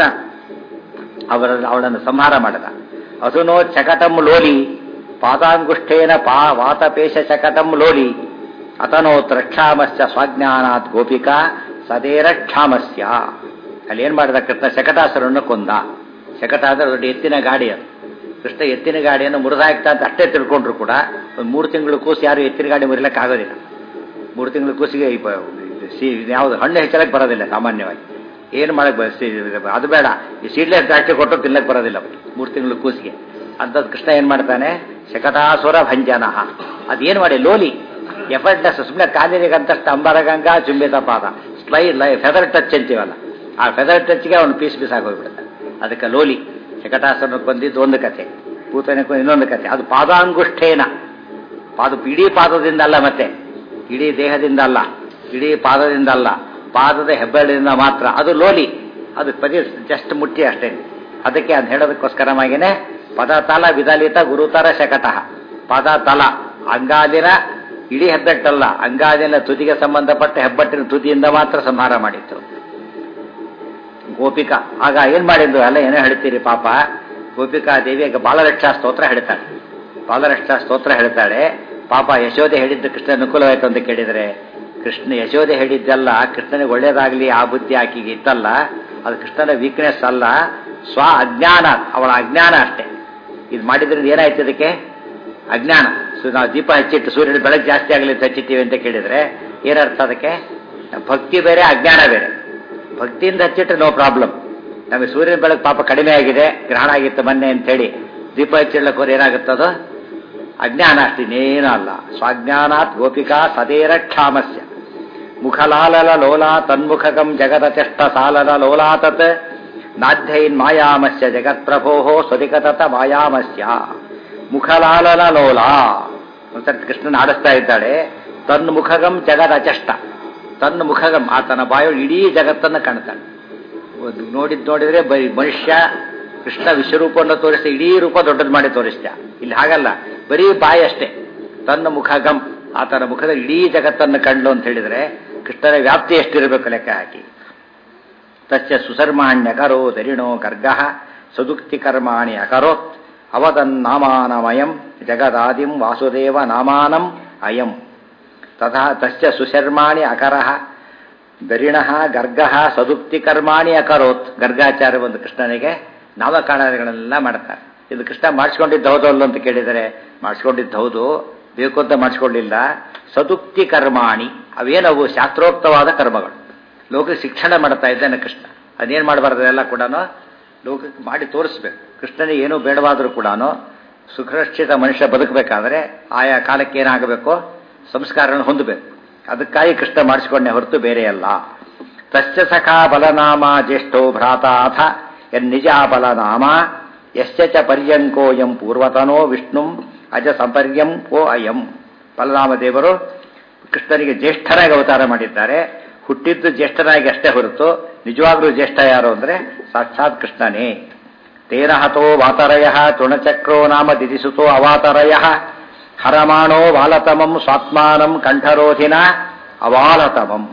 ಅವರ ಅವಳನ್ನು ಸಂಹಾರ ಮಾಡಿದ ಅಸುನೋ ಚಕಟಂ ಲೋಲಿ ಪಾದಾಂಗುಷ್ಠೇನ ಪಾ ವಾತಪೇಶ ಚಕಟಂ ಲೋಲಿ ಅತನೋತ್ ರಕ್ಷಾಮಶ್ಚ ಸ್ವಾಜ್ಞಾನಾತ್ ಗೋಪಿಕಾ ಸದೇರ ಕ್ಷಾಮಸ್ಯ ಅಲ್ಲಿ ಏನ್ ಮಾಡಿದ ಕೃಷ್ಣ ಶಕಟಾಸುರನ್ನು ಕೊಂದ ಶಕಟ ಅಂದ್ರೆ ದೊಡ್ಡ ಎತ್ತಿನ ಗಾಡಿ ಅದು ಕೃಷ್ಣ ಎತ್ತಿನ ಗಾಡಿಯನ್ನು ಮುರಿದಾಕ್ತಾ ಅಂತ ಅಷ್ಟೇ ತಿಳ್ಕೊಂಡ್ರು ಕೂಡ ಒಂದು ಮೂರು ತಿಂಗಳು ಕೂಸು ಯಾರು ಎತ್ತಿನ ಗಾಡಿ ಮುರಿಲಕ್ಕೆ ಆಗೋದಿಲ್ಲ ಮೂರು ತಿಂಗಳು ಕೂಸಿಗೆ ಈ ಬ- ಇದು ಸಿ ಯಾವುದು ಹಣ್ಣು ಹೆಚ್ಚಲಕ್ಕೆ ಬರೋದಿಲ್ಲ ಸಾಮಾನ್ಯವಾಗಿ ಏನು ಮಾಡಕ್ ಬ- ಸಿ- ಅದು ಬೇಡ ಈ ಸೀಡ್ಲೆಸ್ ದ್ರಾಕ್ಷಿ ಕೊಟ್ಟು ತಿನ್ನಕ್ಕೆ ಬರೋದಿಲ್ಲ ಮೂರು ತಿಂಗಳು ಕೂಸಿಗೆ ಅಂಥದ್ದು ಕೃಷ್ಣ ಏನ್ ಮಾಡ್ತಾನೆ ಶಕಟಾಸುರ ಭಂಜನ ಅದೇನು ಮಾಡಿ ಲೋಲಿ ಎಫರ್ಟ್ಲೆಸ್ ಸುಮ್ಮನೆ ಕಾಲಿಗೆ ಅಂತಷ್ಟು ಅಂಬರಗಂಗಾ ಚುಂಬಿತ ಪಾದ ಸ್ಲೈಡ್ ಲೈ ಫೆದರ್ ಟಚ್ ಅಂತೀವಲ್ಲ ಆ ಫೆದರ್ ಟಚ್ಗೆ ಅವನು ಪೀಸ್ ಪೀಸ್ ಆಗಿ ಹೋಗ್ಬಿಡ್ತಾನೆ ಅದಕ್ಕೆ ಲೋಲಿ ಶಕಟಾಸುರನ ಕೊಂದಿದ್ದು ಒಂದು ಕಥೆ ಪೂತನೆ ಕೊಂದು ಇನ್ನೊಂದು ಕಥೆ ಅದು ಪಾದಾಂಗುಷ್ಠೇನ ಪಾದ ಇಡೀ ಪಾದದಿಂದ ಅಲ್ಲ ಮತ್ತೆ ಇಡೀ ದೇಹದಿಂದ ಅಲ್ಲ ಇಡೀ ಪಾದದಿಂದ ಅಲ್ಲ ಪಾದದ ಹೆಬ್ಬೆರಳಿಂದ ಮಾತ್ರ ಅದು ಲೋಲಿ ಅದು ಪದಿ ಜಸ್ಟ್ ಮುಟ್ಟಿ ಅಷ್ಟೇ ಅದಕ್ಕೆ ಅದು ಹೇಳೋದಕ್ಕೋಸ್ಕರವಾಗಿನೇ ಪದ ತಲ ವಿದಲಿತ ಗುರುತರ ಶಕಟಃ ಪದ ತಲ ಅಂಗಾಲಿನ ಇಡೀ ಹೆಬ್ಬೆಟ್ಟಲ್ಲ ಅಂಗಾಲಿನ ತುದಿಗೆ ಸಂಬಂಧಪಟ್ಟ ಹೆಬ್ಬಟ್ಟಿನ ತುದಿಯಿಂದ ಮಾತ್ರ ಸಂಹಾರ ಮಾಡಿತ್ತು ಗೋಪಿಕಾ ಆಗ ಏನ್ ಮಾಡಿದ್ದು ಅಲ್ಲ ಏನೋ ಹೇಳ್ತೀರಿ ಪಾಪ ಗೋಪಿಕಾ ದೇವಿಯಾಗ ಬಾಲರಕ್ಷಾ ಸ್ತೋತ್ರ ಹೇಳ್ತಾಳೆ ಬಾಲರಕ್ಷಾ ಸ್ತೋತ್ರ ಹೇಳ್ತಾಳೆ ಪಾಪ ಯಶೋದೆ ಹೇಳಿದ್ದು ಕೃಷ್ಣ ಅನುಕೂಲವಾಯ್ತು ಅಂತ ಕೇಳಿದರೆ ಕೃಷ್ಣ ಯಶೋದೆ ಹೇಳಿದ್ದೆಲ್ಲ ಕೃಷ್ಣನಿಗೆ ಒಳ್ಳೇದಾಗ್ಲಿ ಆ ಬುದ್ಧಿ ಆಕಿಗೆ ಇತ್ತಲ್ಲ ಅದು ಕೃಷ್ಣನ ವೀಕ್ನೆಸ್ ಅಲ್ಲ ಸ್ವ ಅಜ್ಞಾನ ಅವಳ ಅಜ್ಞಾನ ಅಷ್ಟೇ ಇದು ಮಾಡಿದ್ರಿಂದ ಏನಾಯ್ತು ಅದಕ್ಕೆ ಅಜ್ಞಾನ ಸೊ ನಾವು ದೀಪ ಹಚ್ಚಿಟ್ಟು ಸೂರ್ಯನ ಬೆಳಕು ಜಾಸ್ತಿ ಆಗಲಿ ಅಂತ ಹಚ್ಚಿಟ್ಟಿವಿ ಅಂತ ಕೇಳಿದ್ರೆ ಏನರ್ಥ ಅದಕ್ಕೆ ಭಕ್ತಿ ಬೇರೆ ಅಜ್ಞಾನ ಬೇರೆ ಭಕ್ತಿಯಿಂದ ಹಚ್ಚಿಟ್ರೆ ನೋ ಪ್ರಾಬ್ಲಮ್ ನಮಗೆ ಸೂರ್ಯನ ಬೆಳಕು ಪಾಪ ಕಡಿಮೆ ಆಗಿದೆ ಗ್ರಹಣ ಆಗಿತ್ತು ಮೊನ್ನೆ ಅಂತ ಹೇಳಿ ದೀಪ ಹಚ್ಚಿಡ್ಲಕ್ಕೆ ಹೋದ್ರೆ ಏನಾಗುತ್ತದು ಅಜ್ಞಾನ ಅಷ್ಟಿನೇನೂ ಅಲ್ಲ ಸ್ವಾಜ್ಞಾನಾತ್ ಗೋಪಿಕಾ ಸದೇರ ಕ್ಷಾಮಸ್ಯ ಮುಖಲಾಲಲ ಲೋಲಾ ತನ್ಮುಖಕಂ ಜಗದಚಷ್ಟ ಸಾಲಲ ಲೋಲಾತತ್ ನಾಧ್ಯೈನ್ ಮಾಯಾಮಸ್ಯ ಜಗತ್ಪ್ರಭೋ ಸ್ವದಿಕತತ ಮಾಯಾಮಸ್ಯ ಮುಖಲಾಲಲ ಲೋಲಾ ಒಂದ್ಸರ್ತಿ ಕೃಷ್ಣನ ಆಡಿಸ್ತಾ ಇದ್ದಾಳೆ ತನ್ಮುಖಗಂ ಜಗದಚಷ್ಟ ತನ್ನ ಮುಖಗಂ ಆತನ ಬಾಯು ಇಡೀ ಜಗತ್ತನ್ನು ಕಾಣ್ತಾಳೆ ಒಂದು ನೋಡಿದ್ ನೋಡಿದ್ರೆ ಬರೀ ಮನುಷ್ಯ ಕೃಷ್ಣ ವಿಶ್ವರೂಪವನ್ನು ತೋರಿಸ್ತಾ ಇಡೀ ರೂಪ ದೊಡ್ಡದು ಮಾಡಿ ತೋರಿಸ್ತ ಇಲ್ಲಿ ಹಾಗಲ್ಲ ಬರೀ ಬಾಯಿ ಅಷ್ಟೇ ತನ್ನ ಮುಖ ಗಮ್ ಆತನ ಮುಖದ ಇಡೀ ಜಗತ್ತನ್ನು ಕಂಡ್ಲು ಅಂತ ಹೇಳಿದ್ರೆ ಕೃಷ್ಣನ ವ್ಯಾಪ್ತಿ ಎಷ್ಟಿರಬೇಕು ಲೆಕ್ಕ ಹಾಕಿ ತಸ್ಯ ಸುಸರ್ಮಾಣ್ಯಕರೋ ದರಿಣೋ ಗರ್ಗ ಸದುಕ್ತಿ ಕರ್ಮಾಣಿ ಅಕರೋತ್ ಅವದನ್ನಾಮಾನಮಯಂ ಜಗದಾದಿಂ ವಾಸುದೇವ ನಾಮಾನಂ ಅಯಂ ತಥಾ ತಸ್ಯ ಸುಶರ್ಮಾಣಿ ಅಕರಃ ದರಿಣಃ ಗರ್ಗಃ ಸದುಕ್ತಿ ಕರ್ಮಾಣಿ ಅಕರೋತ್ ಗರ್ಗಾಚಾರ್ಯ ಒಂದು ಕೃಷ್ಣನಿಗೆ ನಾಮಕರಣಗಳನ್ನೆಲ್ಲ ಮಾಡ್ತಾರೆ ಇದು ಕೃಷ್ಣ ಮಾಡಿಸ್ಕೊಂಡಿದ್ದು ಹೌದು ಅಲ್ಲ ಅಂತ ಕೇಳಿದರೆ ಮಾಡಿಸ್ಕೊಂಡಿದ್ದು ಹೌದು ಬೇಕು ಅಂತ ಮಾಡಿಸ್ಕೊಂಡಿಲ್ಲ ಸದುಕ್ತಿ ಕರ್ಮಾಣಿ ಅವೇನವು ಶಾಸ್ತ್ರೋಕ್ತವಾದ ಕರ್ಮಗಳು ಲೋಕಕ್ಕೆ ಶಿಕ್ಷಣ ಮಾಡ್ತಾ ಇದ್ದಾನೆ ಕೃಷ್ಣ ಅದೇನು ಮಾಡಬಾರ್ದು ಎಲ್ಲ ಕೂಡ ಲೋಕಕ್ಕೆ ಮಾಡಿ ತೋರಿಸ್ಬೇಕು ಕೃಷ್ಣನಿಗೆ ಏನೂ ಬೇಡವಾದರೂ ಕೂಡ ಸುರಕ್ಷಿತ ಮನುಷ್ಯ ಬದುಕಬೇಕಾದ್ರೆ ಆಯಾ ಕಾಲಕ್ಕೆ ಏನಾಗಬೇಕು ಸಂಸ್ಕಾರವನ್ನು ಹೊಂದಬೇಕು ಅದಕ್ಕಾಗಿ ಕೃಷ್ಣ ಮಾಡಿಸಿಕೊಂಡೆ ಹೊರತು ಬೇರೆ ಅಲ್ಲ ತಸ್ಯ ಸಖಾ ಬಲನಾಮ ಜ್ಯೇಷ್ಠೋ ಭ್ರಾತ ಅಥ ಎನ್ನಿಜ ಬಲನಾಮ ಯಶ್ಚ ಚ ಪರ್ಯಂಕೋ ಎಂ ಪೂರ್ವತನೋ ವಿಷ್ಣುಂ ಅಜ ಸಂಪರ್ಯಂ ಓ ಅಯಂ ಬಲರಾಮ ದೇವರು ಕೃಷ್ಣನಿಗೆ ಜ್ಯೇಷ್ಠರಾಗಿ ಅವತಾರ ಮಾಡಿದ್ದಾರೆ ಹುಟ್ಟಿದ್ದು ಜ್ಯೇಷ್ಠರಾಗಿ ಅಷ್ಟೇ ಹೊರತು ನಿಜವಾಗ್ಲೂ ಜ್ಯೇಷ್ಠ ಯಾರು ಅಂದ್ರೆ ಸಾಕ್ಷಾತ್ ಕೃಷ್ಣನೇ ತೇನ ಹತೋ ವಾತರಯ ತೃಣಚಕ್ರೋ ನಾಮ ದಿದಿಸುತೋ ಅವಾತರಯ ಹರಮಾಣೋ ವಾಲತಮಂ ಸ್ವಾತ್ಮಾನಂ ಕಂಠರೋಧಿನ ಅವಾಲತಮಂ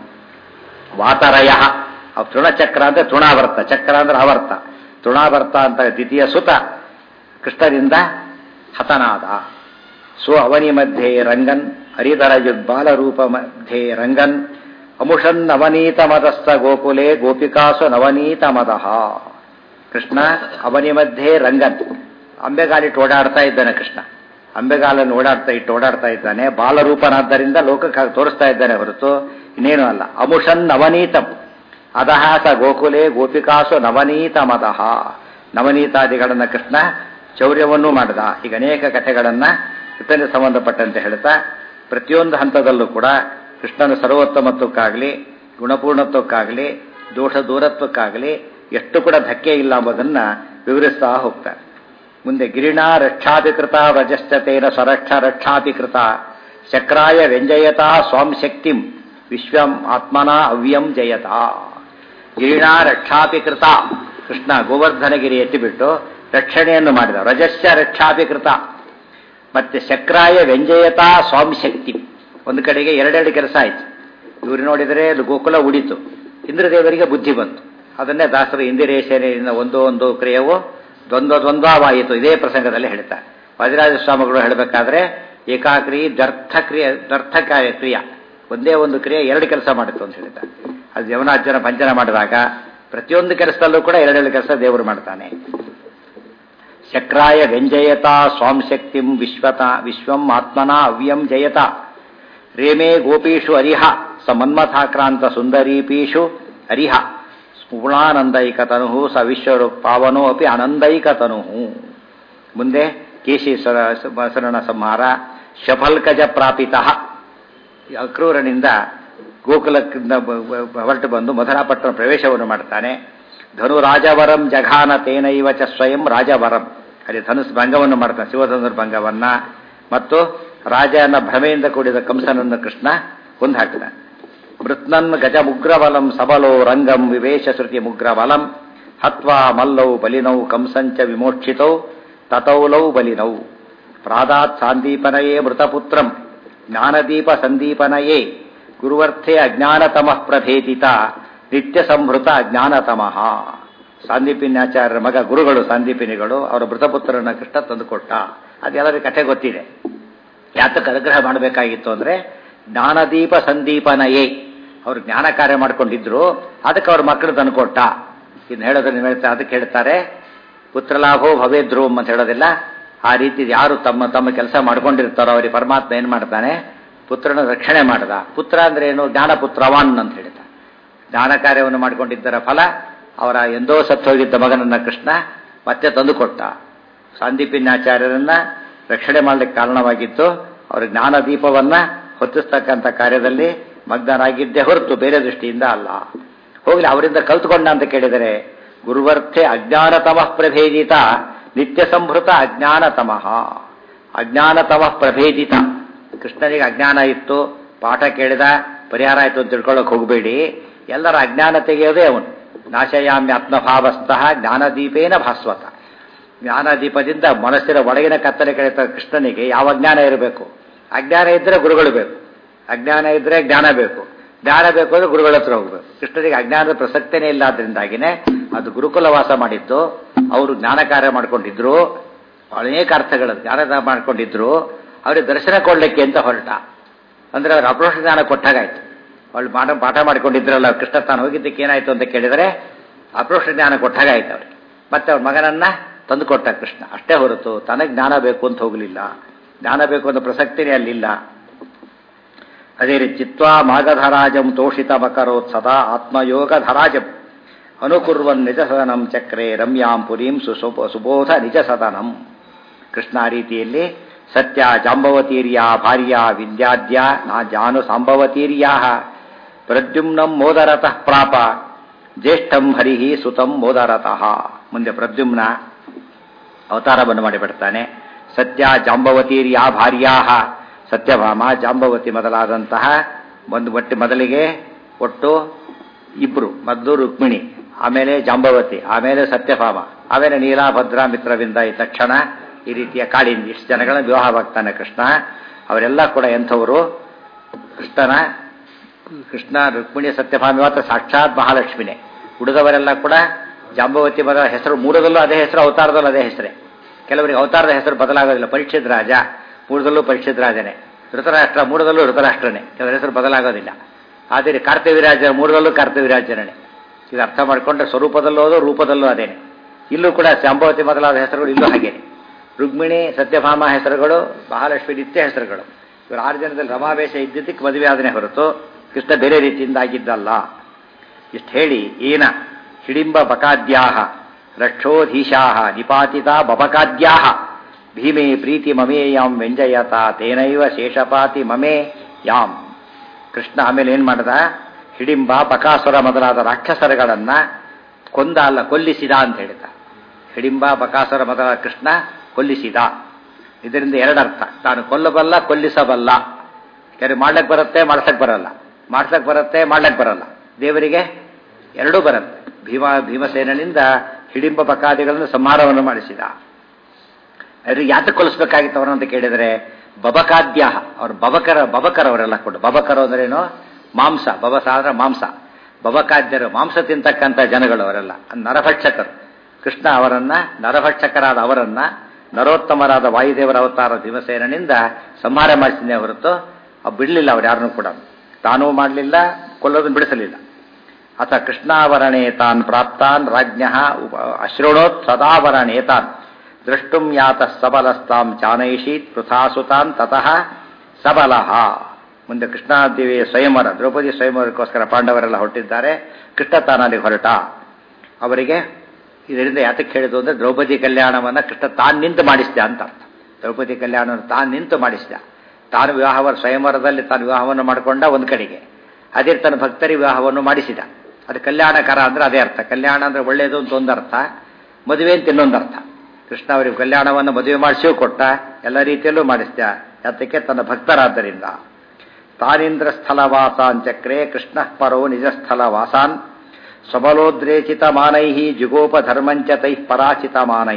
ವಾತರಯ ಅವ್ ತೃಣಚಕ್ರ ಅಂದ್ರೆ ತೃಣಾವರ್ತ ಚಕ್ರ ಅಂದ್ರೆ ಆವರ್ತ ತೃಣಾವರ್ತ ಅಂತ ದ್ವಿತೀಯ ಸುತ ಕೃಷ್ಣರಿಂದ ಹತನಾದ ಸೊ ಅವನಿ ಮಧ್ಯೆ ರಂಗನ್ ಹರಿಧರ ಬಾಲರೂಪ ಮಧ್ಯೆ ರಂಗನ್ ಅಮುಷನ್ ನವನೀತ ಮದಸ್ಥ ಗೋಕುಲೆ ಗೋಪಿಕಾಸು ನವನೀತ ಮದಃ ಕೃಷ್ಣ ಅವನಿ ಮಧ್ಯೆ ರಂಗನ್ ಅಂಬೆಗಾಲಿಟ್ಟು ಓಡಾಡ್ತಾ ಇದ್ದಾನೆ ಕೃಷ್ಣ ಅಂಬೆಗಾಲನ್ನು ಓಡಾಡ್ತಾ ಇಟ್ಟು ಓಡಾಡ್ತಾ ಇದ್ದಾನೆ ಬಾಲರೂಪನಾದ್ದರಿಂದ ಲೋಕಕ್ಕೆ ತೋರಿಸ್ತಾ ಇದ್ದಾನೆ ಹೊರತು ಇನ್ನೇನು ಅಲ್ಲ ಅಮುಷನ್ ನವನೀತಂ ಅದಹ ಸ ಗೋಕುಲೆ ಗೋಪಿಕಾಸು ನವನೀತ ಮದಃ ನವನೀತಾದಿಗಳನ್ನ ಕೃಷ್ಣ ಚೌರ್ಯವನ್ನೂ ಮಾಡಿದ ಈಗ ಅನೇಕ ಕಥೆಗಳನ್ನ ಇತನೆ ಸಂಬಂಧಪಟ್ಟಂತೆ ಹೇಳ್ತಾ ಪ್ರತಿಯೊಂದು ಹಂತದಲ್ಲೂ ಕೂಡ ಕೃಷ್ಣನ ಸರ್ವೋತ್ತಮತ್ವಕ್ಕಾಗಲಿ ಗುಣಪೂರ್ಣತ್ವಕ್ಕಾಗಲಿ ದೋಷ ದೂರತ್ವಕ್ಕಾಗಲಿ ಎಷ್ಟು ಕೂಡ ಧಕ್ಕೆ ಇಲ್ಲ ಎಂಬುದನ್ನ ವಿವರಿಸ್ತಾ ಹೋಗ್ತಾರೆ ಮುಂದೆ ಗಿರಿಣಾ ರಕ್ಷಾಪಿಕೃತ ವ್ರಜಶ್ಚತೇನ ಸ್ವರಕ್ಷ ರಕ್ಷಾಪಿಕೃತ ಚಕ್ರಾಯ ವ್ಯಂಜಯತಾ ಸ್ವಾಂ ಶಕ್ತಿಂ ವಿಶ್ವಂ ಆತ್ಮನ ಅವ್ಯಂ ಜಯತ ಗಿರಿಣಾ ರಕ್ಷಾಪಿಕೃತ ಕೃಷ್ಣ ಗೋವರ್ಧನಗಿರಿ ಎತ್ತಿಬಿಟ್ಟು ರಕ್ಷಣೆಯನ್ನು ಮಾಡಿದ ರಜಸ್ಯ ರಕ್ಷಾಪಿಕೃತ ಮತ್ತೆ ಚಕ್ರಾಯ ವ್ಯಂಜಯತಾ ಸ್ವಾಮಿ ಶಕ್ತಿ ಒಂದು ಕಡೆಗೆ ಎರಡೆರಡು ಕೆಲಸ ಆಯ್ತು ಇವರು ನೋಡಿದರೆ ಅದು ಗೋಕುಲ ಉಡಿತು ಇಂದ್ರದೇವರಿಗೆ ಬುದ್ಧಿ ಬಂತು ಅದನ್ನೇ ದಾಸರು ಇಂದಿರೇಶನಿಂದ ಒಂದು ಒಂದು ಕ್ರಿಯವು ದ್ವಂದ್ವ ದ್ವಂದ್ವವಾಯಿತು ಇದೇ ಪ್ರಸಂಗದಲ್ಲಿ ಹೇಳ್ತಾರೆ ವಜ್ರಾಜ ಸ್ವಾಮಿಗಳು ಹೇಳಬೇಕಾದ್ರೆ ಏಕಾಕ್ರಿಯೆ ದರ್ಥ ಕ್ರಿಯೆ ದರ್ಥ ಕ್ರಿಯ ಒಂದೇ ಒಂದು ಕ್ರಿಯೆ ಎರಡು ಕೆಲಸ ಮಾಡುತ್ತೆ ಅಂತ ಹೇಳ್ತಾರೆ ಅದು ಯಮನಾರ್ಜನ ಪಂಚನ ಮಾಡಿದಾಗ ಪ್ರತಿಯೊಂದು ಕೆಲಸದಲ್ಲೂ ಕೂಡ ಎರಡೆರಡು ಕೆಲಸ ದೇವರು ಮಾಡ್ತಾನೆ ಚಕ್ರಾಯ ವ್ಯಂಜಯತ ಸ್ವಾಂ ಶಕ್ತಿಂ ವಿಶ್ವತ ವಿಶ್ವಂ ಆತ್ಮನ ಅವ್ಯಂ ಜಯತ ರೇಮೇ ಗೋಪೀಷು ಅರಿಹ ಸ ಮನ್ಮಥಾಕ್ರಾಂತ ಸುಂದರೀಪೀಷು ಅರಿಹ ಸ್ಫುಣಾನಂದೈಕತನು ಸ ವಿಶ್ವ ಪಾವನೋ ಅಪಿ ಆನಂದೈಕತನು ಮುಂದೆ ಕೇಶಿ ಸರಣ ಸಂಹಾರ ಶಫಲ್ಕಜ ಪ್ರಾಪಿತ ಅಕ್ರೂರನಿಂದ ಗೋಕುಲಕ್ಕಿಂದ ಹೊರಟು ಬಂದು ಮಧುರಾಪಟ್ಟಣ ಪ್ರವೇಶವನ್ನು ಮಾಡ್ತಾನೆ ಧನು ರಾಜವರಂ ಜಘಾನ ತೇನೈವ ಚ ಸ್ವಯಂ ರಾಜವರಂ ಅಲ್ಲಿ ಧನುಸ್ ಭಂಗವನ್ನು ಮಾಡ್ತಾನೆ ಶಿವಧನುರ್ ಭಂಗವನ್ನ ಮತ್ತು ರಾಜನ ಭ್ರಮೆಯಿಂದ ಕೂಡಿದ ಕಂಸನನ್ನು ಕೃಷ್ಣ ಕೊಂದು ಹಾಕ್ತಾನೆ ಮೃತ್ನನ್ ಗಜ ಮುಗ್ರಬಲಂ ಸಬಲೋ ರಂಗಂ ವಿವೇಶ ಶ್ರುತಿ ಮುಗ್ರಬಲಂ ಹತ್ವಾ ಮಲ್ಲೌ ಬಲಿನೌ ಕಂಸಂಚ ವಿಮೋಕ್ಷಿತೌ ತತೌಲೌ ಬಲಿನೌ ಪ್ರಾದಾತ್ ಸಾಂದೀಪನಯೇ ಮೃತಪುತ್ರಂ ಜ್ಞಾನದೀಪ ಸಂದೀಪನಯೇ ಗುರುವರ್ಥೆ ಅಜ್ಞಾನತಮಃ ಪ್ರಭೇದಿತ ನಿತ್ಯ ಸಂಭೃತ ಅಜ್ಞಾನತಮಃ ಸಾಂದೀಪಿನ್ಯಾಚಾರ್ಯರ ಮಗ ಗುರುಗಳು ಸಾಂದೀಪಿನಿಗಳು ಅವರ ಮೃತಪುತ್ರನ ಕೃಷ್ಣ ತಂದುಕೊಟ್ಟ ಅದೆಲ್ಲರಿಗೂ ಕಥೆ ಗೊತ್ತಿದೆ ಯಾತಕ್ಕೆ ಅನುಗ್ರಹ ಮಾಡಬೇಕಾಗಿತ್ತು ಅಂದ್ರೆ ಜ್ಞಾನದೀಪ ಸಂದೀಪನಯೇ ಅವರು ಜ್ಞಾನ ಕಾರ್ಯ ಮಾಡ್ಕೊಂಡಿದ್ರು ಅದಕ್ಕೆ ಅವ್ರ ಮಕ್ಕಳು ತಂದುಕೊಟ್ಟ ಇನ್ನು ಹೇಳೋದನ್ನ ಹೇಳ್ತಾರೆ ಅದಕ್ಕೆ ಹೇಳ್ತಾರೆ ಪುತ್ರಲಾಭೋ ಭವೇದ್ರೋಮ್ ಅಂತ ಹೇಳೋದಿಲ್ಲ ಆ ರೀತಿ ಯಾರು ತಮ್ಮ ತಮ್ಮ ಕೆಲಸ ಮಾಡ್ಕೊಂಡಿರ್ತಾರೋ ಅವರಿಗೆ ಪರಮಾತ್ಮ ಏನ್ ಮಾಡ್ತಾನೆ ಪುತ್ರನ ರಕ್ಷಣೆ ಮಾಡದ ಪುತ್ರ ಅಂದ್ರೆ ಏನು ಜ್ಞಾನಪುತ್ರವಾನ್ ಅಂತ ಹೇಳ್ತಾರೆ ಜ್ಞಾನ ಕಾರ್ಯವನ್ನು ಮಾಡಿಕೊಂಡಿದ್ದರ ಫಲ ಅವರ ಎಂದೋ ಸತ್ತೋಗಿದ್ದ ಮಗನನ್ನ ಕೃಷ್ಣ ಮತ್ತೆ ತಂದುಕೊಟ್ಟ ಸಾಂದೀಪಿನ್ಯಾಚಾರ್ಯರನ್ನ ರಕ್ಷಣೆ ಮಾಡಲಿಕ್ಕೆ ಕಾರಣವಾಗಿತ್ತು ಅವರ ಜ್ಞಾನ ದೀಪವನ್ನ ಹೊತ್ತಿಸ್ತಕ್ಕಂಥ ಕಾರ್ಯದಲ್ಲಿ ಮಗ್ನರಾಗಿದ್ದೇ ಹೊರತು ಬೇರೆ ದೃಷ್ಟಿಯಿಂದ ಅಲ್ಲ ಹೋಗ್ಲಿ ಅವರಿಂದ ಕಲ್ತುಕೊಂಡ ಅಂತ ಕೇಳಿದರೆ ಗುರುವರ್ಥೆ ಅಜ್ಞಾನತಮಃ ಪ್ರಭೇದಿತ ನಿತ್ಯ ಸಂಭೃತ ಅಜ್ಞಾನತಮಃ ಅಜ್ಞಾನತಮಃ ಪ್ರಭೇದಿತ ಕೃಷ್ಣನಿಗೆ ಅಜ್ಞಾನ ಇತ್ತು ಪಾಠ ಕೇಳಿದ ಪರಿಹಾರ ಆಯಿತು ಅಂತ ತಿಳ್ಕೊಳ್ಳೋಕೆ ಹೋಗಬೇಡಿ ಎಲ್ಲರ ಅಜ್ಞಾನ ತೆಗೆಯೋದೇ ಅವನು ನಾಶಯಾಮ್ಯ ಆತ್ಮಭಾವಸ್ಥಃ ಜ್ಞಾನದೀಪೇನ ಭಾಸ್ವತ ಜ್ಞಾನದೀಪದಿಂದ ಮನಸ್ಸಿನ ಒಳಗಿನ ಕತ್ತಲೆ ಕಳೆತ ಕೃಷ್ಣನಿಗೆ ಯಾವ ಜ್ಞಾನ ಇರಬೇಕು ಅಜ್ಞಾನ ಇದ್ದರೆ ಗುರುಗಳು ಬೇಕು ಅಜ್ಞಾನ ಇದ್ದರೆ ಜ್ಞಾನ ಬೇಕು ಜ್ಞಾನ ಬೇಕು ಅಂದ್ರೆ ಗುರುಗಳ ಹತ್ರ ಹೋಗ್ಬೇಕು ಕೃಷ್ಣನಿಗೆ ಅಜ್ಞಾನದ ಪ್ರಸಕ್ತಿನೇ ಇಲ್ಲ ಆದ್ರಿಂದಾಗಿನೇ ಅದು ಗುರುಕುಲ ವಾಸ ಮಾಡಿದ್ದು ಅವರು ಜ್ಞಾನ ಕಾರ್ಯ ಮಾಡ್ಕೊಂಡಿದ್ರು ಅನೇಕ ಅರ್ಥಗಳು ಜ್ಞಾನ ಮಾಡ್ಕೊಂಡಿದ್ರು ಅವ್ರಿಗೆ ದರ್ಶನ ಕೊಡ್ಲಿಕ್ಕೆ ಅಂತ ಹೊರಟ ಅಂದ್ರೆ ಅವ್ರ ಅಪ್ರೋಷ ಜ್ಞಾನ ಕೊಟ್ಟಾಗಾಯ್ತು ಅವಳು ಮಾಡ ಪಾಠ ಮಾಡಿಕೊಂಡಿದ್ರಲ್ಲ ಕೃಷ್ಣ ತಾನು ಹೋಗಿದ್ದಕ್ಕೆ ಏನಾಯ್ತು ಅಂತ ಕೇಳಿದರೆ ಅಪ್ರೋಷ ಜ್ಞಾನ ಕೊಟ್ಟಾಗಾಯ್ತು ಅವ್ರಿಗೆ ಮತ್ತೆ ಅವ್ರ ಮಗನನ್ನ ತಂದು ಕೊಟ್ಟ ಕೃಷ್ಣ ಅಷ್ಟೇ ಹೊರತು ತನಗೆ ಜ್ಞಾನ ಬೇಕು ಅಂತ ಹೋಗಲಿಲ್ಲ ಜ್ಞಾನ ಬೇಕು ಅನ್ನೋ ಪ್ರಸಕ್ತಿನೇ ಅಲ್ಲಿಲ್ಲ ಅದೇ ರೀತಿ ಚಿತ್ವಾ ಮಾಗಧರಾಜಂ ತೋಷಿತ ಮಕರೋತ್ ಸದಾ ಆತ್ಮಯೋಗ ಧರಾಜಂ ಅನುಕುರ್ವನ್ ನಿಜ ಸದನಂ ಚಕ್ರೆ ರಮ್ಯಾಂ ಪುರೀಂ ಸುಸುಪ ಸುಬೋಧ ನಿಜ ಸದನಂ ಕೃಷ್ಣ ಆ ರೀತಿಯಲ್ಲಿ ಸತ್ಯ ಜಾಂಬವತೀರ್ಯ ಭಾರ್ಯ ವಿದ್ಯಾದ್ಯ ನಾ ಜಾನು ಸಾಂಬವತೀರ್ಯಾ ಪ್ರದ್ಯುಮ್ನಂ ಮೋದರತಃ ಪ್ರಾಪ ಜ್ಯೇಷ್ಠಂ ಹರಿಹಿ ಸುತಂ ಮೋದರತಃ ಮುಂದೆ ಪ್ರದ್ಯುಮ್ನ ಅವತಾರವನ್ನು ಮಾಡಿಬಿಡ್ತಾನೆ ಸತ್ಯ ಜಾಂಬವತೀರ್ಯ ಭಾರ್ಯಾ ಸತ್ಯಭಾಮ ಜಾಂಬವತಿ ಮೊದಲಾದಂತಹ ಒಂದು ಒಟ್ಟು ಮೊದಲಿಗೆ ಒಟ್ಟು ಇಬ್ರು ಮೊದಲು ರುಕ್ಮಿಣಿ ಆಮೇಲೆ ಜಾಂಬವತಿ ಆಮೇಲೆ ಸತ್ಯಭಾಮ ಆಮೇಲೆ ನೀಲಾಭದ್ರ ಮಿತ್ರವಿಂದ ಈ ತಕ್ಷಣ ಈ ರೀತಿಯ ಕಾಳಿಂದ ಇಷ್ಟು ಜನಗಳ ವಿವಾಹವಾಗ್ತಾನೆ ಕೃಷ್ಣ ಅವರೆಲ್ಲ ಕೂಡ ಎಂಥವರು ಕೃಷ್ಣನ ಕೃಷ್ಣ ರುಕ್ಮಿಣಿ ಸತ್ಯಭಾಮಿ ಮಾತ್ರ ಸಾಕ್ಷಾತ್ ಮಹಾಲಕ್ಷ್ಮಿನೇ ಉಳಿದವರೆಲ್ಲ ಕೂಡ ಜಾಂಬವತಿ ಮೊದಲ ಹೆಸರು ಮೂರದಲ್ಲೂ ಅದೇ ಹೆಸರು ಅವತಾರದಲ್ಲೂ ಅದೇ ಹೆಸರೇ ಕೆಲವರಿಗೆ ಅವತಾರದ ಹೆಸರು ಬದಲಾಗೋದಿಲ್ಲ ಪರೀಕ್ಷಿತ್ ರಾಜ ಮೂರದಲ್ಲೂ ಪರೀಕ್ಷಿತ್ ರಾಜನೇ ಋತರಾಷ್ಟ್ರ ಮೂರದಲ್ಲೂ ಋತರಾಷ್ಟ್ರನೇ ಕೆಲವರ ಹೆಸರು ಬದಲಾಗೋದಿಲ್ಲ ಆದರೆ ಕಾರ್ತಿವಿರಾಜ ಮೂರದಲ್ಲೂ ಕಾರ್ತಿವಿರಾಜನೇ ಇದು ಅರ್ಥ ಮಾಡಿಕೊಂಡ್ರೆ ಸ್ವರೂಪದಲ್ಲೂ ಅದು ರೂಪದಲ್ಲೂ ಅದೇನೆ ಇಲ್ಲೂ ಕೂಡ ಶಾಂಭವತಿ ಮೊದಲಾದ ಹೆಸರುಗಳು ಇಲ್ಲೂ ಹಾಗೇನೆ ರುಕ್ಮಿಣಿ ಸತ್ಯಭಾಮ ಹೆಸರುಗಳು ಮಹಾಲಕ್ಷ್ಮಿ ನಿತ್ಯ ಹೆಸರುಗಳು ಇವರು ಆರು ಜನದಲ್ಲಿ ರಮಾವೇಶ ಇದ್ದಿದ್ದಕ್ಕೆ ಮದುವೆ ಆದನೆ ಹೊರತು ಕೃಷ್ಣ ಬೇರೆ ರೀತಿಯಿಂದ ಆಗಿದ್ದಲ್ಲ ಇಷ್ಟು ಹೇಳಿ ಏನ ಹಿಡಿಂಬ ಬಕಾದ್ಯಾಹ ರಕ್ಷೋಧೀಶಾಹ ನಿಪಾತಿತ ಬಬಕಾದ್ಯಾಹ ಭೀಮೇ ಪ್ರೀತಿ ಮಮೇ ಯಾಂ ವ್ಯಂಜಯತ ತೇನೈವ ಶೇಷಪಾತಿ ಮಮೇ ಯಾಂ ಕೃಷ್ಣ ಆಮೇಲೆ ಏನ್ ಮಾಡದ ಹಿಡಿಂಬ ಬಕಾಸುರ ಮೊದಲಾದ ರಾಕ್ಷಸರುಗಳನ್ನ ಕೊಂದ ಅಲ್ಲ ಕೊಲ್ಲಿಸಿದ ಅಂತ ಹೇಳಿದ ಹಿಡಿಂಬ ಬಕಾಸುರ ಮೊದಲಾದ ಕೃಷ್ಣ ಕೊಲ್ಲಿಸಿದ ಇದರಿಂದ ಎರಡರ್ಥ ತಾನು ಕೊಲ್ಲಬಲ್ಲ ಕೊಲ್ಲಿಸಬಲ್ಲ ಯಾರು ಮಾಡ್ಲಕ್ ಬರುತ್ತೆ ಮಾಡ್ಸಕ್ ಬರಲ್ಲ ಮಾಡ್ಸಕ್ ಬರುತ್ತೆ ಮಾಡ್ಲಕ್ ಬರಲ್ಲ ದೇವರಿಗೆ ಎರಡೂ ಬರುತ್ತೆ ಭೀಮ ಭೀಮಸೇನಿಂದ ಹಿಡಿಂಬ ಬಕಾದಿಗಳನ್ನು ಸಂಹಾರವನ್ನು ಮಾಡಿಸಿದ ಅವ್ರಿಗೆ ಯಾತಕ್ಕೆ ಕೊಲಿಸ್ಬೇಕಾಗಿತ್ತು ಅವರನ್ನು ಅಂತ ಕೇಳಿದರೆ ಬಬಕಾದ್ಯ ಅವ್ರು ಬಬಕರ ಬಬಕರ್ ಅವರೆಲ್ಲ ಕೊಟ್ಟು ಬಬಕರು ಅಂದ್ರೇನು ಮಾಂಸ ಬಬಸ ಅಂದ್ರೆ ಮಾಂಸ ಬಬಕಾದ್ಯರು ಮಾಂಸ ತಿಂತಕ್ಕಂಥ ಜನಗಳು ಅವರೆಲ್ಲ ನರಭಕ್ಷಕರು ಕೃಷ್ಣ ಅವರನ್ನ ನರಭಕ್ಷಕರಾದ ಅವರನ್ನ ನರೋತ್ತಮರಾದ ವಾಯುದೇವರ ಅವತಾರ ಭೀಮಸೇನಿಂದ ಸಂಹಾರ ಮಾಡಿಸಿದ್ದೇ ಹೊರತು ಅವ್ ಬಿಡಲಿಲ್ಲ ಅವ್ರು ಯಾರನ್ನೂ ಕೂಡ ತಾನೂ ಮಾಡಲಿಲ್ಲ ಕೊಲ್ಲೋದನ್ನು ಬಿಡಿಸಲಿಲ್ಲ ಅಥ ಕೃಷ್ಣಾವರಣೇ ತಾನ್ ಪ್ರಾಪ್ತಾನ್ ರಾಜ್ಞ ಅಶ್ರುಣೋತ್ ಸದಾವರಣೇ ತಾನ್ ದ್ರಷ್ಟುಂ ಯಾತ ಸಬಲಸ್ತಾಂ ಚಾನೈಷೀತ್ ಪೃಥಾಸುತಾನ್ ತತಃ ಸಬಲಃ ಮುಂದೆ ಕೃಷ್ಣಾದೇವಿಯ ಸ್ವಯಂವರ ದ್ರೌಪದಿ ಸ್ವಯಂವರಕ್ಕೋಸ್ಕರ ಪಾಂಡವರೆಲ್ಲ ಹೊರಟಿದ್ದಾರೆ ಕೃಷ್ಣ ತಾನಲ್ಲಿ ಹೊರಟ ಅವರಿಗೆ ಇದರಿಂದ ಯಾತಕ್ಕೆ ಹೇಳಿದ್ದು ಅಂದ್ರೆ ದ್ರೌಪದಿ ಕಲ್ಯಾಣವನ್ನ ಕೃಷ್ಣ ತಾನು ನಿಂತು ಮಾಡಿಸಿದ ಅಂತ ಅರ್ಥ ದ್ರೌಪದಿ ಕಲ್ಯಾಣವನ್ನು ತಾನು ನಿಂತು ಮಾಡಿಸಿದ ತಾನು ವಿವಾಹವ ಸ್ವಯಂವರದಲ್ಲಿ ತಾನು ವಿವಾಹವನ್ನು ಮಾಡಿಕೊಂಡ ಒಂದು ಕಡೆಗೆ ಅದೇ ತನ್ನ ಭಕ್ತರಿ ವಿವಾಹವನ್ನು ಮಾಡಿಸಿದ ಅದು ಕಲ್ಯಾಣಕರ ಅಂದ್ರೆ ಅದೇ ಅರ್ಥ ಕಲ್ಯಾಣ ಅಂದ್ರೆ ಒಳ್ಳೆಯದು ಅಂತ ಒಂದು ಅರ್ಥ ಮದುವೆ ಅಂತ ಇನ್ನೊಂದು ಅರ್ಥ ಕೃಷ್ಣ ಅವರಿಗೆ ಕಲ್ಯಾಣವನ್ನು ಮದುವೆ ಮಾಡಿಸಿಯೂ ಕೊಟ್ಟ ಎಲ್ಲ ರೀತಿಯಲ್ಲೂ ಮಾಡಿಸಿದ ಯಾತಕ್ಕೆ ತನ್ನ ಭಕ್ತರಾದ್ದರಿಂದ ತಾನಿಂದ್ರ ಸ್ಥಳವಾಸಾನ್ ಚಕ್ರೆ ಕೃಷ್ಣ ಪರೋ ನಿಜ ಸ್ಥಳ ವಾಸಾನ್ ಸ್ವಬಲೋದ್ರೇಚಿತ ಮಾನೈ ಜುಗೋಪ ಧರ್ಮಂಚ ತೈ ಪರಾಚಿತ ಮಾನೈ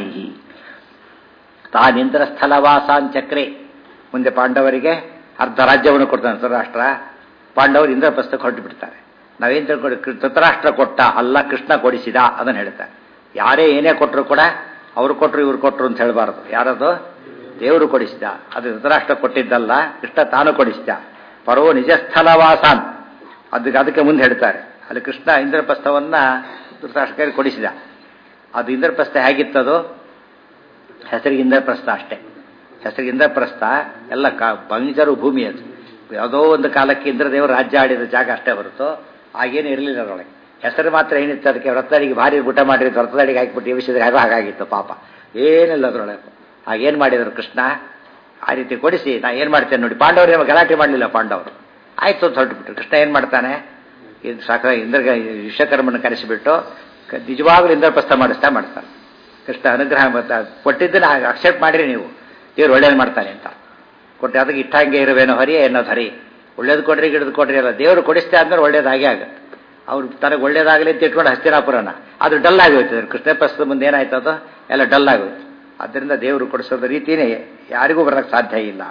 ತಾನಿಂದ್ರ ಸ್ಥಳವಾಸಾನ್ ಚಕ್ರೆ ಮುಂದೆ ಪಾಂಡವರಿಗೆ ಅರ್ಧ ರಾಜ್ಯವನ್ನು ಕೊಡ್ತಾನೆ ಧೃತರಾಷ್ಟ್ರ ಪಾಂಡವರು ಇಂದ್ರಪ್ರಸ್ಥಕ್ಕೆ ಹೊರಟು ಬಿಡ್ತಾರೆ ನಾವೇನ್ ತಿಳ್ಕೊಂಡು ಧೃತರಾಷ್ಟ್ರ ಕೊಟ್ಟ ಅಲ್ಲ ಕೃಷ್ಣ ಕೊಡಿಸಿದ ಅದನ್ನು ಹೇಳ್ತಾರೆ ಯಾರೇ ಏನೇ ಕೊಟ್ಟರು ಕೂಡ ಅವ್ರು ಕೊಟ್ಟರು ಇವ್ರು ಕೊಟ್ಟರು ಅಂತ ಹೇಳಬಾರದು ಯಾರದು ದೇವರು ಕೊಡಿಸಿದ ಅದು ಧೃತರಾಷ್ಟ್ರ ಕೊಟ್ಟಿದ್ದಲ್ಲ ಕೃಷ್ಣ ತಾನು ಕೊಡಿಸಿದ ಪರೋ ನಿಜ ಸ್ಥಳವಾಸಾನ್ ಅದಕ್ಕೆ ಅದಕ್ಕೆ ಮುಂದೆ ಹೇಳ್ತಾರೆ ಅಲ್ಲಿ ಕೃಷ್ಣ ಇಂದ್ರಪ್ರಸ್ಥವನ್ನ ಧೃತರಾಷ್ಟ್ರಕ್ಕೆ ಕೊಡಿಸಿದ ಅದು ಇಂದ್ರಪ್ರಸ್ಥ ಹೇಗಿತ್ತದು ಹೆಸರಿಗೆ ಇಂದ್ರಪ್ರಸ್ಥ ಅಷ್ಟೇ ಹೆಸರಿಗೆ ಇಂದ್ರಪ್ರಸ್ಥ ಎಲ್ಲ ಕಾ ಬಂಜರು ಭೂಮಿ ಅದು ಯಾವುದೋ ಒಂದು ಕಾಲಕ್ಕೆ ಇಂದ್ರದೇವರು ರಾಜ್ಯ ಆಡಿದ ಜಾಗ ಅಷ್ಟೇ ಹೊರತು ಆಗೇನು ಇರಲಿಲ್ಲ ಅದರೊಳಗೆ ಹೆಸರು ಮಾತ್ರ ಏನಿತ್ತು ಅದಕ್ಕೆ ವ್ರತದಡಿಗೆ ಭಾರಿ ಊಟ ಮಾಡಿರಿ ವ್ರತದಡಿಗೆ ಹಾಕಿಬಿಟ್ಟು ಎವಿಸಿದ್ರೆ ಅದು ಹಾಗಾಗಿತ್ತು ಪಾಪ ಏನಿಲ್ಲ ಅದರೊಳಗೆ ಆಗೇನು ಮಾಡಿದರು ಕೃಷ್ಣ ಆ ರೀತಿ ಕೊಡಿಸಿ ನಾ ಏನು ಮಾಡ್ತೇನೆ ನೋಡಿ ಪಾಂಡವರು ಏನು ಗಲಾಟೆ ಮಾಡಲಿಲ್ಲ ಪಾಂಡವರು ಆಯ್ತು ಅಂತ ಹೊರಟುಬಿಟ್ರು ಕೃಷ್ಣ ಏನು ಮಾಡ್ತಾನೆ ಇದು ಸಾಕ ಇಂದ್ರ ವಿಶ್ವಕರ್ಮನ ಕರೆಸಿಬಿಟ್ಟು ನಿಜವಾಗ್ಲೂ ಇಂದ್ರಪ್ರಸ್ಥ ಮಾಡಿಸ್ತಾ ಮಾಡ್ತಾನೆ ಕೃಷ್ಣ ಅನುಗ್ರಹ ಕೊಟ್ಟಿದ್ದನ್ನ ಅಕ್ಸೆಪ್ಟ್ ಮಾಡಿರಿ ನೀವು ದೇವ್ರು ಒಳ್ಳೇದು ಮಾಡ್ತಾನೆ ಅಂತ ಕೊಟ್ಟು ಅದಕ್ಕೆ ಇಟ್ಟಂಗೆ ಇರುವೇನೋ ಹರಿ ಏನೋ ಹರಿ ಒಳ್ಳೇದು ಕೊಡ್ರಿ ಗಿಡದು ಕೊಡ್ರಿ ಅಲ್ಲ ದೇವರು ಕೊಡಿಸ್ತಾ ಅಂದ್ರೆ ಒಳ್ಳೇದಾಗೇ ಆಗುತ್ತೆ ಅವ್ರು ತನಗೆ ಒಳ್ಳೇದಾಗಲಿ ಅಂತ ಇಟ್ಕೊಂಡು ಹಸ್ತಿನಾಪುರನ ಅದು ಡಲ್ ಆಗಿ ಹೋಯ್ತದೆ ಕೃಷ್ಣ ಪ್ರಸ್ತುತ ಮುಂದೆ ಏನಾಯ್ತು ಅದು ಎಲ್ಲ ಡಲ್ ಆಗೋಯ್ತು ಅದರಿಂದ ದೇವರು ಕೊಡಿಸೋದ ರೀತಿಯೇ ಯಾರಿಗೂ ಬರೋಕ್ಕೆ ಸಾಧ್ಯ ಇಲ್ಲ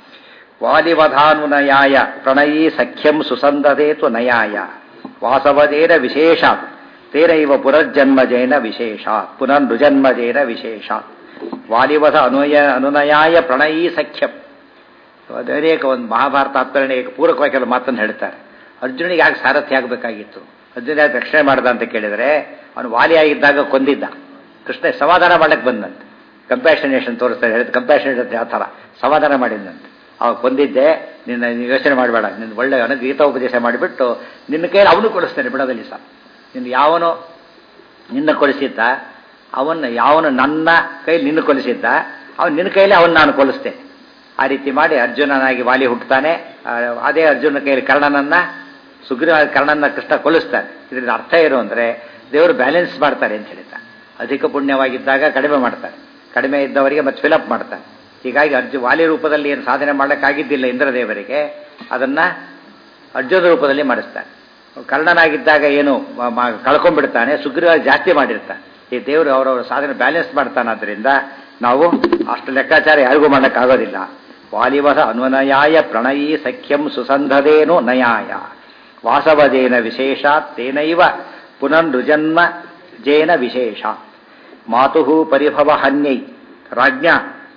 ವಾಲಿವಧಾನುನಯಾಯ ಪ್ರಣಯೀ ಸಖ್ಯಂ ಸುಸಂದದೇತು ನಯಾಯ ವಾಸವದೇನ ವಿಶೇಷಾತ್ ತೇನೈವ ಪುನರ್ಜನ್ಮಜೇನ ವಿಶೇಷಾತ್ ಪುನರ್ನೃಜನ್ಮಜೇನ ವಿಶೇಷಾತ್ ವಾಲಿವಧ ಅನುಯ ಅನುನಯಾಯ ಪ್ರಣಯೀ ಸಖ್ಯಂ ಅದು ಅನೇಕ ಒಂದು ಮಹಾಭಾರತ ಆತ್ಮರಣೆಗೆ ಪೂರಕವಾಗಿ ಕೆಲವು ಮಾತನ್ನು ಹೇಳ್ತಾರೆ ಅರ್ಜುನಿಗೆ ಯಾಕೆ ಸಾರಥಿ ಆಗಬೇಕಾಗಿತ್ತು ಅರ್ಜುನ ಯಾಕೆ ರಕ್ಷಣೆ ಮಾಡ್ದ ಅಂತ ಕೇಳಿದರೆ ಅವನು ವಾಲಿಯಾಗಿದ್ದಾಗ ಕೊಂದಿದ್ದ ಕೃಷ್ಣ ಸಮಾಧಾನ ಮಾಡಕ್ಕೆ ಬಂದಂತೆ ಕಂಪ್ಯಾಷನೇಷನ್ ತೋರಿಸ್ತಾರೆ ಹೇಳಿದ ಕಂಪ್ಯಾಷನೇಟ್ ಆ ಥರ ಸಮಾಧಾನ ಮಾಡಿದಂತೆ ಅವಾಗ ಕೊಂದಿದ್ದೆ ನಿನ್ನ ನೀನು ಯೋಚನೆ ಮಾಡಬೇಡ ನಿನ್ನ ಒಳ್ಳೆ ಅವನು ಗೀತೋಪದೇಶ ಮಾಡಿಬಿಟ್ಟು ನಿನ್ನ ಕೈಯಲ್ಲಿ ಅವನು ಕೊಡಿಸ್ತೇನೆ ಬಿಡೋದಲ್ಲಿ ಸಹ ನಿನ್ನ ಯಾವನು ನಿನ್ನ ಕೊಲಿಸಿದ್ದ ಅವನ್ನ ಯಾವನು ನನ್ನ ಕೈ ನಿನ್ನ ಕೊಲಿಸಿದ್ದ ಅವನು ನಿನ್ನ ಕೈಯಲ್ಲಿ ಅವನು ನಾನು ಕೊಲಿಸ್ತೇನೆ ಆ ರೀತಿ ಮಾಡಿ ಅರ್ಜುನನಾಗಿ ವಾಲಿ ಹುಟ್ಟುತ್ತಾನೆ ಆ, ಅದೇ ಅರ್ಜುನ ಕೈಯಲ್ಲಿ ಕರ್ಣನನ್ನ ಸುಗ್ರೀವ ಕರ್ಣನ ಕೃಷ್ಣ ಕೊಲಿಸ್ತಾನೆ ಇದರಿಂದ ಅರ್ಥ ಏನು ಅಂದರೆ ದೇವರು ಬ್ಯಾಲೆನ್ಸ್ ಮಾಡ್ತಾರೆ ಅಂತ ಹೇಳ್ತಾರೆ ಅಧಿಕ ಪುಣ್ಯವಾಗಿದ್ದಾಗ ಕಡಿಮೆ ಮಾಡ್ತಾರೆ ಕಡಿಮೆ ಇದ್ದವರಿಗೆ ಮತ್ತೆ ಫಿಲಪ್ ಮಾಡ್ತಾರೆ ಹೀಗಾಗಿ ಅರ್ಜು ವಾಲಿ ರೂಪದಲ್ಲಿ ಏನು ಸಾಧನೆ ಮಾಡಲಿಕ್ಕಾಗಿದ್ದಿಲ್ಲ ಇಂದ್ರದೇವರಿಗೆ ಅದನ್ನ ಅರ್ಜುನ ರೂಪದಲ್ಲಿ ಮಾಡಿಸ್ತಾನೆ ಕರ್ಣನಾಗಿದ್ದಾಗ ಏನು ಮ- ಮ- ಕಳ್ಕೊಂಡ್ಬಿಡ್ತಾನೆ ಸುಗ್ರೀವ ಜಾಸ್ತಿ ಮಾಡಿರ್ತಾನೆ ಈ ದೇವರು ಅವರವರ ಸಾಧನೆ ಬ್ಯಾಲೆನ್ಸ್ ಮಾಡ್ತಾನಾದ್ರಿಂದ ನಾವು ಅಷ್ಟು ಲೆಕ್ಕಾಚಾರ ಯಾರಿಗೂ ಮಾಡೋಕ್ಕಾಗೋದಿಲ್ಲ ವಾಲಿವಧ ಅನ್ವನಯಾಯ ಪ್ರಣಯೀ ಸಖ್ಯಂ ಸುಸಂಧದೇನು ನಯಾಯ ವಾಸವದೇನ ವಿಶೇಷಾತ್ ತೇನೈವ ಪುನರ್ನೃಜನ್ಮ ಜೇನ ವಿಶೇಷ ಮಾತು ಪರಿಭವ ಹನ್ಯೈ ರಾಜ್ಞ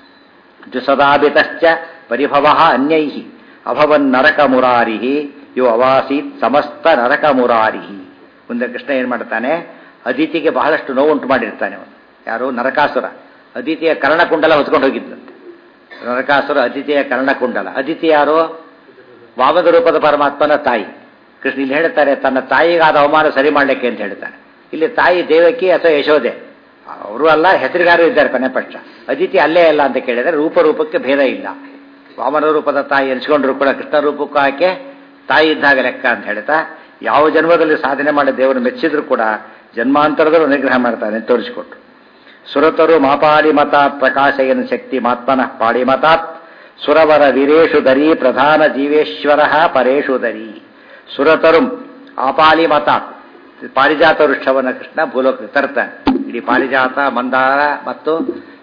ಜುಸದಾಬಿತಶ್ಚ ಪರಿಭವ ಅನ್ಯೈ ಅಭವನ್ ನರಕ ಮುರಾರಿ ಯೋ ಅವಾಸೀತ್ ಸಮಸ್ತ ನರಕ ಮುರಾರಿ ಮುಂದೆ ಕೃಷ್ಣ ಏನ್ ಮಾಡ್ತಾನೆ ಅದಿತಿಗೆ ಬಹಳಷ್ಟು ನೋವುಂಟು ಮಾಡಿರ್ತಾನೆ ಅವನು ಯಾರು ನರಕಾಸುರ ಅದಿತಿಯ ಕರ್ಣಕುಂಡಲ ಹೊತ್ಕೊಂಡು ಹೋಗಿದ್ದಂತೆ ನರಕಾಸುರ ಅದಿತಿಯ ಕರ್ಣಕುಂಡಲ ಅದಿತಿ ಯಾರು ವಾಮದ ರೂಪದ ಪರಮಾತ್ಮನ ತಾಯಿ ಕೃಷ್ಣ ಇಲ್ಲಿ ಹೇಳ್ತಾರೆ ತನ್ನ ತಾಯಿಗಾದ ಅವಮಾನ ಸರಿ ಮಾಡಲಿಕ್ಕೆ ಅಂತ ಹೇಳ್ತಾರೆ ಇಲ್ಲಿ ತಾಯಿ ದೇವಕಿ ಅಥವಾ ಯಶೋದೆ ಅವರು ಅಲ್ಲ ಹೆಸರಿಗಾರು ಇದ್ದಾರೆ ಕೊನೆ ಪಕ್ಷ ಅದಿತಿ ಅಲ್ಲೇ ಅಲ್ಲ ಅಂತ ಕೇಳಿದರೆ ರೂಪರೂಪಕ್ಕೆ ಭೇದ ಇಲ್ಲ ವಾಮನ ರೂಪದ ತಾಯಿ ಎನಿಸ್ಕೊಂಡ್ರು ಕೂಡ ಕೃಷ್ಣ ರೂಪಕ್ಕೂ ಆಕೆ ತಾಯಿ ಇದ್ದಾಗ ಲೆಕ್ಕ ಅಂತ ಹೇಳ್ತಾ ಯಾವ ಜನ್ಮದಲ್ಲಿ ಸಾಧನೆ ಮಾಡಿ ದೇವರು ಮೆಚ್ಚಿದ್ರು ಕೂಡ ಜನ್ಮಾಂತರದಲ್ಲೂ ನಿಗ್ರಹ ಮಾಡ್ತಾನೆ ಅಂತ ತೋರಿಸಿಕೊಟ್ರು ಸುರತರು ಮಾಪಾಡಿ ಮತಾತ್ ಪ್ರಕಾಶಯನ ಶಕ್ತಿ ಮಾತ್ಮನಃ ಪಾಡಿ ಮತಾತ್ ಸುರವರ ವೀರೇಶು ದರಿ ಪ್ರಧಾನ ಜೀವೇಶ್ವರ ಪರೇಶು ದರಿ ಸುರತರುಂ ಆಪಾಲಿ ಮತಾತ್ ಪಾರಿಜಾತ ವೃಕ್ಷವನ್ನು ಕೃಷ್ಣ ಭೂಲೋಕ ತರ್ತಾನೆ ಇಡೀ ಪಾರಿಜಾತ ಮಂದಾರ ಮತ್ತು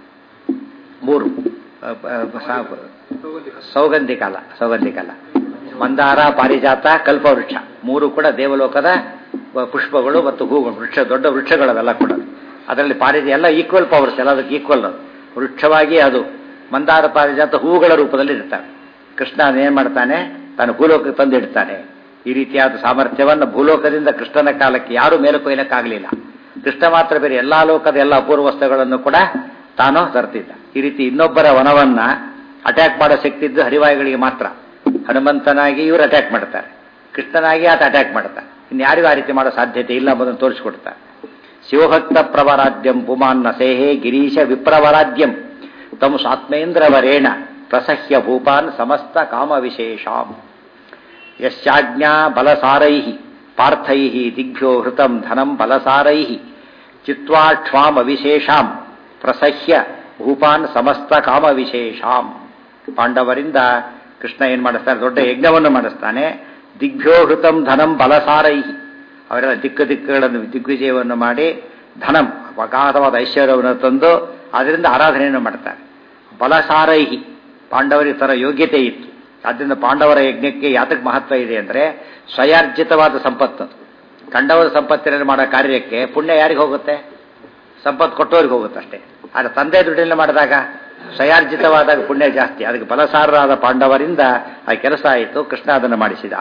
ಮೂರು ಅ, ಅ, ಸಾ- ಸೌಗಂಧಿಕಾಲ ಸೌಗಂಧಿಕಾಲ ಮಂದಾರ ಪಾರಿಜಾತ ಕಲ್ಪವೃಕ್ಷ ಮೂರು ಕೂಡ ದೇವಲೋಕದ ವ- ಪುಷ್ಪಗಳು ಮತ್ತು ಹೂಗಳು ವೃಕ್ಷ ದೊಡ್ಡ ವೃಕ್ಷಗಳವೆಲ್ಲ ಕೂಡ ಅದರಲ್ಲಿ ಪಾರಿಜ ಎಲ್ಲ ಈಕ್ವಲ್ ಪವರ್ಸ್ ಎಲ್ಲ ಅದಕ್ಕೆ ಈಕ್ವಲ್ ಅದು ವೃಕ್ಷವಾಗಿ ಅದು ಮಂದಾರ ಪಾರಿಜಾತ ಹೂಗಳ ರೂಪದಲ್ಲಿ ಇರ್ತಾವೆ ಕೃಷ್ಣ ಏನ್ ಮಾಡ್ತಾನೆ ತಾನು ಭೂಲೋಕಕ್ಕೆ ತಂದಿಡ್ತಾನೆ ಈ ರೀತಿಯಾದ ಸಾಮರ್ಥ್ಯವನ್ನು ಭೂಲೋಕದಿಂದ ಕೃಷ್ಣನ ಕಾಲಕ್ಕೆ ಯಾರು ಮೇಲೆ ಕೊಯ್ಲಕ್ಕಾಗಲಿಲ್ಲ ಕೃಷ್ಣ ಮಾತ್ರ ಬೇರೆ ಎಲ್ಲಾ ಲೋಕದ ಎಲ್ಲ ಅಪೂರ್ವ ವಸ್ತುಗಳನ್ನು ಕೂಡ ತಾನು ತರ್ತಿದ್ದ ಈ ರೀತಿ ಇನ್ನೊಬ್ಬರ ವನವನ್ನ ಅಟ್ಯಾಕ್ ಮಾಡೋ ಶಕ್ತಿ ಇದ್ದು ಹರಿವಾಯುಗಳಿಗೆ ಮಾತ್ರ ಹನುಮಂತನಾಗಿ ಇವರು ಅಟ್ಯಾಕ್ ಮಾಡ್ತಾರೆ ಕೃಷ್ಣನಾಗಿ ಆತ ಅಟ್ಯಾಕ್ ಮಾಡ್ತಾರೆ ಇನ್ಯಾರಿಗೂ ಆ ರೀತಿ ಮಾಡೋ ಸಾಧ್ಯತೆ ಇಲ್ಲ ಎಂಬುದನ್ನು ತೋರಿಸ್ಕೊಡ್ತಾರೆ ಶಿವಭಕ್ತ ಪ್ರವರಾದ್ಯಂ ಪುಮಾನ್ನ ಸೇಹೆ ಗಿರೀಶ ವಿಪ್ರವರಾದ್ಯಂ ತಮ್ ಸ್ವಾತ್ಮೇಂದ್ರವರೇಣ ಪ್ರಸಹ್ಯ ಭೂಪಾನ್ ಸಮಸ್ತ ಕಾಮ ವಿಶೇಷಾಂ ಯಶ್ಚಾಜ್ಞಾ ಬಲಸಾರೈ ಪಾರ್ಥೈ ದಿಗ್ಭ್ಯೋ ಹೃತಂ ಧನಂ ಬಲಸಾರೈ ಚಿತ್ವಾಕ್ಷ್ವಾಮ ವಿಶೇಷಾಂ ಪ್ರಸಹ್ಯ ಭೂಪಾನ್ ಸಮಸ್ತ ಕಾಮ ವಿಶೇಷಾಂ ಪಾಂಡವರಿಂದ ಕೃಷ್ಣ ಏನ್ ಮಾಡಿಸ್ತಾನೆ ದೊಡ್ಡ ಯಜ್ಞವನ್ನು ಮಾಡಿಸ್ತಾನೆ ದಿಗ್ಭ್ಯೋ ಹೃತಂ ಧನಂ ಬಲಸಾರೈ ಅವರೆಲ್ಲ ದಿಕ್ಕು ದಿಕ್ಕುಗಳನ್ನು ದಿಗ್ವಿಜಯವನ್ನು ಮಾಡಿ ಧನಂ ಅಗಾಧವಾದ ಐಶ್ವರ್ಯವನ್ನು ತಂದು ಅದರಿಂದ ಆರಾಧನೆಯನ್ನು ಮಾಡ್ತಾರೆ ಬಲಸಾರೈಹಿ ಪಾಂಡವರಿಗೆ ತರ ಯೋಗ್ಯತೆ ಇತ್ತು ಆದ್ದರಿಂದ ಪಾಂಡವರ ಯಜ್ಞಕ್ಕೆ ಯಾತಕ್ಕೆ ಮಹತ್ವ ಇದೆ ಅಂದರೆ ಸ್ವಯಾರ್ಜಿತವಾದ ಸಂಪತ್ತು ಅದು. ಕಂಡವರ ಸಂಪತ್ತಿನಲ್ಲಿ ಮಾಡೋ ಕಾರ್ಯಕ್ಕೆ ಪುಣ್ಯ ಯಾರಿಗೆ ಹೋಗುತ್ತೆ ಸಂಪತ್ತು ಕೊಟ್ಟವರಿಗೆ ಹೋಗುತ್ತೆ ಅಷ್ಟೇ ಆದರೆ ತಂದೆ ದುಡ್ಡಿನಲ್ಲಿ ಮಾಡಿದಾಗ ಸ್ವಯಾರ್ಜಿತವಾದಾಗ ಪುಣ್ಯ ಜಾಸ್ತಿ ಅದಕ್ಕೆ ಬಲಸಾರರಾದ ಪಾಂಡವರಿಂದ ಆ ಕೆಲಸ ಆಯಿತು ಕೃಷ್ಣ ಅದನ್ನು ಮಾಡಿಸಿದ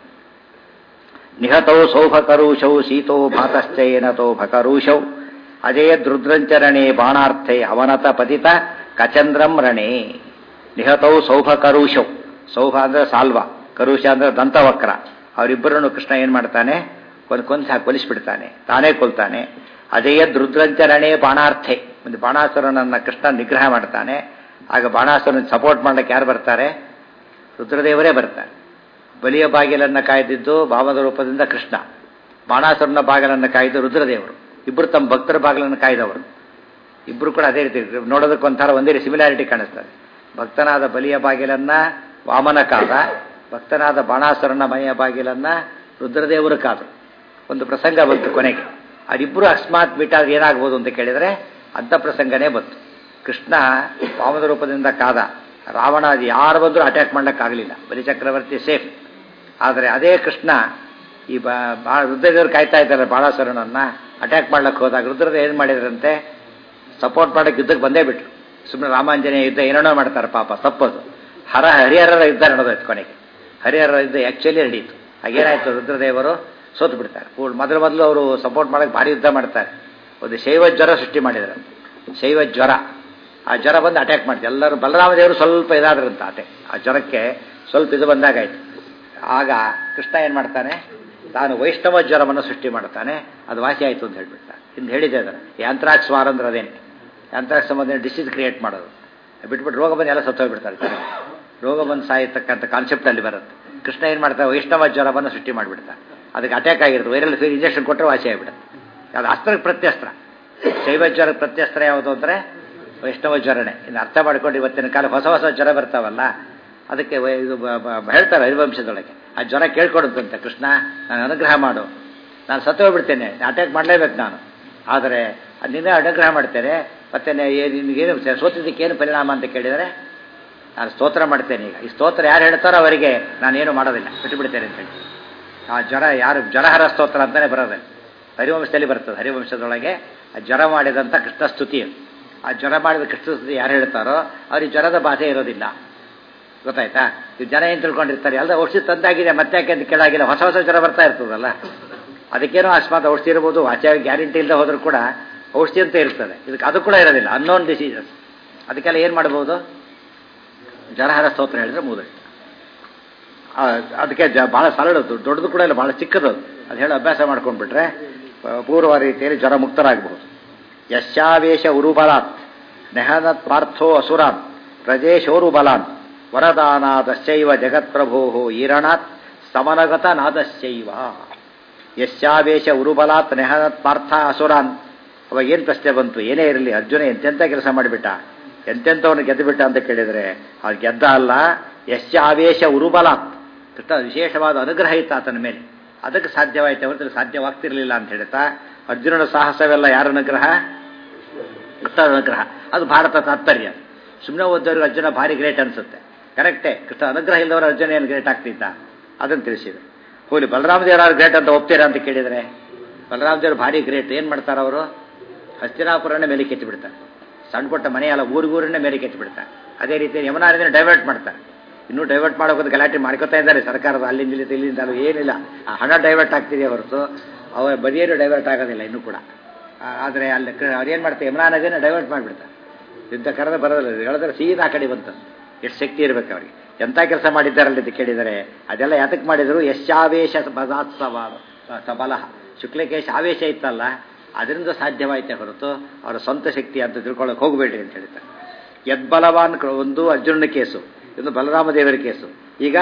ನಿಹತೌ ಸೌಭಕರುಷೌ ಶೀತೋ ಭಾತಶ್ಚಯನತೋ ಭಕರುಷೌ ಅಜಯದೃದ್ರಂಚರಣೆ ಬಾಣಾರ್ಥೆ ಅವನತ ಪತಿತ ಕಚಂದ್ರಂ ರಣೆ ನಿಹತೌ ಸೌಭಕರುಷೌ ಸೌಭ ಅಂದ್ರೆ ಸಾಲ್ವ ಕರುಷ ಅಂದ್ರೆ ದಂತವಕ್ರ ಅವರಿಬ್ಬರನ್ನು ಕೃಷ್ಣ ಏನ್ ಮಾಡ್ತಾನೆ ಕೊಂದು ಕೊಂದು ಹಾಕಿ ಕೊಲಿಸ್ಬಿಡ್ತಾನೆ ತಾನೇ ಕೊಲ್ತಾನೆ ಅಜಯದ್ ರುದ್ರಂಚರಣೆ ಬಾಣಾರ್ಥೆ ಒಂದು ಬಾಣಾಸುರನನ್ನ ಕೃಷ್ಣ ನಿಗ್ರಹ ಮಾಡ್ತಾನೆ ಆಗ ಬಾಣಾಸುರನ ಸಪೋರ್ಟ್ ಮಾಡ್ಲಿಕ್ಕೆ ಯಾರು ಬರ್ತಾರೆ ರುದ್ರದೇವರೇ ಬರ್ತಾರೆ ಬಲಿಯ ಬಾಗಿಲನ್ನ ಕಾಯ್ದಿದ್ದು ಭಾವದ ರೂಪದಿಂದ ಕೃಷ್ಣ ಬಾಣಾಸುರನ ಬಾಗಿಲನ್ನು ಕಾಯ್ದು ರುದ್ರದೇವರು ಇಬ್ಬರು ತಮ್ಮ ಭಕ್ತರ ಬಾಗಿಲನ್ನು ಕಾಯ್ದವರು ಇಬ್ಬರು ಕೂಡ ಅದೇ ರೀತಿ ನೋಡೋದಕ್ಕೆ ಒಂಥರ ಒಂದೇ ಸಿಮಿಲಾರಿಟಿ ಕಾಣಿಸ್ತದೆ ಭಕ್ತನಾದ ಬಲಿಯ ಬಾಗಿಲನ್ನ ವಾಮನ ಕಾದ ಭಕ್ತನಾದ ಬಾಣಾಸುರನ ಮನೆಯ ಬಾಗಿಲನ್ನ ರುದ್ರದೇವರು ಕಾದು ಒಂದು ಪ್ರಸಂಗ ಬಂತು ಕೊನೆಗೆ ಅವರಿಬ್ಬರು ಅಕಸ್ಮಾತ್ ಬಿಟ್ಟಾದ್ರೆ ಏನಾಗ್ಬೋದು ಅಂತ ಕೇಳಿದರೆ ಅಂಥ ಪ್ರಸಂಗನೇ ಬಂತು ಕೃಷ್ಣ ವಾಮನ ರೂಪದಿಂದ ಕಾದ ರಾವಣ ಅದು ಯಾರು ಬಂದರೂ ಅಟ್ಯಾಕ್ ಮಾಡ್ಲಿಕ್ಕಾಗಲಿಲ್ಲ ಬಲಿ ಚಕ್ರವರ್ತಿ ಸೇಫ್ ಆದರೆ ಅದೇ ಕೃಷ್ಣ ಈ ಬಾ ಭಾಳ ರುದ್ರದೇವರು ಕಾಯ್ತಾ ಇದ್ದಾರೆ ಬಾಳಾಸುರನನ್ನ ಅಟ್ಯಾಕ್ ಮಾಡ್ಲಿಕ್ಕೆ ಹೋದಾಗ ರುದ್ರದ ಏನು ಮಾಡಿದ್ರಂತೆ ಸಪೋರ್ಟ್ ಮಾಡಕ್ಕೆ ಯುದ್ಧಕ್ಕೆ ಬಂದೇ ಬಿಟ್ರು ಸುಮ್ಮನೆ ರಾಮಾಂಜನೇಯ ಯುದ್ಧ ಏನೇನೋ ಮಾಡ್ತಾರೆ ಪಾಪ ತಪ್ಪದು ಹರ ಹರಿಹರರ ಯುದ್ಧ ನಡೆದೋಯ್ತು ಕೊನೆಗೆ ಹರಿಹರರ ಯುದ್ಧ ಆ್ಯಕ್ಚುಲಿ ನಡೀತು ಹಾಗೇನಾಯ್ತು ರುದ್ರದೇವರು ಸೋತು ಬಿಡ್ತಾರೆ ಪೂರ್ ಮೊದಲು ಮೊದಲು ಅವರು ಸಪೋರ್ಟ್ ಮಾಡಕ್ಕೆ ಭಾರಿ ಯುದ್ಧ ಮಾಡ್ತಾರೆ ಒಂದು ಶೈವ ಜ್ವರ ಸೃಷ್ಟಿ ಮಾಡಿದ್ರು ಶೈವ ಜ್ವರ ಆ ಜ್ವರ ಬಂದು ಅಟ್ಯಾಕ್ ಮಾಡ್ತಾರೆ ಎಲ್ಲರೂ ಬಲರಾಮದೇವರು ಸ್ವಲ್ಪ ಇದಾದ್ರಂತ ಅಟೆ ಆ ಜ್ವರಕ್ಕೆ ಸ್ವಲ್ಪ ಇದು ಬಂದಾಗಾಯ್ತು ಆಗ ಕೃಷ್ಣ ಏನು ಮಾಡ್ತಾನೆ ತಾನು ವೈಷ್ಣವ ಜ್ವರವನ್ನು ಸೃಷ್ಟಿ ಮಾಡ್ತಾನೆ ಅದು ವಾಸಿ ಆಯಿತು ಅಂತ ಹೇಳ್ಬಿಡ್ತ ಹಿಂದೆ ಹೇಳಿದೆ ಅದನ್ನು ಯಾಂತ್ರಾಕ್ಸ್ ವಾರ ಅಂದ್ರೆ ಅದೇನು ಯಾಂತ್ರಾಕ್ಸ್ ಸಂಬಂಧ ಡಿಸೀಸ್ ಕ್ರಿಯೇಟ್ ಮಾಡೋದು ಬಿಟ್ಬಿಟ್ಟು ರೋಗ ಬಂದು ಎಲ್ಲ ಸತ್ತೋಗ್ಬಿಡ್ತಾರೆ ಜನ. ರೋಗ ಬಂದು ಸಾಯತಕ್ಕಂಥ ಕಾನ್ಸೆಪ್ಟ್ ಅಲ್ಲಿ ಬರುತ್ತೆ ಕೃಷ್ಣ ಏನು ಮಾಡ್ತಾರೆ ವೈಷ್ಣವ ಜ್ವರವನ್ನು ಸೃಷ್ಟಿ ಮಾಡಿಬಿಡ್ತಾರೆ ಅದಕ್ಕೆ ಅಟ್ಯಾಕ್ ಆಗಿರುತ್ತೆ ವೈರಲ್ ಫೀರ್ ಇಂಜೆಕ್ಷನ್ ಕೊಟ್ಟರೆ ವಾಸಿ ಆಗಿಬಿಡುತ್ತೆ ಅದು ಅಸ್ತ್ರಕ್ಕೆ ಪ್ರತ್ಯಸ್ತ್ರ ಶೈವ ಜ್ವರಕ್ಕೆ ಪ್ರತ್ಯಸ್ತ್ರ ಯಾವುದು ಅಂದರೆ ವೈಷ್ಣವ ಜ್ವರನೇ ಇನ್ನು ಅರ್ಥ ಮಾಡ್ಕೊಂಡು ಇವತ್ತಿನ ಕಾಲ ಹೊಸ ಹೊಸ ಜ್ವರ ಬರ್ತಾವಲ್ಲ ಅದಕ್ಕೆ ವೈ- ಇದು ಬ- ಬ- ಹೇಳ್ತಾರೆ ಹರಿವಂಶದೊಳಗೆ ಆ ಜ್ವರ ಕೇಳ್ಕೊಡುತ್ತಂತೆ ಕೃಷ್ಣ ನಾನು ಅನುಗ್ರಹ ಮಾಡು ನಾನು ಸತ್ತು ಹೋಗ್ಬಿಡ್ತೇನೆ ಅಟ್ಯಾಕ್ ಮಾಡಲೇಬೇಕು ನಾನು ಆದರೆ ನಿನ್ನೆ ಅನುಗ್ರಹ ಮಾಡ್ತೇನೆ ಮತ್ತೆ ನಿನಗೇನು ಸೋತಿದ್ದಕ್ಕೇನು ಪರಿಣಾಮ ಅಂತ ಕೇಳಿದರೆ ನಾನು ಸ್ತೋತ್ರ ಮಾಡ್ತೇನೆ ಈಗ ಈ ಸ್ತೋತ್ರ ಯಾರು ಹೇಳ್ತಾರೋ ಅವರಿಗೆ ನಾನೇನು ಮಾಡೋದಿಲ್ಲ ಬಿಟ್ಟು ಬಿಡ್ತೇನೆ ಅಂತ ಹೇಳಿ ಆ ಜ್ವರ ಯಾರು ಜ್ವರಹರ ಸ್ತೋತ್ರ ಅಂತಲೇ ಬರೋದು ಹರಿವಂಶದಲ್ಲಿ ಬರ್ತದೆ ಹರಿವಂಶದೊಳಗೆ ಆ ಜ್ವರ ಮಾಡಿದಂಥ ಕೃಷ್ಣ ಸ್ತುತಿ ಅದು. ಆ ಜ್ವರ ಮಾಡಿದ ಕೃಷ್ಣ ಸ್ತುತಿ ಯಾರು ಹೇಳ್ತಾರೋ ಅವ್ರಿಗೆ ಜ್ವರದ ಬಾಧೆ ಇರೋದಿಲ್ಲ ಗೊತ್ತಾಯ್ತಾ ಈ ಜನ ಏನು ತಿಳ್ಕೊಂಡಿರ್ತಾರೆ ಎಲ್ಲ ಔಷಧಿ ತಂದಾಗಿದೆ ಮತ್ತೆ ಯಾಕೆ ಅಂತ ಕೇಳಾಗಿಲ್ಲ ಹೊಸ ಹೊಸ ಜ್ವರ ಬರ್ತಾ ಇರ್ತದಲ್ಲ ಅದಕ್ಕೇನೋ ಅಕಸ್ಮಾತ್ ಔಷಧಿ ಇರ್ಬೋದು ಆಚಾರ್ಯ ಗ್ಯಾರಂಟಿ ಇಲ್ಲದೆ ಹೋದ್ರೂ ಕೂಡ ಔಷಧಿ ಅಂತ ಇರ್ತದೆ ಇದಕ್ಕೆ ಅದು ಕೂಡ ಇರೋದಿಲ್ಲ ಅನ್ನೋನ್ ಡಿಸೀಸಸ್ ಅದಕ್ಕೆಲ್ಲ ಏನು ಮಾಡ್ಬೋದು ಜರಹರ ಸ್ತೋತ್ರ ಹೇಳಿದ್ರೆ ಮುಗಿದೋಯ್ತು ಆ, ಅದಕ್ಕೆ ಜ ಭಾಳ ಸರಳದು ದೊಡ್ಡದು ಕೂಡ ಇಲ್ಲ ಭಾಳ ಚಿಕ್ಕದು ಅದು. ಅದು ಹೇಳಿ ಅಭ್ಯಾಸ ಮಾಡ್ಕೊಂಡ್ಬಿಟ್ರೆ ಆ, ಪೂರ್ವ ರೀತಿಯಲ್ಲಿ ಜ್ವರ ಮುಕ್ತರಾಗಬಹುದು ಯಶ್ಚಾವೇಶ ಉರುಬಲಾತ್ ನೆಹನತ್ ಪಾರ್ಥೋ ಅಸುರಾನ್ ಪ್ರಜೇಶೋರುಬಲಾನ್ ವರದಾನಾದಶ್ಚೈವ ಜಗತ್ಪ್ರಭೋ ಈರಣಾತ್ ಸಮನಗತ ನಾದಶ್ಚೈವ ಯಶ್ಚಾವೇಶ ಉರುಬಲಾತ್ ನೆಹನತ್ ಪಾರ್ಥ ಅಸುರಾನ್ ಅವಾಗ ಏನು ಪ್ರಶ್ನೆ ಬಂತು ಏನೇ ಇರಲಿ ಅರ್ಜುನ ಎಂತೆಂಥ ಕೆಲಸ ಮಾಡಿಬಿಟ್ಟ ಎಂತೆಂಥವನು ಗೆದ್ದುಬಿಟ್ಟ ಅಂತ ಕೇಳಿದರೆ ಅದು ಗೆದ್ದ ಅಲ್ಲ ಯಶ್ಚ ಆವೇಶ ಉರುಬಲಾತ್ ಕೃಷ್ಣ ವಿಶೇಷವಾದ ಅನುಗ್ರಹ ಇತ್ತು ಆತನ ಮೇಲೆ ಅದಕ್ಕೆ ಸಾಧ್ಯವಾಯಿತು ಹೊರತು ಸಾಧ್ಯವಾಗ್ತಿರ್ಲಿಲ್ಲ ಅಂತ ಹೇಳ್ತಾ ಅರ್ಜುನನ ಸಾಹಸವೆಲ್ಲ ಯಾರ ಅನುಗ್ರಹ ಕೃಷ್ಣನ ಅನುಗ್ರಹ ಅದು ಭಾರತ ತಾತ್ಪರ್ಯ ಸುಮ್ಮನೆ ಓದೋರಿಗೆ ಅರ್ಜುನ ಭಾರಿ ಗ್ರೇಟ್ ಅನ್ಸುತ್ತೆ ಕರೆಕ್ಟೇ ಕೃಷ್ಣ ಅನುಗ್ರಹ ಇಲ್ಲದವರು ಅರ್ಜುನ ಏನು ಗ್ರೇಟ್ ಆಗ್ತಿದ್ದ ಅದನ್ನು ತಿಳಿಸಿದ್ರು ಹೋಲಿ ಬಲರಾಮ ದೇವರಾರು ಗ್ರೇಟ್ ಅಂತ ಒಪ್ತೀರಾ ಅಂತ ಕೇಳಿದರೆ ಬಲರಾಮ ದೇವರು ಭಾರಿ ಗ್ರೇಟ್ ಏನು ಮಾಡ್ತಾರೆ ಅವರು ಹಸ್ತಿನಾಪುರನೇ ಮೇಲೆ ಕೆತ್ತಿ ಬಿಡ್ತಾರೆ ಸಣ್ಣ ಪುಟ್ಟ ಮನೆಯಲ್ಲ ಊರಿಗೂರನ್ನೇ ಮೇಲೆ ಕೆತ್ತಿ ಬಿಡ್ತಾರೆ ಅದೇ ರೀತಿ ಯಮುನಾ ನದಿನ ಡೈವರ್ಟ್ ಮಾಡ್ತಾರೆ ಇನ್ನೂ ಡೈವರ್ಟ್ ಮಾಡೋಕೆ ಗಲಾಟೆ ಮಾಡ್ಕೊತಾ ಇದ್ದಾರೆ ಸರ್ಕಾರದ ಅಲ್ಲಿಂದ ಇಲ್ಲಿಂದ ಇಲ್ಲಿಂದ ಅಲ್ಲೂ ಏನಿಲ್ಲ ಆ ಹಣ ಡೈವರ್ಟ್ ಆಗ್ತಿದೆ ಹೊರತು ಅವ ಬದಿಯೇನು ಡೈವರ್ಟ್ ಆಗೋದಿಲ್ಲ ಇನ್ನೂ ಕೂಡ ಆ- ಆದರೆ ಅಲ್ಲಿ ಅವ್ರೇನು ಮಾಡ್ತಾರೆ ಯಮುನಾ ನದಿನ ಡೈವರ್ಟ್ ಮಾಡಿಬಿಡ್ತಾರೆ ಯುದ್ಧ ಕರೆದ ಬರೋದಿಲ್ಲ ಹೇಳಿದ್ರೆ ಸೀದಾ ಆ ಕಡೆ ಬಂತು ಎಷ್ಟು ಶಕ್ತಿ ಇರಬೇಕು ಅವ್ರಿಗೆ ಎಂಥ ಕೆಲಸ ಮಾಡಿದ್ದಾರಲ್ಲ ಅಂತ ಕೇಳಿದರೆ ಅದೆಲ್ಲ ಯಾತಕ್ಕೆ ಮಾಡಿದರು ಯಶ್ಚಾವೇಶ ಬದಾತ್ಸವ ಸಬಲ ಶುಕ್ಲಕೇಶ ಆವೇಶ ಇತ್ತಲ್ಲ ಅದರಿಂದ ಸಾಧ್ಯವಾಯಿತೆ ಹೊರತು ಅವರ ಸ್ವಂತ ಶಕ್ತಿ ಅಂತ ತಿಳ್ಕೊಳ್ಳೋಕೆ ಹೋಗಬೇಡ್ರಿ ಅಂತ ಹೇಳ್ತಾರೆ ಯದ್ಬಲವಾನ್ ಕ್ರ- ಒಂದು ಅರ್ಜುನನ ಕೇಸು ಒಂದು ಬಲರಾಮ ದೇವರ ಕೇಸು ಈಗ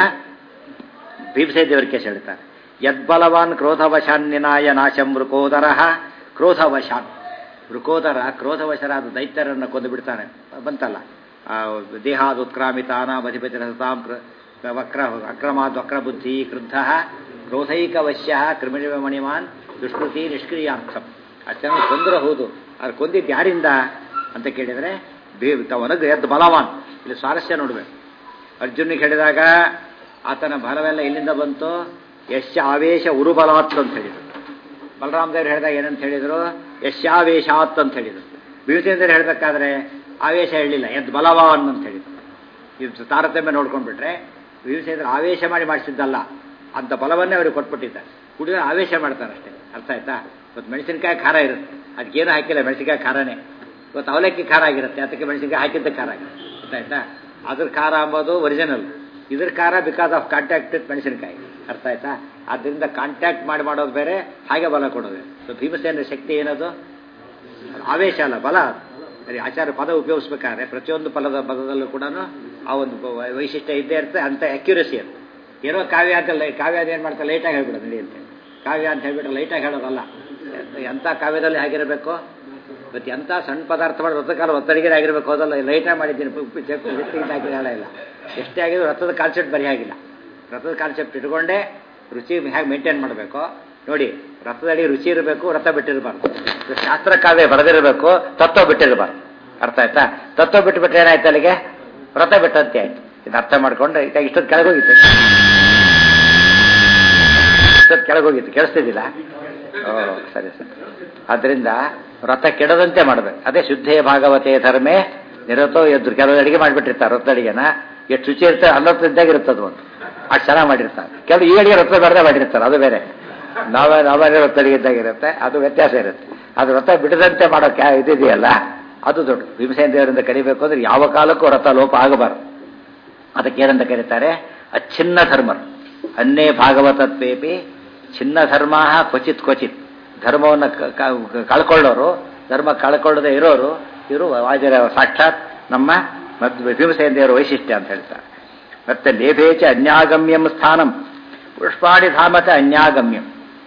ಭೀಮಸೇ ದೇವರ ಕೇಸು ಹೇಳ್ತಾರೆ ಯದ್ಬಲವಾನ್ ಕ್ರೋಧವಶಾನ್ಯನಾಯ ನಾಶಂ ಮೃಕೋದರ ಕ್ರೋಧವಶಾನ್ ಮೃಕೋದರ ಕ್ರೋಧವಶರಾದ ದೈತ್ಯರನ್ನು ಕೊಂದು ಬಿಡ್ತಾನೆ ಬಂತಲ್ಲ ಆ, ದೇಹಾದ್ ಉತ್ಕ್ರಾಮಿತಾನ ಮಧಿಪತಿರತಾಂ ವಕ್ರ ಅಕ್ರಮಾದ್ ವಕ್ರಬುದ್ಧಿ ಕ್ರುದ್ಧ ಕ್ರೋಧೈಕವಶ್ಯ ಕ್ರಿಮಿಣಿಮಣಿಮಾನ್ ದುಷ್ಕೃತಿ ನಿಷ್ಕ್ರಿಯಾರ್ಥಂ ಅಷ್ಟನ್ನು ಕೊಂದ್ರೆ ಹೌದು ಅದು ಕೊಂದಿದ್ದು ಯಾರಿಂದ ಅಂತ ಕೇಳಿದರೆ ಬೇ ತವನಗ ಎದ್ದು ಬಲವಾನ್ ಇಲ್ಲಿ ಸ್ವಾರಸ್ಯ ನೋಡಬೇಕು ಅರ್ಜುನಿಗೆ ಹೇಳಿದಾಗ ಆತನ ಬಲವೆಲ್ಲ ಎಲ್ಲಿಂದ ಬಂತು ಯಶ ಆವೇಶ ಉರುಬಲಾತ್ ಅಂತ ಹೇಳಿದರು ಬಲರಾಮ ದೇವರು ಹೇಳಿದಾಗ ಏನಂತ ಹೇಳಿದರು ಯಶಾವೇಶಾತ್ ಅಂತ ಹೇಳಿದರು ಭೀಮಸೇಂದ್ರ ಹೇಳಬೇಕಾದ್ರೆ ಆವೇಶ ಹೇಳಿಲ್ಲ ಎದ್ದು ಬಲವಾನ್ ಅಂತ ಹೇಳಿದರು ಇದು ತಾರತಮ್ಯ ನೋಡ್ಕೊಂಡ್ಬಿಟ್ರೆ ಭೀಮಸೇಂದ್ರ ಆವೇಶ ಮಾಡಿ ಮಾಡಿಸಿದ್ದಲ್ಲ ಅಂತ ಬಲವನ್ನೇ ಅವ್ರಿಗೆ ಕೊಟ್ಬಿಟ್ಟಿದ್ದಾರೆ ಕುಡಿದ್ರೆ ಆವೇಶ ಮಾಡ್ತಾರೆ ಅಷ್ಟೇ ಅರ್ಥ ಆಯ್ತಾ ಇವತ್ತು ಮೆಣಸಿನಕಾಯಿ ಖಾರ ಇರುತ್ತೆ ಅದಕ್ಕೇನು ಹಾಕಿಲ್ಲ ಮೆಣಸಿನಕಾಯಿ ಖಾರನೇ ಇವತ್ತು ಅವಲಕ್ಕಿ ಖಾರ ಆಗಿರುತ್ತೆ ಅದಕ್ಕೆ ಮೆಣಸಿನಕಾಯಿ ಹಾಕಿದ್ದ ಖಾರ ಆಗಿರುತ್ತೆ ಗೊತ್ತಾಯ್ತಾ ಅದ್ರ ಖಾರ ಅಂಬೋದು ಒರಿಜಿನಲ್ ಇದ್ರ ಖಾರ ಬಿಕಾಸ್ ಆಫ್ ಕಾಂಟ್ಯಾಕ್ಟ್ ವಿತ್ ಮೆಣಸಿನಕಾಯಿ ಅರ್ಥ ಆಯ್ತಾ ಆದ್ದರಿಂದ ಕಾಂಟ್ಯಾಕ್ಟ್ ಮಾಡಿ ಮಾಡೋದು ಬೇರೆ ಹಾಗೆ ಬಲ ಕೊಡೋದು ಬೇರೆ. ಸೊ ಭೀಮಸೇನ ಶಕ್ತಿ ಏನದು ಆವೇಶ ಅಲ್ಲ ಬಲ ಸರಿ ಆಚಾರ್ಯ ಪದ ಉಪಯೋಗಿಸ್ಬೇಕಾದ್ರೆ ಪ್ರತಿಯೊಂದು ಪದದ ಪದದಲ್ಲೂ ಕೂಡ ಆ ಒಂದು ವೈ- ವೈಶಿಷ್ಟ್ಯ ಇದ್ದೇ ಇರುತ್ತೆ ಅಂತ ಅಕ್ಯುರಸಿ ಅದು ಏನೋ ಕಾವ್ಯ ಅಂತ ಲೈ- ಕಾವ್ಯ ಅದು ಏನು ಮಾಡ್ತಾರೆ ಲೈಟಾಗಿ ಹೇಳ್ಬಿಡೋದು ನಡೆಯುತ್ತೆ ಕಾವ್ಯ ಅಂತ ಹೇಳ್ಬಿಟ್ರೆ ಲೈಟಾಗಿ ಹೇಳೋದಲ್ಲ ಎಂಥ ಕಾವ್ಯದಲ್ಲಿ ಹೇಗಿರಬೇಕು ಇವತ್ತು ಎಂಥ ಸಣ್ಣ ಪದಾರ್ಥ ಮಾಡಿ ರಥಕಾಲ ಒತ್ತಡಿಗೆ ಆಗಿರಬೇಕು ಅದಲ್ಲ ಲೈಟಾಗಿ ಮಾಡಿದ್ದೀನಿ ಉಪ್ಪು ಚೆಕ್ಕು ಹಿಟ್ಟು ಹಿಟ್ಟು ಹಾಕಿ ಹೇಳ ಇಲ್ಲ ಎಷ್ಟೇ ಆಗಿದ್ರು ರಥದ ಕಾನ್ಸೆಪ್ಟ್ ಬರೀ ಆಗಿಲ್ಲ ರಥದ ಕಾನ್ಸೆಪ್ಟ್ ಇಟ್ಕೊಂಡೇ ರುಚಿ ಹೇಗೆ ಮೇಂಟೈನ್ ಮಾಡಬೇಕು ನೋಡಿ ರಥದಲ್ಲಿ ರುಚಿ ಇರಬೇಕು ರಥ ಬಿಟ್ಟಿರಬಾರ್ದು ಇದು ಶಾಸ್ತ್ರ ಕಾವ್ಯ ಬರೆದಿರಬೇಕು ತತ್ವ ಬಿಟ್ಟಿರಬಾರ್ದು ಅರ್ಥ ಆಯ್ತಾ ತತ್ವ ಬಿಟ್ಟುಬಿಟ್ರೆ ಏನಾಯ್ತು ಅಲ್ಲಿಗೆ ವ್ರತ ಬಿಟ್ಟಂತೆ ಆಯ್ತು ಇದು ಅರ್ಥ ಮಾಡ್ಕೊಂಡು ಈಗ ಇಷ್ಟೊತ್ತು ಕೆಳಗೋಗಿತ್ತು ಇಷ್ಟೊತ್ತು ಕೆಳಗೋಗಿತ್ತು ಕೇಳಿಸ್ತಿದ್ದಿಲ್ಲ ಓ ಸರಿ ಸರಿ ಅದರಿಂದ ವ್ರತ ಕೆಡದಂತೆ ಮಾಡಬೇಕು ಅದೇ ಶುದ್ಧೇ ಭಾಗವತೆ ಧರ್ಮೇ ನಿರತೋ ಎದ್ದು ಕೆಲವು ಅಡಿಗೆ ಮಾಡಿಬಿಟ್ಟಿರ್ತಾರೆ ರೊತ್ತ ಅಡಿಗೆನ ಎಷ್ಟು ರುಚಿ ಇರ್ತದೆ ಅನ್ನೋದ್ದಾಗ ಇರ್ತದೆ ಒಂದು ಅಷ್ಟು ಚೆನ್ನಾಗಿ ಮಾಡಿರ್ತಾರೆ ಕೆಲವು ಈ ಅಡಿಗೆ ರೊತ್ತ ಬೇಡದೆ ಮಾಡಿರ್ತಾರೆ ಅದು ಬೇರೆ ನಾವೇ ನಾವೇ ರೊತ್ತ ಅಡಿಗೆ ಇದ್ದಾಗ ಇರುತ್ತೆ ಅದು ವ್ಯತ್ಯಾಸ ಇರುತ್ತೆ ಅದು ವ್ರತ ಬಿಡದಂತೆ ಮಾಡೋ ಕ್ಯಾ ಇದಿದೆಯಲ್ಲ ಅದು ದೊಡ್ಡ ಭೀಮಸೇನ ದೇವರಿಂದ ಕರಿಬೇಕು ಅಂದ್ರೆ ಯಾವ ಕಾಲಕ್ಕೂ ವ್ರತ ಲೋಪ ಆಗಬಾರದು ಅದಕ್ಕೆ ಏನಂತ ಕರೀತಾರೆ ಅಚ್ಛಿನ್ನ ಧರ್ಮರು ಅನ್ನೇ ಭಾಗವತತ್ವೇಪಿ ಚಿನ್ನ ಧರ್ಮ ಕ್ವಚಿತ್ ಕ್ವಚಿತ್ ಧರ್ಮವನ್ನು ಕ- ಕ- ಕಳ್ಕೊಳ್ಳೋರು ಧರ್ಮ ಕಳ್ಕೊಳ್ಳದೆ ಇರೋರು ಇವರು ವಾಜರ ಸಾಕ್ಷಾತ್ ನಮ್ಮ ಮದ್- ಭೀಮಸೇನ ದೇವರ ವೈಶಿಷ್ಟ್ಯ ಅಂತ ಹೇಳ್ತಾರೆ ಮತ್ತೆ ಲೇಭೇಚ ಅನ್ಯಾಗಮ್ಯಂ ಸ್ಥಾನಂ ಪುಷ್ಪಾಣಿ ಧಾಮತ ಅನ್ಯಾಗಮ್ಯಂ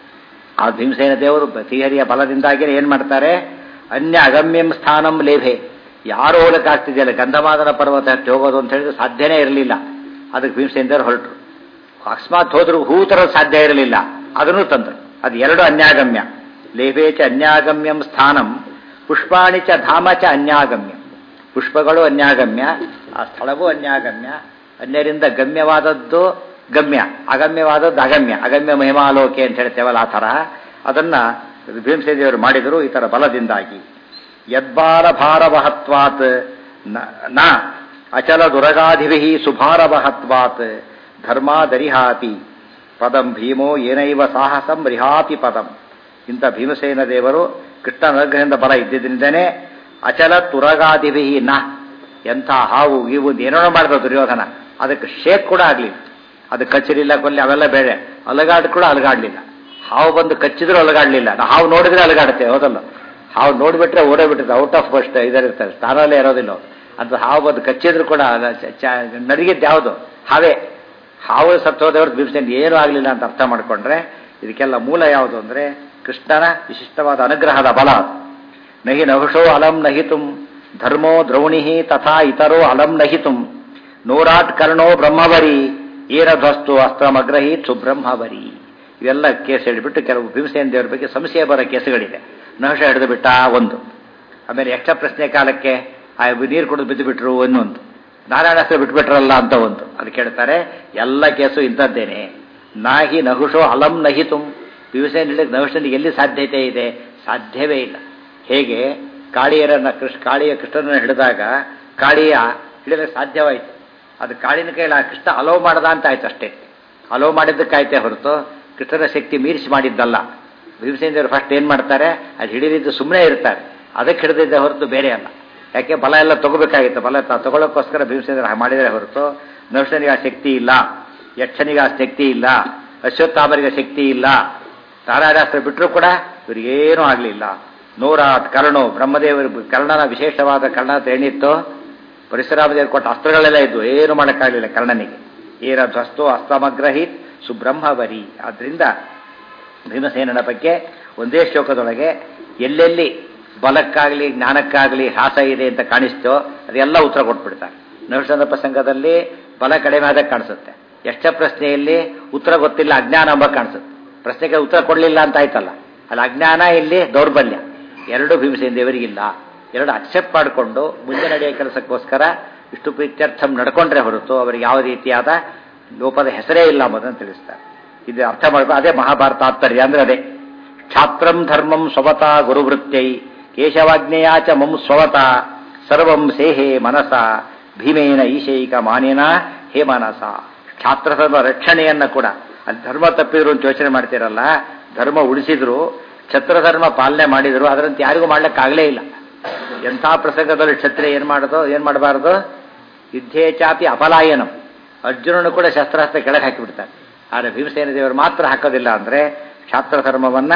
ಆ ಭೀಮಸೇನ ದೇವರು ಶ್ರೀಹರಿಯ ಬಲದಿಂದಾಗಿ ಏನ್ ಮಾಡ್ತಾರೆ ಅನ್ಯ ಅಗಮ್ಯಂ ಸ್ಥಾನಂ ಲೇಭೆ ಯಾರು ಹೋಗಕ್ಕಾಗ್ತಿದೆಯಲ್ಲ ಗಂಧಮಾದನ ಪರ್ವತ ಹತ್ತಿ ಹೋಗೋದು ಅಂತ ಹೇಳಿದ್ರೆ ಸಾಧ್ಯನೇ ಇರಲಿಲ್ಲ ಅದಕ್ಕೆ ಭೀಮಸೇನ ದೇವರು ಹೊರಟರು ಅಕಸ್ಮಾತ್ ಹೋದ್ರು ಹೂ ತರೋದು ಸಾಧ್ಯ ಇರಲಿಲ್ಲ ಅದನ್ನು ತಂದರು ಅದು ಎರಡು ಅನ್ಯಾಗಮ್ಯ ಲೇಭೇಚ ಅನ್ಯಾಗಮ್ಯಂ ಸ್ಥಾನಂ ಪುಷ್ಪಾಣಿ ಚ ಧಾಮ ಚ ಅನ್ಯಾಗಮ್ಯ ಪುಷ್ಪಗಳು ಅನ್ಯಾಗಮ್ಯ ಆ ಸ್ಥಳವೂ ಅನ್ಯಾಗಮ್ಯ ಅನ್ಯರಿಂದ ಗಮ್ಯವಾದದ್ದು ಗಮ್ಯ ಅಗಮ್ಯವಾದದ್ದು ಅಗಮ್ಯ ಅಗಮ್ಯ ಮಹಿಮಾಲೋಕೆ ಅಂತ ಹೇಳ್ತೇವಲ್ಲ ಆ ಥರ ಅದನ್ನ ಭೀಮಸೇನ ದೇವರು ಮಾಡಿದರು ಈ ಥರ ಬಲದಿಂದಾಗಿ ಯದ್ಬಾಲ ಭಾರವಹತ್ವಾತ್ ನ- ನ ಅಚಲ ದುರಗಾಧಿಭಿ ಸುಭಾರವಹತ್ವಾತ್ ಧರ್ಮಾದರಿಹಾತಿ ಪದಂ ಭೀಮೋ ಏನೈವ ಸಾಹಸಂ ರಿಹಾತಿ ಪದಂ ಇಂಥ ಭೀಮಸೇನ ದೇವರು ಕೃಷ್ಣನ ಅನುಗ್ರಹದಿಂದ ಬಲ ಇದ್ದಿದ್ದರಿಂದನೇ ಅಚಲ ತುರಗಾದಿಭಿ ನ ಎಂಥ ಹಾವು ಇವು ಏನೋ ಮಾಡಿದ ದುರ್ಯೋಧನ ಅದಕ್ಕೆ ಶೇಕ್ ಕೂಡ ಆಗಲಿಲ್ಲ ಅದು ಕಚ್ಚಲಿಲ್ಲ ಕೊಲ್ಲಿ ಅವೆಲ್ಲ ಬೇರೆ ಅಲಗಾಡ್ ಕೂಡ ಅಲಗಾಡ್ಲಿಲ್ಲ ಹಾವು ಬಂದು ಕಚ್ಚಿದ್ರು ಅಲಗಾಡ್ಲಿಲ್ಲ ನಾ ಹಾವು ನೋಡಿದ್ರೆ ಅಲಗಾಡುತ್ತೆ ಹೌದಲ್ಲ ಹಾವು ನೋಡಿಬಿಟ್ರೆ ಓಡೇ ಬಿಟ್ಟಿದೆ ಔಟ್ ಆಫ್ ಫಸ್ಟ್ ಇದರಿರ್ತಾರೆ ಸ್ಥಾನಲ್ಲೇ ಇರೋದಿಲ್ಲ ಅವ್ರು. ಅಂತ ಹಾವು ಬಂದು ಕಚ್ಚಿದ್ರು ಕೂಡ ಅದ ಚ- ಚ- ನರಿಗಿದ್ದು ಯಾವುದು ಹಾವೇ ಹಾವು ಸತ್ತೋದವ್ರ ಭೀಮಸೇನ ಏನೂ ಆಗಲಿಲ್ಲ ಅಂತ ಅರ್ಥ ಮಾಡ್ಕೊಂಡ್ರೆ ಇದಕ್ಕೆಲ್ಲ ಮೂಲ ಯಾವುದು ಅಂದ್ರೆ ಕೃಷ್ಣನ ವಿಶಿಷ್ಟವಾದ ಅನುಗ್ರಹದ ಬಲ ಅದು. ನಹಿ ನಹುಷೋ ಅಲಂ ನಹಿತುಂ ಧರ್ಮೋ ದ್ರೌಣಿ ತಥಾ ಇತರೋ ಅಲಂ ನಹಿತುಂ ನೂರಾಟ್ ಕರ್ಣೋ ಬ್ರಹ್ಮವರಿ ಏನ ಧ್ವಸ್ತು ಅಸ್ತ್ರಮಗ್ರಹೀತ್ ಸುಬ್ರಹ್ಮವರಿ ಇವೆಲ್ಲ ಕೇಸ್ ಹೇಳಿಬಿಟ್ಟು ಕೆಲವು ಭೀಮಸೇನ ದೇವರ ಬಗ್ಗೆ ಸಂಶಯ ಬರೋ ಕೇಸುಗಳಿದೆ ನಹುಷ ಹಿಡಿದು ಬಿಟ್ಟ ಒಂದು ಆಮೇಲೆ ಯಕ್ಷ ಪ್ರಶ್ನೆ ಕಾಲಕ್ಕೆ ಆ ನೀರು ಕುಡಿದು ಬಿದ್ದು ಬಿಟ್ರು ಇನ್ನೊಂದು ನಾರಾಯಣಾಸ್ತ್ರ ಬಿಟ್ಬಿಟ್ರಲ್ಲ ಅಂತ ಒಂದು ಅದು ಕೇಳ್ತಾರೆ ಎಲ್ಲ ಕೇಸು ಇಂಥದ್ದೇನೆ ನಾಹಿ ನಹುಷೋ ಅಲಂ ನಹಿತುಂ ಭೀಮಸೇನ ಹಿಡಿದ ನಹುಷನಿಗೆ ಎಲ್ಲಿ ಸಾಧ್ಯತೆ ಇದೆ ಸಾಧ್ಯವೇ ಇಲ್ಲ ಹೇಗೆ ಕಾಳಿಯರನ್ನ ಕೃಷ್ಣ ಕಾಳಿಯ ಕೃಷ್ಣನನ್ನು ಹಿಡಿದಾಗ ಕಾಳಿಯ ಹಿಡಿಯಲು ಸಾಧ್ಯವಾಯಿತು ಅದು ಕಾಳಿನ ಕೈಲಿ ಆ ಕೃಷ್ಣ ಅಲೋ ಮಾಡದ ಅಂತ ಆಯ್ತು ಅಷ್ಟೇ ಅಲೋ ಮಾಡಿದ್ದಕ್ಕಾಯ್ತೆ ಹೊರತು ಕೃಷ್ಣನ ಶಕ್ತಿ ಮೀರಿಸಿ ಮಾಡಿದ್ದಲ್ಲ ಭೀಮಸೇನ ದೇವರು ಫಸ್ಟ್ ಏನು ಮಾಡ್ತಾರೆ ಅದು ಹಿಡಿದಿದ್ದು ಸುಮ್ಮನೆ ಇರ್ತಾರೆ ಅದಕ್ಕೆ ಹಿಡಿದಿದ್ದೆ ಹೊರತು ಬೇರೆ ಅಲ್ಲ ಯಾಕೆ ಬಲ ಎಲ್ಲ ತಗೋಬೇಕಾಗಿತ್ತು ಬಲ ತ- ತಗೊಳ್ಳೋಕ್ಕೋಸ್ಕರ ಭೀಮಸೇನ ಮಾಡಿದರೆ ಹೊರತು ನಹುಷನಿಗೆ ಆ ಶಕ್ತಿ ಇಲ್ಲ ಯಕ್ಷನಿಗೆ ಆ ಶಕ್ತಿ ಇಲ್ಲ ಅಶ್ವತ್ಥಾಮರಿಗೆ ಶಕ್ತಿ ಇಲ್ಲ ತಾರಾರಾಸ್ತ್ರ ಬಿಟ್ಟರೂ ಕೂಡ ಇವರಿಗೇನೂ ಆಗಲಿಲ್ಲ ನೂರಾಟ್ ಕರ್ಣು ಬ್ರಹ್ಮದೇವರು ಕರ್ಣನ ವಿಶೇಷವಾದ ಕರ್ಣ ಅಂತ ಏನಿತ್ತು ಪರಶುರಾಮದೇವರು ಕೊಟ್ಟ ಅಸ್ತ್ರಗಳೆಲ್ಲ ಇದ್ವು ಏನು ಮಾಡೋಕ್ಕಾಗಲಿಲ್ಲ ಕರ್ಣನಿಗೆ ಏನ ಧ್ವಸ್ತೋ ಅಸ್ತಮಗ್ರಹಿತ್ ಸುಬ್ರಹ್ಮವರಿ ಆದ್ರಿಂದ ಭೀಮಸೇನನ ಬಗ್ಗೆ ಒಂದೇ ಶ್ಲೋಕದೊಳಗೆ ಎಲ್ಲೆಲ್ಲಿ ಬಲಕ್ಕಾಗಲಿ ಜ್ಞಾನಕ್ಕಾಗಲಿ ಹ್ರಾಸ ಇದೆ ಅಂತ ಕಾಣಿಸ್ತೋ ಅದೆಲ್ಲ ಉತ್ತರ ಕೊಟ್ಬಿಡ್ತಾರೆ ನಹುಷನ ಪ್ರಸಂಗದಲ್ಲಿ ಬಲ ಕಡಿಮೆ ಆದಾಗ ಕಾಣಿಸುತ್ತೆ ಎಷ್ಟ ಪ್ರಶ್ನೆಯಲ್ಲಿ ಉತ್ತರ ಗೊತ್ತಿಲ್ಲ ಅಜ್ಞಾನ ಎಂಬ ಕಾಣಿಸುತ್ತೆ ಪ್ರಶ್ನೆಗೆ ಉತ್ತರ ಕೊಡಲಿಲ್ಲ ಅಂತ ಆಯ್ತಲ್ಲ ಅಲ್ಲಿ ಅಜ್ಞಾನ ಇಲ್ಲಿ ದೌರ್ಬಲ್ಯ ಎರಡು ಭೀಮಸೇನ ದೇವರಿಗಿಲ್ಲ ಎರಡು ಅಕ್ಸೆಪ್ಟ್ ಮಾಡಿಕೊಂಡು ಮುಂದೆ ನಡೆಯೋ ಕೆಲಸಕ್ಕೋಸ್ಕರ ಇಷ್ಟು ಪ್ರೀತ್ಯರ್ಥಂ ನಡ್ಕೊಂಡ್ರೆ ಹೊರತು ಅವರಿಗೆ ಯಾವ ರೀತಿಯಾದ ಲೋಪದ ಹೆಸರೇ ಇಲ್ಲ ಎಂಬುದನ್ನು ತಿಳಿಸ್ತಾರೆ ಇದು ಅರ್ಥ ಮಾಡ್ಕೊ ಅದೇ ಮಹಾಭಾರತ ತಾತ್ಪರ್ಯ ಅಂದ್ರೆ ಅದೇ ಛಾತ್ರಂ ಧರ್ಮಂ ಸ್ವವತ ಗುರುವೃತ್ತೈ ಕೇಶವಾಜ್ಞೆಯಾಚ ಮಂ ಸ್ವವತ ಸರ್ವಂ ಸೇಹೆ ಮನಸ ಭೀಮೇನ ಈಶೈಕ ಮಾನಿನ ಹೇ ಮನಸ ಛಾತ್ರಧರ್ಮ ರಕ್ಷಣೆಯನ್ನ ಕೂಡ ಅಲ್ಲಿ ಧರ್ಮ ತಪ್ಪಿದ್ರು ಅಂತ ಯೋಚನೆ ಮಾಡ್ತಿರಲ್ಲ ಧರ್ಮ ಉಳಿಸಿದ್ರು ಛತ್ರಧರ್ಮ ಪಾಲನೆ ಮಾಡಿದ್ರು ಅದರಂತೆ ಯಾರಿಗೂ ಮಾಡ್ಲಿಕ್ಕಾಗಲೇ ಇಲ್ಲ ಎಂಥ ಪ್ರಸಂಗದಲ್ಲಿ ಕ್ಷತ್ರಿಯ ಏನ್ ಮಾಡೋದು ಏನ್ ಮಾಡಬಾರದು ಯುದ್ಧೇ ಚಾಪಿ ಅಪಲಾಯನಂ ಅರ್ಜುನನು ಕೂಡ ಶಸ್ತ್ರಾಸ್ತ್ರ ಕೆಳಗೆ ಹಾಕಿಬಿಡ್ತಾನೆ ಆದರೆ ಭೀಮಸೇನ ದೇವರು ಮಾತ್ರ ಹಾಕೋದಿಲ್ಲ ಅಂದ್ರೆ ಛಾತ್ರ ಧರ್ಮವನ್ನ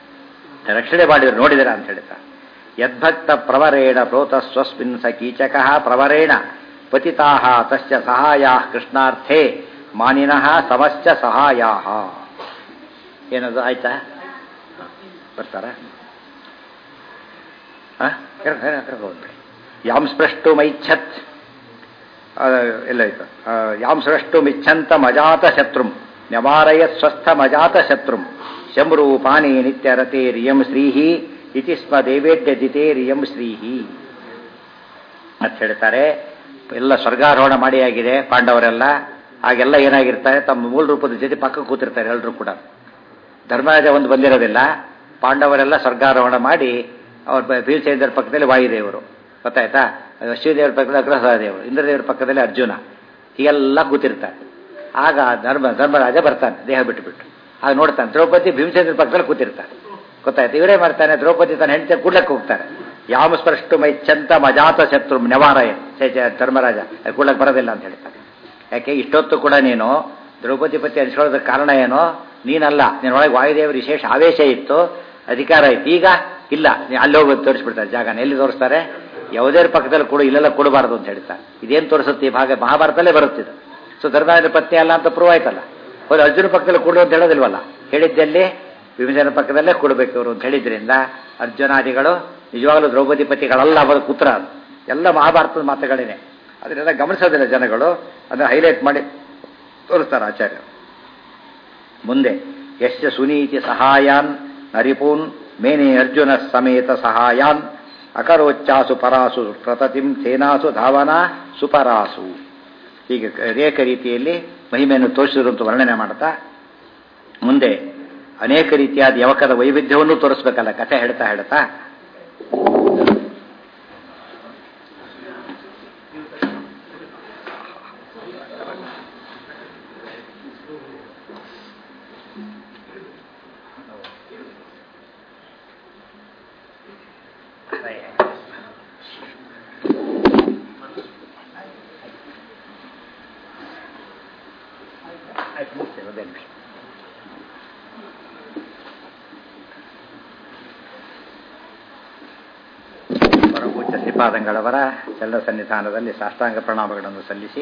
ರಕ್ಷಣೆ ಮಾಡಿದ್ರು ನೋಡಿದಿರ ಅಂತ ಹೇಳ್ತಾರೆ ಯದ್ಭಕ್ತ ಪ್ರವರೇಣ ಪ್ರೋತ ಸ್ವಸ್ಮಿನ್ ಸ ಕೀಚಕ ಪ್ರವರೇಣ ಪತಿತಾ ತಶ್ಚ ಸಹಾಯ ಕೃಷ್ಣಾರ್ಥೇ ಮಾನಿನಃ ಸಮಶ್ಚ ಸಹಾಯ ಏನದು ಆಯ್ತಾ ಬರ್ತಾರ ಹೋಗ್ಬಿಡಿ ಯಾಂ ಸ್ಪೃಷ್ಟು ಮೈಚ್ಛತ್ ಎಲ್ಲ ಆಯ್ತು ಯಾಂ ಸ್ಪೃಷ್ಟು ಮಿಚ್ಛಂತ ಮಜಾತ ಶತ್ರುಂ ನ್ಯವಾರಯತ್ ಸ್ವಸ್ಥಮಜಾತ ಶತ್ರುಂ ಶಂರೂಪಾನಿ ನಿತ್ಯರತೇರಿಯಂ ಶ್ರೀಹಿ ಇತಿ ಸ್ಮ ದೇವೇದ್ಯಜಿತೇರಿಯಂ ಶ್ರೀಹಿ ಅಂತ ಹೇಳ್ತಾರೆ ಎಲ್ಲ ಸ್ವರ್ಗಾರೋಹಣ ಮಾಡಿ ಆಗಿದೆ ಪಾಂಡವರೆಲ್ಲ ಹಾಗೆಲ್ಲ ಏನಾಗಿರ್ತಾರೆ ತಮ್ಮ ಮೂಲ ರೂಪದ ಜೊತೆ ಪಕ್ಕ ಕೂತಿರ್ತಾರೆ ಎಲ್ಲರೂ ಕೂಡ ಧರ್ಮರಾಜ ಒಂದು ಬಂದಿರೋದಿಲ್ಲ ಪಾಂಡವರೆಲ್ಲ ಸ್ವರ್ಗಾರೋಹಣ ಮಾಡಿ ಅವ್ರ ಭೀಮಸೇನರ ಪಕ್ಕದಲ್ಲಿ ವಾಯುದೇವರು ಗೊತ್ತಾಯ್ತಾ ಅಶ್ವದೇವರ ಪಕ್ಕದಲ್ಲಿ ಅಗ್ರಸಹದೇವರು ಇಂದ್ರದೇವರ ಪಕ್ಕದಲ್ಲಿ ಅರ್ಜುನ ಹೀಗೆಲ್ಲ ಕೂತಿರ್ತಾರೆ ಆಗ ಧರ್ಮ ಧರ್ಮರಾಜ ಬರ್ತಾನೆ ದೇಹ ಬಿಟ್ಟುಬಿಟ್ಟು ಆಗ ನೋಡ್ತಾನೆ ದ್ರೌಪದಿ ಭೀಮಸೇನರ ಪಕ್ಕದಲ್ಲಿ ಕೂತಿರ್ತಾರೆ ಗೊತ್ತಾಯ್ತು ಇವರೇ ಮಾಡ್ತಾನೆ ದ್ರೌಪದಿ ತನ್ನ ಹೆಂಡತಿ ಕೂಡ್ಲಕ್ಕೆ ಹೋಗ್ತಾರೆ ಯಾವ ಸ್ಪರ್ಷ್ಟು ಮೈಚ್ಛಂತ ಮಜಾತ ಶತ್ರು ನೆವಾರಯ ಧರ್ಮರಾಜ ಕೂಡ್ಲಕ್ಕೆ ಬರೋದಿಲ್ಲ ಅಂತ ಹೇಳ್ತಾನೆ ಯಾಕೆ ಇಷ್ಟೊತ್ತು ಕೂಡ ನೀನು ದ್ರೌಪದಿ ಪತಿ ಅನ್ಸ್ಕೊಳ್ಳೋದಕ್ಕೆ ಕಾರಣ ಏನೋ ನೀನಲ್ಲ ನಿನ್ನೊಳಗೆ ವಾಯುದೇವರ ವಿಶೇಷ ಆವೇಶ ಇತ್ತು ಅಧಿಕಾರ ಇತ್ತು ಈಗ ಇಲ್ಲ ನೀ ಅಲ್ಲಿ ಹೋಗಿ ತೋರಿಸ್ಬಿಡ್ತಾರೆ ಜಾಗನ ಎಲ್ಲಿ ತೋರಿಸ್ತಾರೆ ಯಾವುದೇ ಪಕ್ಕದಲ್ಲಿ ಕೊಡು ಇಲ್ಲೆಲ್ಲ ಕೊಡಬಾರದು ಅಂತ ಹೇಳ್ತಾರೆ ಇದೇನು ತೋರಿಸುತ್ತೆ ಈ ಭಾಗ ಮಹಾಭಾರತಲ್ಲೇ ಬರುತ್ತಿದ್ದು ಸೊ ಧರ್ಮರಾಜನ ಪತ್ನಿ ಅಲ್ಲ ಅಂತ ಪ್ರೂವ್ ಆಯ್ತಲ್ಲ ಹೌದು ಅರ್ಜುನ ಪಕ್ಕದಲ್ಲಿ ಕೊಡು ಅಂತ ಹೇಳೋದಿಲ್ವಲ್ಲ ಹೇಳಿದ್ದಲ್ಲಿ ವಿಭಜನ ಪಕ್ಕದಲ್ಲೇ ಕೊಡಬೇಕು ಅವರು ಅಂತ ಹೇಳಿದ್ರಿಂದ ಅರ್ಜುನಾದಿಗಳು ನಿಜವಾಗ್ಲೂ ದ್ರೌಪದಿ ಪತಿಗಳಲ್ಲ ಅವರ ಪುತ್ರ ಅದು. ಎಲ್ಲ ಮಹಾಭಾರತದ ಮಾತುಗಳೇನೆ ಅದನ್ನೆಲ್ಲ ಗಮನಿಸೋದಿಲ್ಲ ಜನಗಳು ಅದನ್ನು ಹೈಲೈಟ್ ಮಾಡಿ ತೋರಿಸ್ತಾರೆ ಆಚಾರ್ಯರು ಮುಂದೆ ಯಶ್ಚ ಸುನೀತಿ ಸಹಾಯಾನ್ ನರಿಪೂನ್ ಮೇನೆ ಅರ್ಜುನ ಸಮೇತ ಸಹಾಯಾನ್ ಅಕರೋಚ್ಚಾಸು ಪರಾಸು ಪ್ರತತಿಂ ಸೇನಾಸು ಧಾವನಾ ಸುಪರಾಸು ಹೀಗೆ ಅನೇಕ ರೀತಿಯಲ್ಲಿ ಮಹಿಮೆಯನ್ನು ತೋರಿಸಿದ್ರು ಅಂತ ವರ್ಣನೆ ಮಾಡ್ತಾ ಮುಂದೆ ಅನೇಕ ರೀತಿಯಾದ ಯವಕದ ವೈವಿಧ್ಯವನ್ನು ತೋರಿಸ್ಬೇಕಲ್ಲ ಕಥೆ ಹೇಳ್ತಾ ಹೇಳ್ತಾ ಆಯ್ತು ಮುಗಿಸ್ತೇವೆ ಒಂದೇ ನಿಮಿಷ ಪರಮಪೂಜ್ಯ ಶ್ರೀಪಾದಂಗಳವರ ಚಂದ್ರ ಸನ್ನಿಧಾನದಲ್ಲಿ ಸಾಷ್ಟಾಂಗ ಪ್ರಣಾಮಗಳನ್ನು ಸಲ್ಲಿಸಿ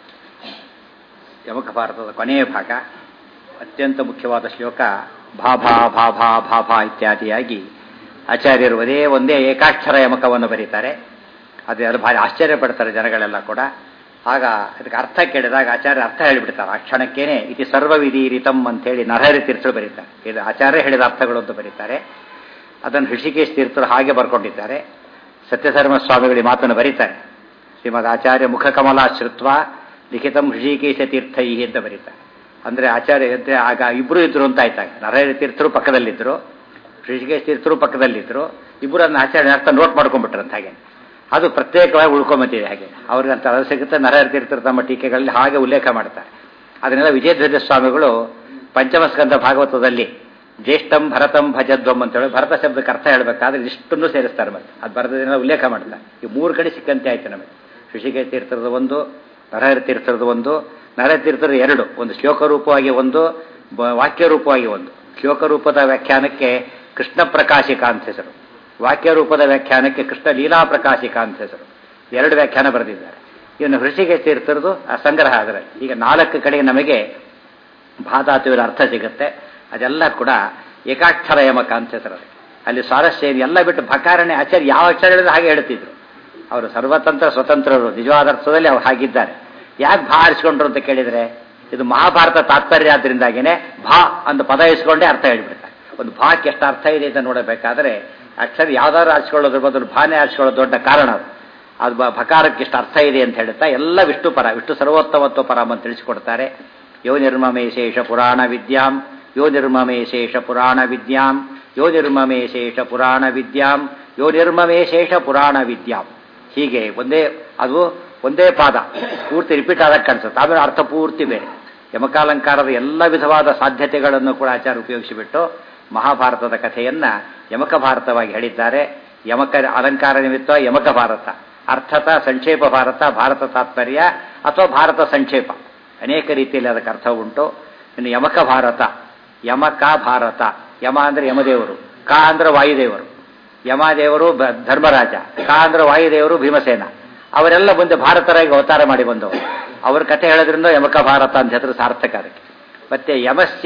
ಯಮಕ ಭಾರತದ ಕೊನೆಯ ಭಾಗ ಅತ್ಯಂತ ಮುಖ್ಯವಾದ ಶ್ಲೋಕ ಭಾಭಾ ಭಾಭಾ ಭಾಭಾ ಇತ್ಯಾದಿಯಾಗಿ ಆಚಾರ್ಯರು ಒಂದೇ ಒಂದೇ ಏಕಾಕ್ಷರ ಯಮಕವನ್ನು ಬರೀತಾರೆ ಅದು ಅದು ಭಾರಿ ಆಶ್ಚರ್ಯ ಪಡ್ತಾರೆ ಜನಗಳೆಲ್ಲ ಕೂಡ ಆಗ ಅದಕ್ಕೆ ಅರ್ಥ ಕೇಳಿದಾಗ ಆಚಾರ್ಯ ಅರ್ಥ ಹೇಳಿಬಿಡ್ತಾರೆ ಆ ಕ್ಷಣಕ್ಕೇನೆ ಇತಿ ಸರ್ವವಿಧೀರಿತಂ ಅಂತೇಳಿ ನರಹರಿ ತೀರ್ಥರು ಬರೀತಾರೆ ಇದು ಆಚಾರ್ಯ ಹೇಳಿದ ಅರ್ಥಗಳು ಅಂತ ಬರೀತಾರೆ ಅದನ್ನು ಋಷಿಕೇಶ್ ತೀರ್ಥರು ಹಾಗೆ ಬರ್ಕೊಂಡಿದ್ದಾರೆ ಸತ್ಯಧರ್ಮ ಸ್ವಾಮಿಗಳು ಈ ಮಾತನ್ನು ಬರೀತಾರೆ ಶ್ರೀಮದ್ ಆಚಾರ್ಯ ಮುಖಕಮಲಾಶ್ರಿತ್ವ ಲಿಖಿತಂ ಋಷಿಕೇಶ ತೀರ್ಥೈ ಅಂತ ಬರೀತಾರೆ ಅಂದರೆ ಆಚಾರ್ಯ ಅಂದ್ರೆ ಆಗ ಇಬ್ಬರು ಇದ್ರು ಅಂತ ಆಯ್ತಾಗ ನರಹರಿ ತೀರ್ಥರು ಪಕ್ಕದಲ್ಲಿದ್ದರು ಋಷಿಕೇಶ್ ತೀರ್ಥರು ಪಕ್ಕದಲ್ಲಿದ್ದರು ಇಬ್ಬರು ಅದನ್ನ ಆಚಾರ್ಯ ಅರ್ಥ ನೋಟ್ ಮಾಡ್ಕೊಂಡ್ಬಿಟ್ರಂತ ಹಾಗೆ ಅದು ಪ್ರತ್ಯೇಕವಾಗಿ ಉಳ್ಕೊಂಬತ್ತಿದೆ ಹಾಗೆ ಅವ್ರಿಗಂತ ಅದು ಸಿಗುತ್ತೆ ನರಹರಿ ತೀರ್ಥರು ತಮ್ಮ ಟೀಕೆಗಳಲ್ಲಿ ಹಾಗೆ ಉಲ್ಲೇಖ ಮಾಡ್ತಾರೆ ಅದನ್ನೆಲ್ಲ ವಿಜಯಧ್ವಜ ಸ್ವಾಮಿಗಳು ಪಂಚಮಸ್ಕಂದ ಭಾಗವತದಲ್ಲಿ ಜ್ಯೇಷ್ಠಂ ಭರತಂ ಭಜದ್ವಂ ಅಂತೇಳಿ ಭರತ ಶಬ್ದಕ್ಕೆ ಅರ್ಥ ಹೇಳಬೇಕಾದ್ರೆ ಇಷ್ಟನ್ನು ಸೇರಿಸ್ತಾರೆ ಮತ್ತೆ ಅದು ಬರದನ್ನೆಲ್ಲ ಉಲ್ಲೇಖ ಮಾಡ್ತಾರೆ ಈ ಮೂರು ಕಡೆ ಸಿಕ್ಕಂತೆ ಆಯ್ತು ನಮಗೆ ಋಷಿಕೇಶ ತೀರ್ಥರದ ಒಂದು ನರಹರಿ ತೀರ್ಥರದ ಒಂದು ನರಹರಿ ತೀರ್ಥದ ಎರಡು ಒಂದು ಶ್ಲೋಕ ರೂಪವಾಗಿ ಒಂದು ಬ- ವಾಕ್ಯ ರೂಪವಾಗಿ ಒಂದು ಶ್ಲೋಕ ರೂಪದ ವ್ಯಾಖ್ಯಾನಕ್ಕೆ ಕೃಷ್ಣ ಪ್ರಕಾಶಿಕ ಅಂತ ಹೆಸರು ವಾಕ್ಯ ರೂಪದ ವ್ಯಾಖ್ಯಾನಕ್ಕೆ ಕೃಷ್ಣ ಲೀಲಾ ಪ್ರಕಾಶಿಕ ಅಂತ ಹೆಸರು ಎರಡು ವ್ಯಾಖ್ಯಾನ ಬರೆದಿದ್ದಾರೆ ಇನ್ನು ಋಷಿಕೇಶ ತೀರ್ಥರದು ಆ ಸಂಗ್ರಹ ಅದರಲ್ಲಿ ಈಗ ನಾಲ್ಕು ಕಡೆ ನಮಗೆ ಭಾಧಾತುವಿನ ಅರ್ಥ ಸಿಗುತ್ತೆ ಅದೆಲ್ಲ ಕೂಡ ಏಕಾಕ್ಷರ ಯಮಕ ಅಂತ ಹೆಸರು ಅದಕ್ಕೆ. ಅಲ್ಲಿ ಸ್ವಾರಸ್ಯ ಏನು ಎಲ್ಲ ಬಿಟ್ಟು ಭಕಾರಣೆ ಆಚಾರ್ಯ ಯಾವ ಅಕ್ಷರ ಹೇಳಿದ್ರೆ ಹಾಗೆ ಹೇಳ್ತಿದ್ರು ಅವರು ಸರ್ವತಂತ್ರ ಸ್ವತಂತ್ರರು ನಿಜವಾದ ಅರ್ಥದಲ್ಲಿ ಅವ್ರು ಹಾಗಿದ್ದಾರೆ ಯಾಕೆ ಭಾ ಆರಿಸ್ಕೊಂಡ್ರು ಅಂತ ಕೇಳಿದರೆ ಇದು ಮಹಾಭಾರತ ತಾತ್ಪರ್ಯ ಆದ್ರಿಂದಾಗಿನೇ ಭಾ ಅಂತ ಪದ ಇಸ್ಕೊಂಡೇ ಅರ್ಥ ಹೇಳ್ಬಿಡ್ತಾರೆ ಒಂದು ಭಾಕ್ಕೆ ಎಷ್ಟು ಅರ್ಥ ಇದೆ ಅಂತ ನೋಡಬೇಕಾದ್ರೆ ಅಕ್ಷರ ಯಾವ್ದಾದ್ರು ಆರಿಸ್ಕೊಳ್ಳೋದ್ರ ಬದಲು ಭಾನೆ ಆರಿಸ್ಕೊಳ್ಳೋದು ದೊಡ್ಡ ಕಾರಣ ಅದು ಅದು ಬ- ಭಕಾರಕ್ಕೆ ಎಷ್ಟು ಅರ್ಥ ಇದೆ ಅಂತ ಹೇಳ್ತಾ ಎಲ್ಲ ವಿಷ್ಣು ಪರ ವಿಷ್ಣು ಸರ್ವೋತ್ತಮತ್ವ ಪರಂ ಅಂತ ತಿಳಿಸಿಕೊಡ್ತಾರೆ ಯೋ ನಿರ್ಮಮೇ ಶೇಷ ಪುರಾಣ ವಿದ್ಯಾಂ ಯೋ ನಿರ್ಮಮೇ ಶೇಷ ಪುರಾಣ ವಿದ್ಯಾಂ ಯೋ ನಿರ್ಮಮೇ ಶೇಷ ಪುರಾಣ ವಿದ್ಯಾಂ ಯೋ ನಿರ್ಮಮೇ ಶೇಷ ಪುರಾಣ ವಿದ್ಯಾಂ ಹೀಗೆ ಒಂದೇ ಅದು ಒಂದೇ ಪಾದ ಪೂರ್ತಿ ರಿಪೀಟ್ ಆದಾಗ ಕಾಣಿಸುತ್ತೆ ಆಮೇಲೆ ಅರ್ಥ ಪೂರ್ತಿ ಬೇರೆ ಯಮಕಾಲಂಕಾರದ ಎಲ್ಲ ವಿಧವಾದ ಸಾಧ್ಯತೆಗಳನ್ನು ಕೂಡ ಆಚಾರ ಉಪಯೋಗಿಸಿಬಿಟ್ಟು ಮಹಾಭಾರತದ ಕಥೆಯನ್ನ ಯಮಕ ಭಾರತವಾಗಿ ಹೇಳಿದ್ದಾರೆ ಯಮಕ ಅಲಂಕಾರ ನಿಮಿತ್ತ ಯಮಕ ಭಾರತ ಅರ್ಥತ ಸಂಕ್ಷೇಪ ಭಾರತ ಭಾರತ ತಾತ್ಪರ್ಯ ಅಥವಾ ಭಾರತ ಸಂಕ್ಷೇಪ ಅನೇಕ ರೀತಿಯಲ್ಲಿ ಅದಕ್ಕೆ ಅರ್ಥ ಉಂಟು ಇನ್ನು ಯಮಕ ಭಾರತ ಯಮಕ ಭಾರತ ಯಮ ಅಂದ್ರೆ ಯಮದೇವರು ಕ ಅಂದ್ರೆ ವಾಯುದೇವರು ಯಮದೇವರು ಬ- ಧರ್ಮರಾಜ ಕ ಅಂದ್ರೆ ವಾಯುದೇವರು ಭೀಮಸೇನ ಅವರೆಲ್ಲ ಮುಂದೆ ಭಾರತರಾಗಿ ಅವತಾರ ಮಾಡಿ ಬಂದವರು ಅವ್ರ ಕಥೆ ಹೇಳೋದ್ರಿಂದ ಯಮಕ ಭಾರತ ಅಂತ ಹೆಸರು ಸಾರ್ಥಕ ಅದಕ್ಕೆ ಮತ್ತೆ ಯಮಸ್ಯ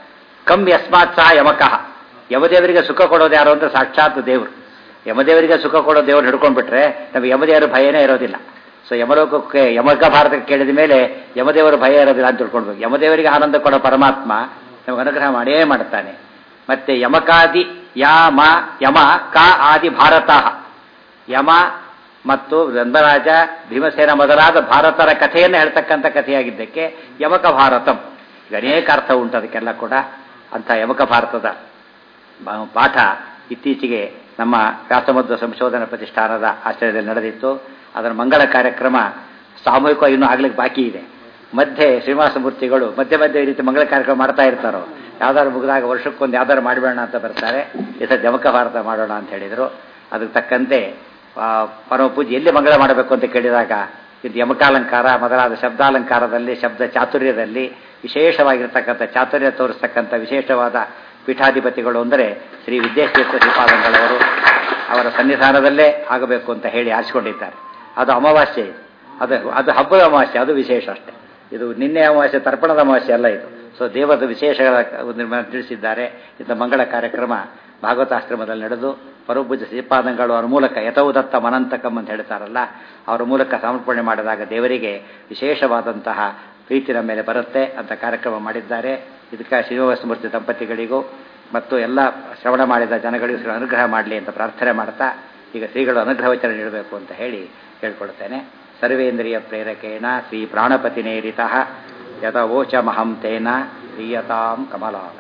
ಕಂ ಯಸ್ಮಾತ್ ಸಹ ಯಮಕಃ ಯಮದೇವರಿಗೆ ಸುಖ ಕೊಡೋದು ಯಾರು ಅಂದ್ರೆ ಸಾಕ್ಷಾತ್ ದೇವರು ಯಮದೇವರಿಗೆ ಸುಖ ಕೊಡೋ ದೇವರು ಹಿಡ್ಕೊಂಡ್ಬಿಟ್ರೆ ನಮಗೆ ಯಮದೇವರ ಭಯನೇ ಇರೋದಿಲ್ಲ ಸೊ ಯಮಲೋಕಕ್ಕೆ ಯಮಕ ಭಾರತಕ್ಕೆ ಕೇಳಿದ ಮೇಲೆ ಯಮದೇವರು ಭಯ ಇರೋದಿಲ್ಲ ಅಂತ ತಿಳ್ಕೊಳ್ಬೇಕು ಯಮದೇವರಿಗೆ ಆನಂದ ಕೊಡೋ ಪರಮಾತ್ಮ ನಮಗೆ ಅನುಗ್ರಹ ಮಾಡೇ ಮಾಡ್ತಾನೆ ಮತ್ತೆ ಯಮಕಾದಿ ಯಾಮ ಯಮ ಕಾ ಆದಿ ಭಾರತ ಯಮ ಮತ್ತು ರಂಧರಾಜ ಭೀಮಸೇನ ಮೊದಲಾದ ಭಾರತರ ಕಥೆಯನ್ನು ಹೇಳ್ತಕ್ಕಂಥ ಕಥೆಯಾಗಿದ್ದಕ್ಕೆ ಯಮಕ ಭಾರತಂ ಈಗ ಅನೇಕ ಅರ್ಥ ಉಂಟು ಅದಕ್ಕೆಲ್ಲ ಕೂಡ ಅಂಥ ಯಮಕ ಭಾರತದ ಬ- ಪಾಠ ಇತ್ತೀಚೆಗೆ ನಮ್ಮ ವ್ಯಾಸಮಧ್ವ ಸಂಶೋಧನಾ ಪ್ರತಿಷ್ಠಾನದ ಆಶ್ರಯದಲ್ಲಿ ನಡೆದಿತ್ತು ಅದರ ಮಂಗಳ ಕಾರ್ಯಕ್ರಮ ಸಾಮೂಹಿಕವಾಗಿ ಇನ್ನೂ ಆಗ್ಲಿಕ್ಕೆ ಬಾಕಿ ಇದೆ ಮಧ್ಯೆ ಶ್ರೀನಿವಾಸ ಮೂರ್ತಿಗಳು ಮಧ್ಯೆ ಮಧ್ಯೆ ಈ ರೀತಿ ಮಂಗಳ ಕಾರ್ಯಕ್ರಮ ಮಾಡ್ತಾ ಇರ್ತಾರೋ ಯಾವ್ದಾದ್ರು ಮುಗಿದಾಗ ವರ್ಷಕ್ಕೊಂದು ಯಾವ್ದಾದ್ರು ಮಾಡಬೇಡ ಅಂತ ಬರ್ತಾರೆ ಈ ಸತಿ ಯಮಕ ಭಾರತ ಮಾಡೋಣ ಅಂತ ಹೇಳಿದರು ಅದಕ್ಕೆ ತಕ್ಕಂತೆ ಆ, ಪರಮ ಪೂಜೆ ಎಲ್ಲಿ ಮಂಗಳ ಮಾಡಬೇಕು ಅಂತ ಕೇಳಿದಾಗ ಇದು ಯಮಕಾಲಂಕಾರ ಮೊದಲಾದ ಶಬ್ದಾಲಂಕಾರದಲ್ಲಿ ಶಬ್ದ ಚಾತುರ್ಯದಲ್ಲಿ ವಿಶೇಷವಾಗಿರ್ತಕ್ಕಂಥ ಚಾತುರ್ಯ ತೋರಿಸ್ತಕ್ಕಂಥ ವಿಶೇಷವಾದ ಪೀಠಾಧಿಪತಿಗಳು ಅಂದರೆ ಶ್ರೀ ವಿದ್ಯಾತೀರ್ಥ ಶ್ರೀಪಾದಂಗಳವರು ಅವರ ಸನ್ನಿಧಾನದಲ್ಲೇ ಆಗಬೇಕು ಅಂತ ಹೇಳಿ ಆರಿಸಿಕೊಂಡಿದ್ದಾರೆ ಅದು ಅಮಾವಾಸ್ಯೆ ಇದು ಅದು ಅದು ಹಬ್ಬದ ಅಮಾವಾಸ್ಯೆ ಅದು ವಿಶೇಷ ಅಷ್ಟೇ ಇದು ನಿನ್ನೆ ಅಮಾವಾಸ್ಯೆ ತರ್ಪಣದ ಅಮಾವಾಸ್ಯೆ ಅಲ್ಲ ಇದು ಸೊ ದೇವರದ ವಿಶೇಷಗಳ ಒಂದು ತಿಳಿಸಿದ್ದಾರೆ ಇಂಥ ಮಂಗಳ ಕಾರ್ಯಕ್ರಮ ಭಾಗವತಾಶ್ರಮದಲ್ಲಿ ನಡೆದು ಪರಭುಜ ಶ್ರೀಪಾದಂಗಳು ಅವರ ಮೂಲಕ ಯಥೋದತ್ತ ಮನಂತಕಂ ಅಂತ ಹೇಳ್ತಾರಲ್ಲ ಅವರ ಮೂಲಕ ಸಮರ್ಪಣೆ ಮಾಡಿದಾಗ ದೇವರಿಗೆ ವಿಶೇಷವಾದಂತಹ ಪ್ರೀತಿ ನಮ್ಮ ಮೇಲೆ ಬರುತ್ತೆ ಅಂತ ಕಾರ್ಯಕ್ರಮ ಮಾಡಿದ್ದಾರೆ ಇದಕ್ಕೆ ಶ್ರೀನಿವಾಸಮೂರ್ತಿ ದಂಪತಿಗಳಿಗೂ ಮತ್ತು ಎಲ್ಲ ಶ್ರವಣ ಮಾಡಿದ ಜನಗಳಿಗೂ ಶ್ರೀ ಅನುಗ್ರಹ ಮಾಡಲಿ ಅಂತ ಪ್ರಾರ್ಥನೆ ಮಾಡ್ತಾ ಈಗ ಶ್ರೀಗಳು ಅನುಗ್ರಹ ವಚನ ನೀಡಬೇಕು ಅಂತ ಹೇಳಿ ಕೇಳ್ಕೊಳ್ತೇನೆ ಸರ್ವೇಂದ್ರಿಯ ಪ್ರೇರಕೇಣ ಶ್ರೀ ಪ್ರಾಣಪತಿನೇರಿತ ಯಥವೋಚ ಮಹಂ ತೇನ ಪ್ರಿಯತಾಂ ಕಮಲಾಲಯ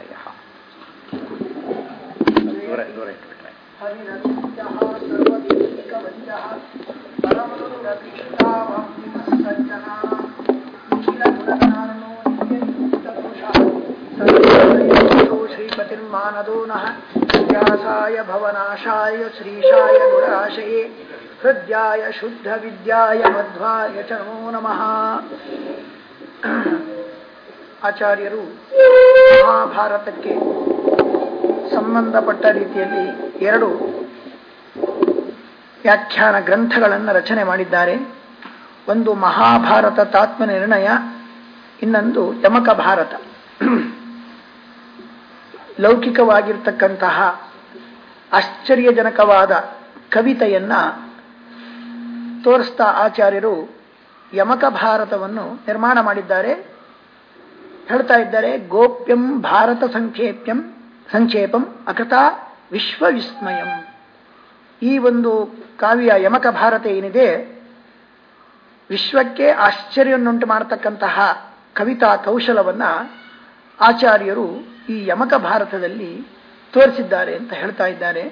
ದೂರ ದೂರ ಇಟ್ಬಿಟ್ರೆ ಹರಿರತ್ಯಃ ಸರ್ವದೇಹಿಕವಂದ್ಯಃ ಪರಮಗುರುರಭೀಷ್ಟಾವಂ ಸಜ್ಜನಾನಾಂ ನಿಖಿಲಗುಣಜ್ಞಾನನೋ ನಿತ್ಯನಿತ್ಯದೋಷಃ ಸರ್ವೋದಯೋ ಶ್ರೀಪತಿರ್ಮಾನದೋ ನಃ ವ್ಯಾಸಾಯ ಭವನಾಶಾಯ ಶ್ರೀಶಾಯ ಗುರಾಶಯೇ ಹೃದ್ಯಾಯ ಶುದ್ಧ ವಿದ್ಯಾಯ ಮಧ್ವಾಯ ಚ ನಮೋ ನಮಃ ಆಚಾರ್ಯರು ಮಹಾಭಾರತಕ್ಕೆ ಸಂಬಂಧಪಟ್ಟ ರೀತಿಯಲ್ಲಿ ಎರಡು ವ್ಯಾಖ್ಯಾನ ಗ್ರಂಥಗಳನ್ನು ರಚನೆ ಮಾಡಿದ್ದಾರೆ ಒಂದು ಮಹಾಭಾರತ ತಾತ್ಮ ನಿರ್ಣಯ ಇನ್ನೊಂದು ಯಮಕ ಭಾರತ ಲೌಕಿಕವಾಗಿರ್ತಕ್ಕಂತಹ ಆಶ್ಚರ್ಯಜನಕವಾದ ಕವಿತೆಯನ್ನ ತೋರಿಸ್ತಾ ಆಚಾರ್ಯರು ಯಮಕ ಭಾರತವನ್ನು ನಿರ್ಮಾಣ ಮಾಡಿದ್ದಾರೆ ಹೇಳ್ತಾ ಇದ್ದಾರೆ ಗೋಪ್ಯಂ ಭಾರತ ಸಂಕ್ಷೇಪ್ಯಂ ಸಂಕ್ಷೇಪಂ ಅಕೃತ ವಿಶ್ವವಿಸ್ಮಯಂ ಈ ಒಂದು ಕಾವ್ಯ ಯಮಕ ಭಾರತ ಏನಿದೆ ವಿಶ್ವಕ್ಕೆ ಆಶ್ಚರ್ಯವನ್ನುಂಟು ಮಾಡತಕ್ಕಂತಹ ಕವಿತಾ ಕೌಶಲವನ್ನ ಆಚಾರ್ಯರು ಈ ಯಮಕ ಭಾರತದಲ್ಲಿ ತೋರಿಸಿದ್ದಾರೆ ಅಂತ ಹೇಳ್ತಾ ಇದ್ದಾರೆ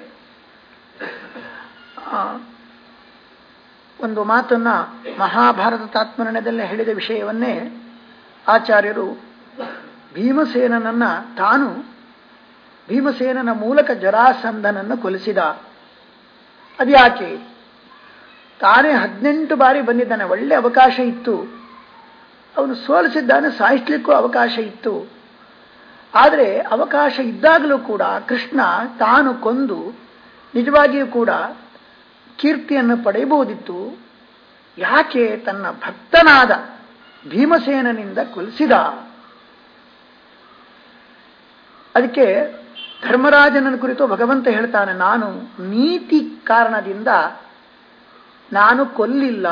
ಆ, ಒಂದು ಮಾತನ್ನ ಮಹಾಭಾರತ ತಾತ್ಮರಣದಲ್ಲಿ ಹೇಳಿದ ವಿಷಯವನ್ನೇ ಆಚಾರ್ಯರು ಭೀಮಸೇನನನ್ನ ತಾನು ಭೀಮಸೇನನ ಮೂಲಕ ಜರಾಸಂಧನನ್ನು ಕೊಲಿಸಿದ ಅದ್ಯಾಕೆ ತಾನೇ ಹದಿನೆಂಟು ಬಾರಿ ಬಂದಿದ್ದಾನೆ ಒಳ್ಳೆ ಅವಕಾಶ ಇತ್ತು ಅವನು ಸೋಲಿಸಿದ್ದಾನೆ ಸಾಯಿಸ್ಲಿಕ್ಕೂ ಅವಕಾಶ ಇತ್ತು ಆದರೆ ಅವಕಾಶ ಇದ್ದಾಗಲೂ ಕೂಡ ಕೃಷ್ಣ ತಾನು ಕೊಂದು ನಿಜವಾಗಿಯೂ ಕೂಡ ಕೀರ್ತಿಯನ್ನು ಪಡೆಯಬಹುದಿತ್ತು ಯಾಕೆ ತನ್ನ ಭಕ್ತನಾದ ಭೀಮಸೇನನಿಂದ ಕೊಲಿಸಿದ ಅದಕ್ಕೆ ಧರ್ಮರಾಜನ ಕುರಿತು ಭಗವಂತ ಹೇಳ್ತಾನೆ ನಾನು ನೀತಿ ಕಾರಣದಿಂದ ನಾನು ಕೊಲ್ಲಿಲ್ಲ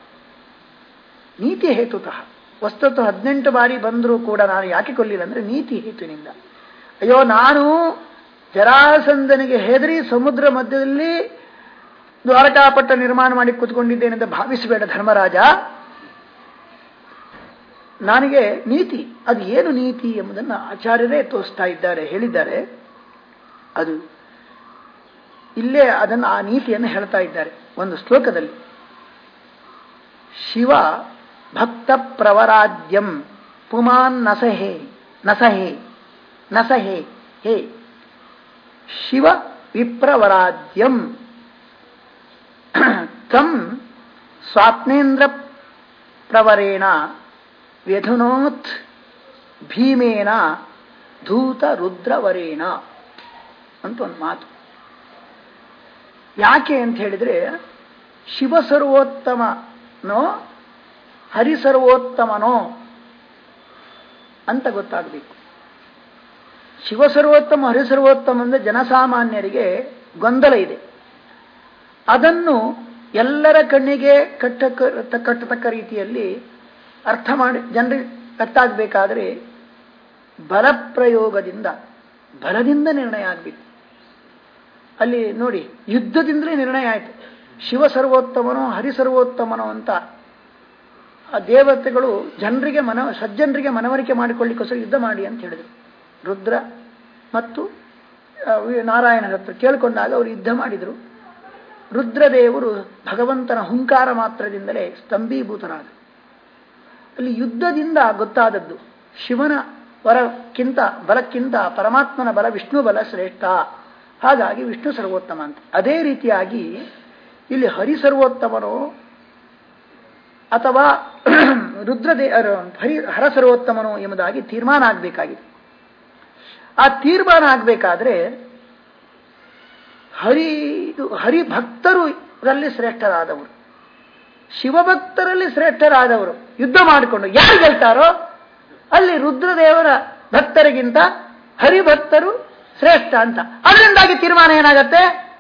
ನೀತಿ ಹೇತುತಃ ವಸ್ತುತ ಹದಿನೆಂಟು ಬಾರಿ ಬಂದರೂ ಕೂಡ ನಾನು ಯಾಕೆ ಕೊಲ್ಲಿಲ್ಲ ಅಂದ್ರೆ ನೀತಿ ಹೇತುವಿನಿಂದ ಅಯ್ಯೋ ನಾನು ಜರಾಸಂದನಿಗೆ ಹೆದರಿ ಸಮುದ್ರ ಮಧ್ಯದಲ್ಲಿ ದ್ವಾರಕಾಪಟ್ಟ ನಿರ್ಮಾಣ ಮಾಡಿ ಕೂತ್ಕೊಂಡಿದ್ದೇನೆ ಅಂತ ಭಾವಿಸಬೇಡ ಧರ್ಮರಾಜ ನನಗೆ ನೀತಿ ಅದು ಏನು ನೀತಿ ಎಂಬುದನ್ನು ಆಚಾರ್ಯರೇ ತೋರಿಸ್ತಾ ಇದ್ದಾರೆ ಹೇಳಿದ್ದಾರೆ ಅದು ಇಲ್ಲೇ ಅದನ್ನು ಆ ನೀತಿಯನ್ನು ಹೇಳ್ತಾ ಇದ್ದಾರೆ ಒಂದು ಶ್ಲೋಕದಲ್ಲಿ ಶಿವ ಭಕ್ತ ಪ್ರವರಾಜ್ಯಂ ಪುಮಾನ್ ನಸಹೆ ನಸಹೆ ನಸಹೆ ಹೇ ಶಿವ ವಿಪ್ರವರಾಜ್ಯಂ ತಂ ಸ್ವಾತ್ಮೇಂದ್ರ ಪ್ರವರೇಣ ವ್ಯಧುನೋತ್ ಭೀಮೇನ ಧೂತ ರುದ್ರವರೇಣ ಅಂತ ಒಂದು ಮಾತು ಯಾಕೆ ಅಂತ ಹೇಳಿದ್ರೆ ಶಿವ ಸರ್ವೋತ್ತಮನೋ ಹರಿ ಸರ್ವೋತ್ತಮನೋ ಅಂತ ಗೊತ್ತಾಗಬೇಕು ಶಿವ ಸರ್ವೋತ್ತಮ ಹರಿ ಸರ್ವೋತ್ತಮ ಅಂದ್ರೆ ಜನಸಾಮಾನ್ಯರಿಗೆ ಗೊಂದಲ ಇದೆ ಅದನ್ನು ಎಲ್ಲರ ಕಣ್ಣಿಗೆ ಕಟ್ಟಕ್ಕ ಕಟ್ಟತಕ್ಕ ರೀತಿಯಲ್ಲಿ ಅರ್ಥ ಮಾಡಿ ಜನರಿಗೆ ಅರ್ಥಾಗಬೇಕಾದ್ರೆ ಬಲಪ್ರಯೋಗದಿಂದ ಬಲದಿಂದ ನಿರ್ಣಯ ಆಗಬೇಕು ಅಲ್ಲಿ ನೋಡಿ ಯುದ್ಧದಿಂದಲೇ ನಿರ್ಣಯ ಆಯಿತು ಶಿವ ಸರ್ವೋತ್ತಮನೋ ಹರಿ ಸರ್ವೋತ್ತಮನೋ ಅಂತ ಆ ದೇವತೆಗಳು ಜನರಿಗೆ ಮನ ಸಜ್ಜನರಿಗೆ ಮನವರಿಕೆ ಮಾಡಿಕೊಳ್ಳಿಕ್ಕೋಸ್ಕರ ಯುದ್ಧ ಮಾಡಿ ಅಂತ ಹೇಳಿದರು ರುದ್ರ ಮತ್ತು ಆ, ನಾರಾಯಣರ ಹತ್ರ ಕೇಳಿಕೊಂಡಾಗ ಅವರು ಯುದ್ಧ ಮಾಡಿದರು ರುದ್ರದೇವರು ಭಗವಂತನ ಹುಂಕಾರ ಮಾತ್ರದಿಂದಲೇ ಸ್ತಂಭೀಭೂತರಾದರು ಅಲ್ಲಿ ಯುದ್ಧದಿಂದ ಗೊತ್ತಾದದ್ದು ಶಿವನ ವರಕ್ಕಿಂತ ಬಲಕ್ಕಿಂತ ಪರಮಾತ್ಮನ ಬಲ ವಿಷ್ಣು ಬಲ ಶ್ರೇಷ್ಠ ಹಾಗಾಗಿ ವಿಷ್ಣು ಸರ್ವೋತ್ತಮ ಅಂತ ಅದೇ ರೀತಿಯಾಗಿ ಇಲ್ಲಿ ಹರಿ ಸರ್ವೋತ್ತಮನೋ ಅಥವಾ ರುದ್ರದೇ ಅರ- ಹರಿ ಹರ ಸರ್ವೋತ್ತಮನೋ ಎಂಬುದಾಗಿ ತೀರ್ಮಾನ ಆಗಬೇಕಾಗಿದೆ ಆ ತೀರ್ಮಾನ ಆಗಬೇಕಾದ್ರೆ ಹರಿ ಇದು ಹರಿಭಕ್ತರಲ್ಲಿ ಶ್ರೇಷ್ಠರಾದವರು ಶಿವಭಕ್ತರಲ್ಲಿ ಶ್ರೇಷ್ಠರಾದವರು ಯುದ್ಧ ಮಾಡಿಕೊಂಡು ಯಾರು ಗೆಲ್ತಾರೋ ಅಲ್ಲಿ ರುದ್ರದೇವರ ಭಕ್ತರಿಗಿಂತ ಹರಿಭಕ್ತರು ಶ್ರೇಷ್ಠ ಅಂತ ಅದರಿಂದಾಗಿ ತೀರ್ಮಾನ ಏನಾಗತ್ತೆ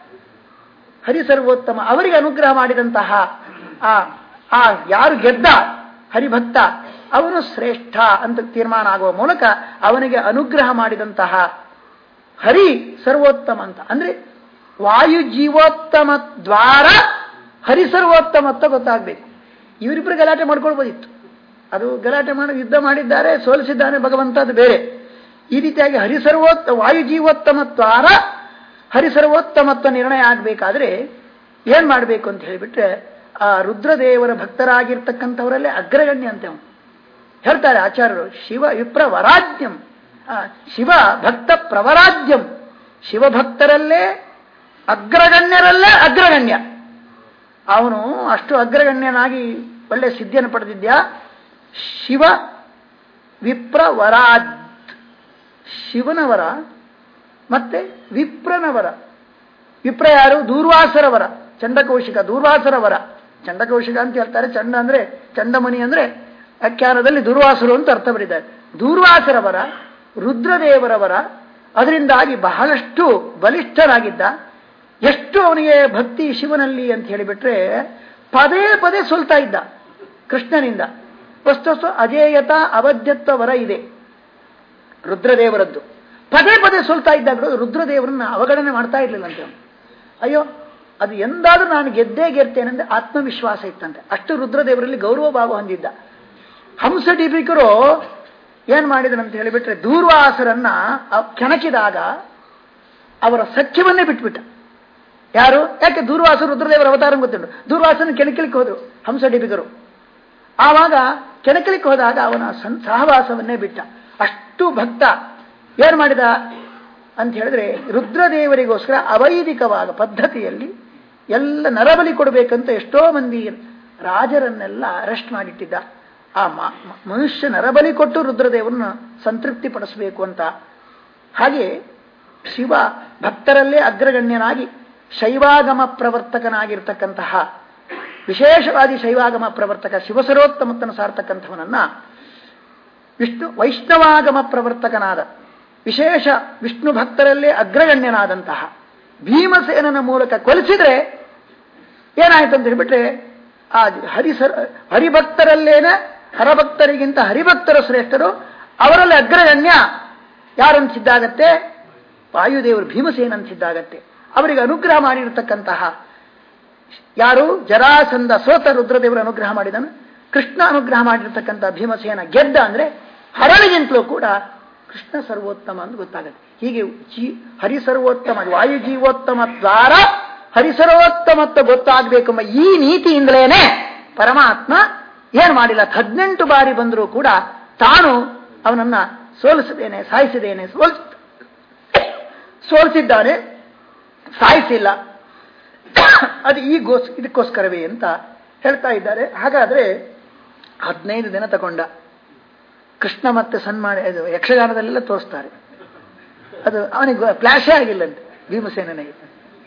ಹರಿ ಸರ್ವೋತ್ತಮ ಅವರಿಗೆ ಅನುಗ್ರಹ ಮಾಡಿದಂತಹ ಆ ಆ ಯಾರು ಗೆದ್ದ ಹರಿಭಕ್ತ ಅವನು ಶ್ರೇಷ್ಠ ಅಂತ ತೀರ್ಮಾನ ಆಗುವ ಮೂಲಕ ಅವನಿಗೆ ಅನುಗ್ರಹ ಮಾಡಿದಂತಹ ಹರಿ ಸರ್ವೋತ್ತಮ ಅಂತ ಅಂದ್ರೆ ವಾಯು ಜೀವೋತ್ತಮ ದ್ವಾರ ಹರಿ ಸರ್ವೋತ್ತಮ ಅಂತ ಗೊತ್ತಾಗ್ಬೇಕು ಇವರಿಬ್ಬರು ಗಲಾಟೆ ಮಾಡ್ಕೊಳ್ಬೋದಿತ್ತು ಅದು ಗಲಾಟೆ ಮಾಡಿ ಯುದ್ಧ ಮಾಡಿದ್ದಾರೆ ಸೋಲಿಸಿದ್ದಾನೆ ಭಗವಂತ ಅದು ಬೇರೆ ಈ ರೀತಿಯಾಗಿ ಹರಿಸರ್ವೋತ್ತ ವಾಯು ಜೀವೋತ್ತಮ ದ್ವಾರ ಹರಿಸರ್ವೋತ್ತಮತ್ವ ನಿರ್ಣಯ ಆಗಬೇಕಾದ್ರೆ ಏನ್ ಮಾಡಬೇಕು ಅಂತ ಹೇಳಿಬಿಟ್ರೆ ಆ ರುದ್ರದೇವರ ಭಕ್ತರಾಗಿರ್ತಕ್ಕಂಥವರಲ್ಲೇ ಅಗ್ರಗಣ್ಯ ಅಂತ ಅವನು ಹೇಳ್ತಾರೆ ಆಚಾರ್ಯರು ಶಿವ ವಿಪ್ರ ವರಾಜ್ಯಂ ಆ, ಶಿವ ಭಕ್ತ ಪ್ರವರಾಜ್ಯಂ ಶಿವಭಕ್ತರಲ್ಲೇ ಅಗ್ರಗಣ್ಯರಲ್ಲೇ ಅಗ್ರಗಣ್ಯ ಅವನು ಅಷ್ಟು ಅಗ್ರಗಣ್ಯನಾಗಿ ಒಳ್ಳೆ ಸಿದ್ಧಿಯನ್ನು ಪಡೆದಿದ್ಯಾ ಶಿವ ವಿಪ್ರವರಾಜ್ ಶಿವನವರ ಮತ್ತೆ ವಿಪ್ರನವರ ವಿಪ್ರ ಯಾರು ದೂರ್ವಾಸರವರ ಚಂಡಕೌಶಿಕ ದೂರ್ವಾಸರವರ ಚಂಡಕೌಶಿಕ ಅಂತ ಹೇಳ್ತಾರೆ ಚಂಡ ಅಂದ್ರೆ ಚಂಡಮಣಿ ಅಂದ್ರೆ ವ್ಯಾಖ್ಯಾನದಲ್ಲಿ ದುರ್ವಾಸರು ಅಂತ ಅರ್ಥ ಬರೀತಾರೆ ದೂರ್ವಾಸರವರ ರುದ್ರದೇವರವರ ಅದರಿಂದಾಗಿ ಬಹಳಷ್ಟು ಬಲಿಷ್ಠರಾಗಿದ್ದ ಎಷ್ಟು ಅವನಿಗೆ ಭಕ್ತಿ ಶಿವನಲ್ಲಿ ಅಂತ ಹೇಳಿಬಿಟ್ರೆ ಪದೇ ಪದೇ ಸೋಲ್ತಾ ಇದ್ದ ಕೃಷ್ಣನಿಂದ ವಸ್ತು ಅಜೇಯತ ಅವಧ್ಯತ್ವ ವರ ಇದೆ ರುದ್ರದೇವರದ್ದು ಪದೇ ಪದೇ ಸೋಲ್ತಾ ಇದ್ದಾಗ ರುದ್ರದೇವರನ್ನ ಅವಗಣನೆ ಮಾಡ್ತಾ ಇರ್ಲಿಲ್ಲ ಅಂತ ಅವ್ನು. ಅಯ್ಯೋ ಅದು ಎಂದಾದ್ರೂ ನಾನು ಗೆದ್ದೇ ಗೆರ್ತೇನೆಂದ್ರೆ ಆತ್ಮವಿಶ್ವಾಸ ಇತ್ತಂತೆ ಅಷ್ಟು ರುದ್ರದೇವರಲ್ಲಿ ಗೌರವ ಭಾವ ಹೊಂದಿದ್ದ ಹಂಸ ದೀಪಿಕರು ಏನ್ ಮಾಡಿದನಂತ ಹೇಳಿಬಿಟ್ರೆ ದೂರ್ವಾಸರನ್ನ ಅವ್ ಕೆಣಕಿದಾಗ ಅವರ ಸಖ್ಯವನ್ನೇ ಬಿಟ್ಬಿಟ್ಟ ಯಾರು ಯಾಕೆ ದೂರ್ವಾಸ ರುದ್ರದೇವರ ಅವತಾರ ಗೊತ್ತುಂಟು ದೂರ್ವಾಸನ ಕೆಣಕಲಿಕ್ಕೆ ಹೋದ್ರು ಹಂಸ ಡಿಬಿಗರು ಆವಾಗ ಕೆಣಕಲಿಕ್ಕೆ ಹೋದಾಗ ಅವನ ಸನ್ ಸಹವಾಸವನ್ನೇ ಬಿಟ್ಟ ಅಷ್ಟು ಭಕ್ತ ಏನ್ ಮಾಡಿದ ಅಂತ ಹೇಳಿದ್ರೆ ರುದ್ರದೇವರಿಗೋಸ್ಕರ ಅವೈದಿಕವಾದ ಪದ್ಧತಿಯಲ್ಲಿ ಎಲ್ಲ ನರಬಲಿ ಕೊಡಬೇಕಂತ ಎಷ್ಟೋ ಮಂದಿ ರಾಜರನ್ನೆಲ್ಲ ಅರೆಸ್ಟ್ ಮಾಡಿಟ್ಟಿದ್ದ ಆ ಮ- ಮ- ಮನುಷ್ಯ ನರಬಲಿ ಕೊಟ್ಟು ರುದ್ರದೇವರನ್ನ ಸಂತೃಪ್ತಿ ಪಡಿಸಬೇಕು ಅಂತ ಹಾಗೆ ಶಿವ ಭಕ್ತರಲ್ಲೇ ಅಗ್ರಗಣ್ಯನಾಗಿ ಶೈವಾಗಮ ಪ್ರವರ್ತಕನಾಗಿರ್ತಕ್ಕಂತಹ ವಿಶೇಷವಾದಿ ಶೈವಾಗಮ ಪ್ರವರ್ತಕ ಶಿವಸರೋತ್ತಮತ್ತನ್ನು ಸಾರ್ತಕ್ಕಂಥವನನ್ನ ವಿಷ್ಣು ವೈಷ್ಣವಾಗಮ ಪ್ರವರ್ತಕನಾದ ವಿಶೇಷ ವಿಷ್ಣು ಭಕ್ತರಲ್ಲೇ ಅಗ್ರಗಣ್ಯನಾದಂತಹ ಭೀಮಸೇನನ ಮೂಲಕ ಕೊಲಿಸಿದ್ರೆ ಏನಾಯ್ತು ಅಂತ ಹೇಳಿಬಿಟ್ರೆ ಆ ಹರಿಸರ್ ಹರಿಭಕ್ತರಲ್ಲೇನ ಹರಭಕ್ತರಿಗಿಂತ ಹರಿಭಕ್ತರ ಶ್ರೇಷ್ಠರು ಅವರಲ್ಲಿ ಅಗ್ರಗಣ್ಯ ಯಾರನ್ಸಿದ್ದಾಗತ್ತೆ ವಾಯುದೇವರು ಭೀಮಸೇನ ಅನ್ಸಿದ್ದಾಗತ್ತೆ ಅವರಿಗೆ ಅನುಗ್ರಹ ಮಾಡಿರತಕ್ಕಂತಹ ಯಾರು ಜರಾಸಂದ ಸೋತ ರುದ್ರದೇವರು ಅನುಗ್ರಹ ಮಾಡಿದನು ಕೃಷ್ಣ ಅನುಗ್ರಹ ಮಾಡಿರ್ತಕ್ಕಂಥ ಭೀಮಸೇನ ಗೆದ್ದ ಅಂದ್ರೆ ಹರಳಿಗಿಂತಲೂ ಕೂಡ ಕೃಷ್ಣ ಸರ್ವೋತ್ತಮ ಅಂತ ಗೊತ್ತಾಗುತ್ತೆ ಹೀಗೆ ಜೀ ಹರಿ ಸರ್ವೋತ್ತಮ ವಾಯು ಜೀವೋತ್ತಮ ದ್ವಾರ ಹರಿ ಸರ್ವೋತ್ತಮತ್ವ ಗೊತ್ತಾಗಬೇಕೆಂಬ ಈ ನೀತಿಯಿಂದಲೇನೆ ಪರಮಾತ್ಮ ಏನ್ ಮಾಡಿಲ್ಲ ಹದಿನೆಂಟು ಬಾರಿ ಬಂದರೂ ಕೂಡ ತಾನು ಅವನನ್ನ ಸೋಲಿಸಿದ್ದೇನೆ ಸಾಯಿಸಿದ್ದೇನೆ ಸೋಲ್ ಸೋಲಿಸಿದ್ದಾನೆ ಸಾಯಿಸಿಲ್ಲ ಅದು ಈ ಗೋಸ್ ಇದಕ್ಕೋಸ್ಕರವೇ ಅಂತ ಹೇಳ್ತಾ ಇದ್ದಾರೆ ಹಾಗಾದ್ರೆ ಹದಿನೈದು ದಿನ ತಗೊಂಡ ಕೃಷ್ಣ ಮತ್ತೆ ಸನ್ಮಾನ ಇದು ಯಕ್ಷಗಾನದಲ್ಲೆಲ್ಲ ತೋರಿಸ್ತಾರೆ ಅದು ಅವನಿಗೆ ಫ್ಲಾಶೇ ಆಗಿಲ್ಲಂತೆ ಭೀಮಸೇನಿಗೆ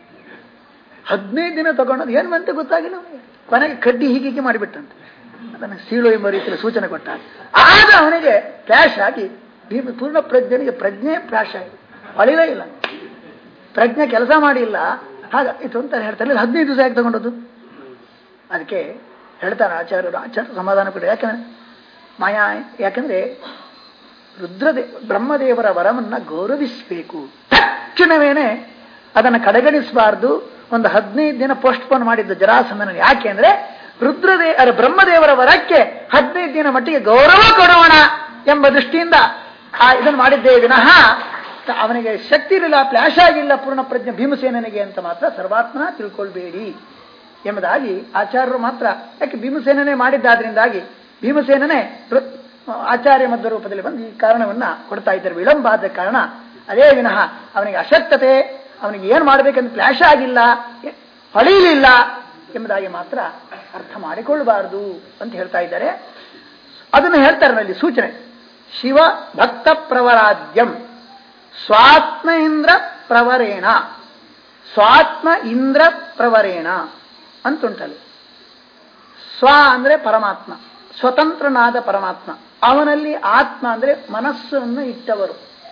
ಹದಿನೈದು ದಿನ ತಗೊಂಡದ್ದು ಏನು ಬಂತೆ ಗೊತ್ತಾಗಿಲ್ಲ ಅವನಿಗೆ ಕೊನೆಗೆ ಕಡ್ಡಿ ಹೀಗೆ ಹೀಗೆ ಮಾಡಿಬಿಟ್ಟಂತೆ ಅದನ್ನು ಸೀಳು ಎಂಬ ರೀತಿಯಲ್ಲಿ ಸೂಚನೆ ಕೊಟ್ಟ ಆಗ ಅವನಿಗೆ ಫ್ಲಾಶ್ ಆಗಿ ಭೀಮ ಪೂರ್ಣ ಪ್ರಜ್ಞನಿಗೆ ಪ್ರಜ್ಞೆ ಫ್ಲಾಶ್ ಆಗಿ ಅಳಿವೇ ಇಲ್ಲ ಪ್ರಜ್ಞೆ ಕೆಲಸ ಮಾಡಿಲ್ಲ ಹಾಗಾಯಿತು ಅಂತ ಹೇಳ್ತಾರೆ ಇಲ್ಲ ಹದಿನೈದು ದಿವಸ ಯಾಕೆ ತಗೊಂಡದ್ದು ಅದಕ್ಕೆ ಹೇಳ್ತಾರೆ ಆಚಾರ್ಯರು ಆಚಾರ್ಯ ಸಮಾಧಾನ ಕೊಡಿ ಯಾಕಂದ್ರೆ ಮಾಯಾ ಯಾಕಂದ್ರೆ ರುದ್ರದೇ ಬ್ರಹ್ಮದೇವರ ವರವನ್ನ ಗೌರವಿಸಬೇಕು ತಕ್ಷಣವೇನೆ ಅದನ್ನು ಕಡೆಗಣಿಸಬಾರ್ದು ಒಂದು ಹದಿನೈದು ದಿನ ಪೋಸ್ಟ್ಪೋನ್ ಮಾಡಿದ್ದು ಜರಾಸಂದನ ಯಾಕೆ ಅಂದ್ರೆ ರುದ್ರದೇ ಅರೆ ಬ್ರಹ್ಮದೇವರ ವರಕ್ಕೆ ಹದಿನೈದು ದಿನ ಮಟ್ಟಿಗೆ ಗೌರವ ಕೊಡೋಣ ಎಂಬ ದೃಷ್ಟಿಯಿಂದ ಆ ಇದನ್ನು ಮಾಡಿದ್ದೇ ವಿನಃ ಅವನಿಗೆ ಶಕ್ತಿ ಇರಲಿಲ್ಲ ಫ್ಲಾಶ್ ಆಗಿಲ್ಲ ಪೂರ್ಣ ಪ್ರಜ್ಞೆ ಭೀಮಸೇನನಿಗೆ ಅಂತ ಮಾತ್ರ ಸರ್ವಾತ್ಮನ ತಿಳ್ಕೊಳ್ಬೇಡಿ ಎಂಬುದಾಗಿ ಆಚಾರ್ಯರು ಮಾತ್ರ ಯಾಕೆ ಭೀಮಸೇನನೇ ಮಾಡಿದ್ದಾದ್ರಿಂದಾಗಿ ಭೀಮಸೇನನೇ ರು- ಆಚಾರ್ಯ ಮಧ್ಯ ರೂಪದಲ್ಲಿ ಬಂದು ಈ ಕಾರಣವನ್ನ ಕೊಡ್ತಾ ಇದ್ದಾರೆ ವಿಳಂಬ ಆದ ಕಾರಣ ಅದೇ ವಿನಃ ಅವನಿಗೆ ಅಶಕ್ತತೆ ಅವನಿಗೆ ಏನ್ ಮಾಡಬೇಕಂತ ಫ್ಲಾಶ್ ಆಗಿಲ್ಲ ಎ- ಹೊಳೆಯಲಿಲ್ಲ ಎಂಬುದಾಗಿ ಮಾತ್ರ ಅರ್ಥ ಮಾಡಿಕೊಳ್ಳಬಾರದು ಅಂತ ಹೇಳ್ತಾ ಇದ್ದಾರೆ ಅದನ್ನು ಹೇಳ್ತಾರೆ ಅಲ್ಲಿ ಸೂಚನೆ ಶಿವ ಭಕ್ತ ಪ್ರವರಾದ್ಯಂ ಸ್ವಾತ್ಮ ಇಂದ್ರ ಪ್ರವರೇಣ ಸ್ವಾತ್ಮ ಇಂದ್ರ ಪ್ರವರೇಣ ಅಂತುಂಟಲ್ಲಿ ಸ್ವ ಅಂದ್ರೆ ಪರಮಾತ್ಮ ಸ್ವತಂತ್ರನಾದ ಪರಮಾತ್ಮ ಅವನಲ್ಲಿ ಆತ್ಮ ಅಂದ್ರೆ ಮನಸ್ಸನ್ನು ಇಟ್ಟವರು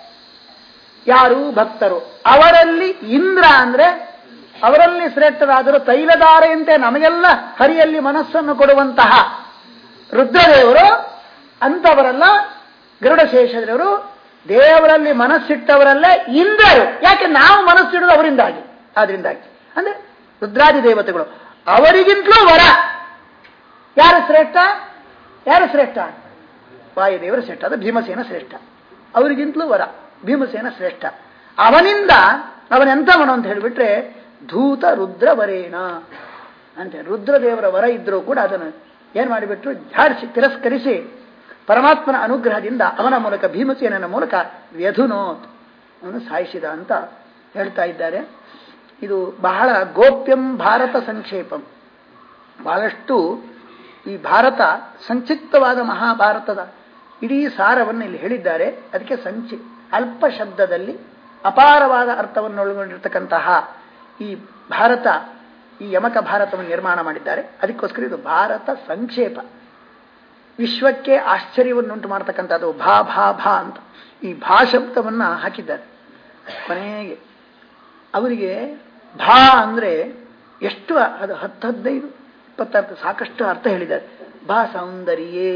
ಯಾರು ಭಕ್ತರು ಅವರಲ್ಲಿ ಇಂದ್ರ ಅಂದ್ರೆ ಅವರಲ್ಲಿ ಶ್ರೇಷ್ಠರಾದರು ತೈಲಧಾರೆಯಂತೆ ನಮಗೆಲ್ಲ ಹರಿಯಲ್ಲಿ ಮನಸ್ಸನ್ನು ಕೊಡುವಂತಹ ರುದ್ರದೇವರು ಅಂತವರಲ್ಲ ಗರುಡಶೇಷದೇವರು ದೇವರಲ್ಲಿ ಮನಸ್ಸಿಟ್ಟವರಲ್ಲೇ ಇಂದ್ರರು ಯಾಕೆ ನಾವು ಮನಸ್ಸಿಡುವುದು ಅವರಿಂದಾಗಿ ಆದ್ರಿಂದಾಗಿ ಅಂದ್ರೆ ರುದ್ರಾದಿ ದೇವತೆಗಳು ಅವರಿಗಿಂತಲೂ ವರ ಯಾರು ಶ್ರೇಷ್ಠ ಯಾರು ಶ್ರೇಷ್ಠ ವಾಯುದೇವರು ಶ್ರೇಷ್ಠ ಅದು ಭೀಮಸೇನ ಶ್ರೇಷ್ಠ ಅವರಿಗಿಂತಲೂ ವರ ಭೀಮಸೇನ ಶ್ರೇಷ್ಠ ಅವನಿಂದ ಅವನೆಂಥವನು ಅಂತ ಹೇಳಿಬಿಟ್ರೆ ಧೂತ ರುದ್ರವರೇಣ ಅಂತ ರುದ್ರದೇವರ ವರ ಇದ್ರೂ ಕೂಡ ಅದನ್ನು ಏನ್ ಮಾಡಿಬಿಟ್ರು ಝಾಡಿಸಿ ತಿರಸ್ಕರಿಸಿ ಪರಮಾತ್ಮನ ಅನುಗ್ರಹದಿಂದ ಅವನ ಮೂಲಕ ಭೀಮಸೇನನ ಮೂಲಕ ವ್ಯಧುನೋತ್ ಅವನು ಸಾಯಿಸಿದ ಅಂತ ಹೇಳ್ತಾ ಇದ್ದಾರೆ ಇದು ಬಹಳ ಗೋಪ್ಯಂ ಭಾರತ ಸಂಕ್ಷೇಪಂ ಬಹಳಷ್ಟು ಈ ಭಾರತ ಸಂಕ್ಷಿಪ್ತವಾದ ಮಹಾಭಾರತದ ಇಡೀ ಸಾರವನ್ನು ಇಲ್ಲಿ ಹೇಳಿದ್ದಾರೆ ಅದಕ್ಕೆ ಸಂಕ್ಷಿ ಅಲ್ಪ ಶಬ್ದದಲ್ಲಿ ಅಪಾರವಾದ ಅರ್ಥವನ್ನು ಒಳಗೊಂಡಿರ್ತಕ್ಕಂತಹ ಈ ಭಾರತ ಈ ಯಮಕ ಭಾರತವನ್ನು ನಿರ್ಮಾಣ ಮಾಡಿದ್ದಾರೆ ಅದಕ್ಕೋಸ್ಕರ ಇದು ಭಾರತ ಸಂಕ್ಷೇಪ ವಿಶ್ವಕ್ಕೆ ಆಶ್ಚರ್ಯವನ್ನುಂಟು ಮಾಡತಕ್ಕಂಥದ್ದು ಭಾ ಭಾ ಭಾ ಅಂತ ಈ ಭಾ ಶಬ್ದವನ್ನ ಹಾಕಿದ್ದಾರೆ ಕೊನೆಗೆ ಅವರಿಗೆ ಭಾ ಅಂದ್ರೆ ಎಷ್ಟು ಅದು ಹತ್ತು ಹದಿನೈದು ಇಪ್ಪತ್ತರ್ಥ ಸಾಕಷ್ಟು ಅರ್ಥ ಹೇಳಿದ್ದಾರೆ ಭಾ ಸೌಂದರ್ಯೇ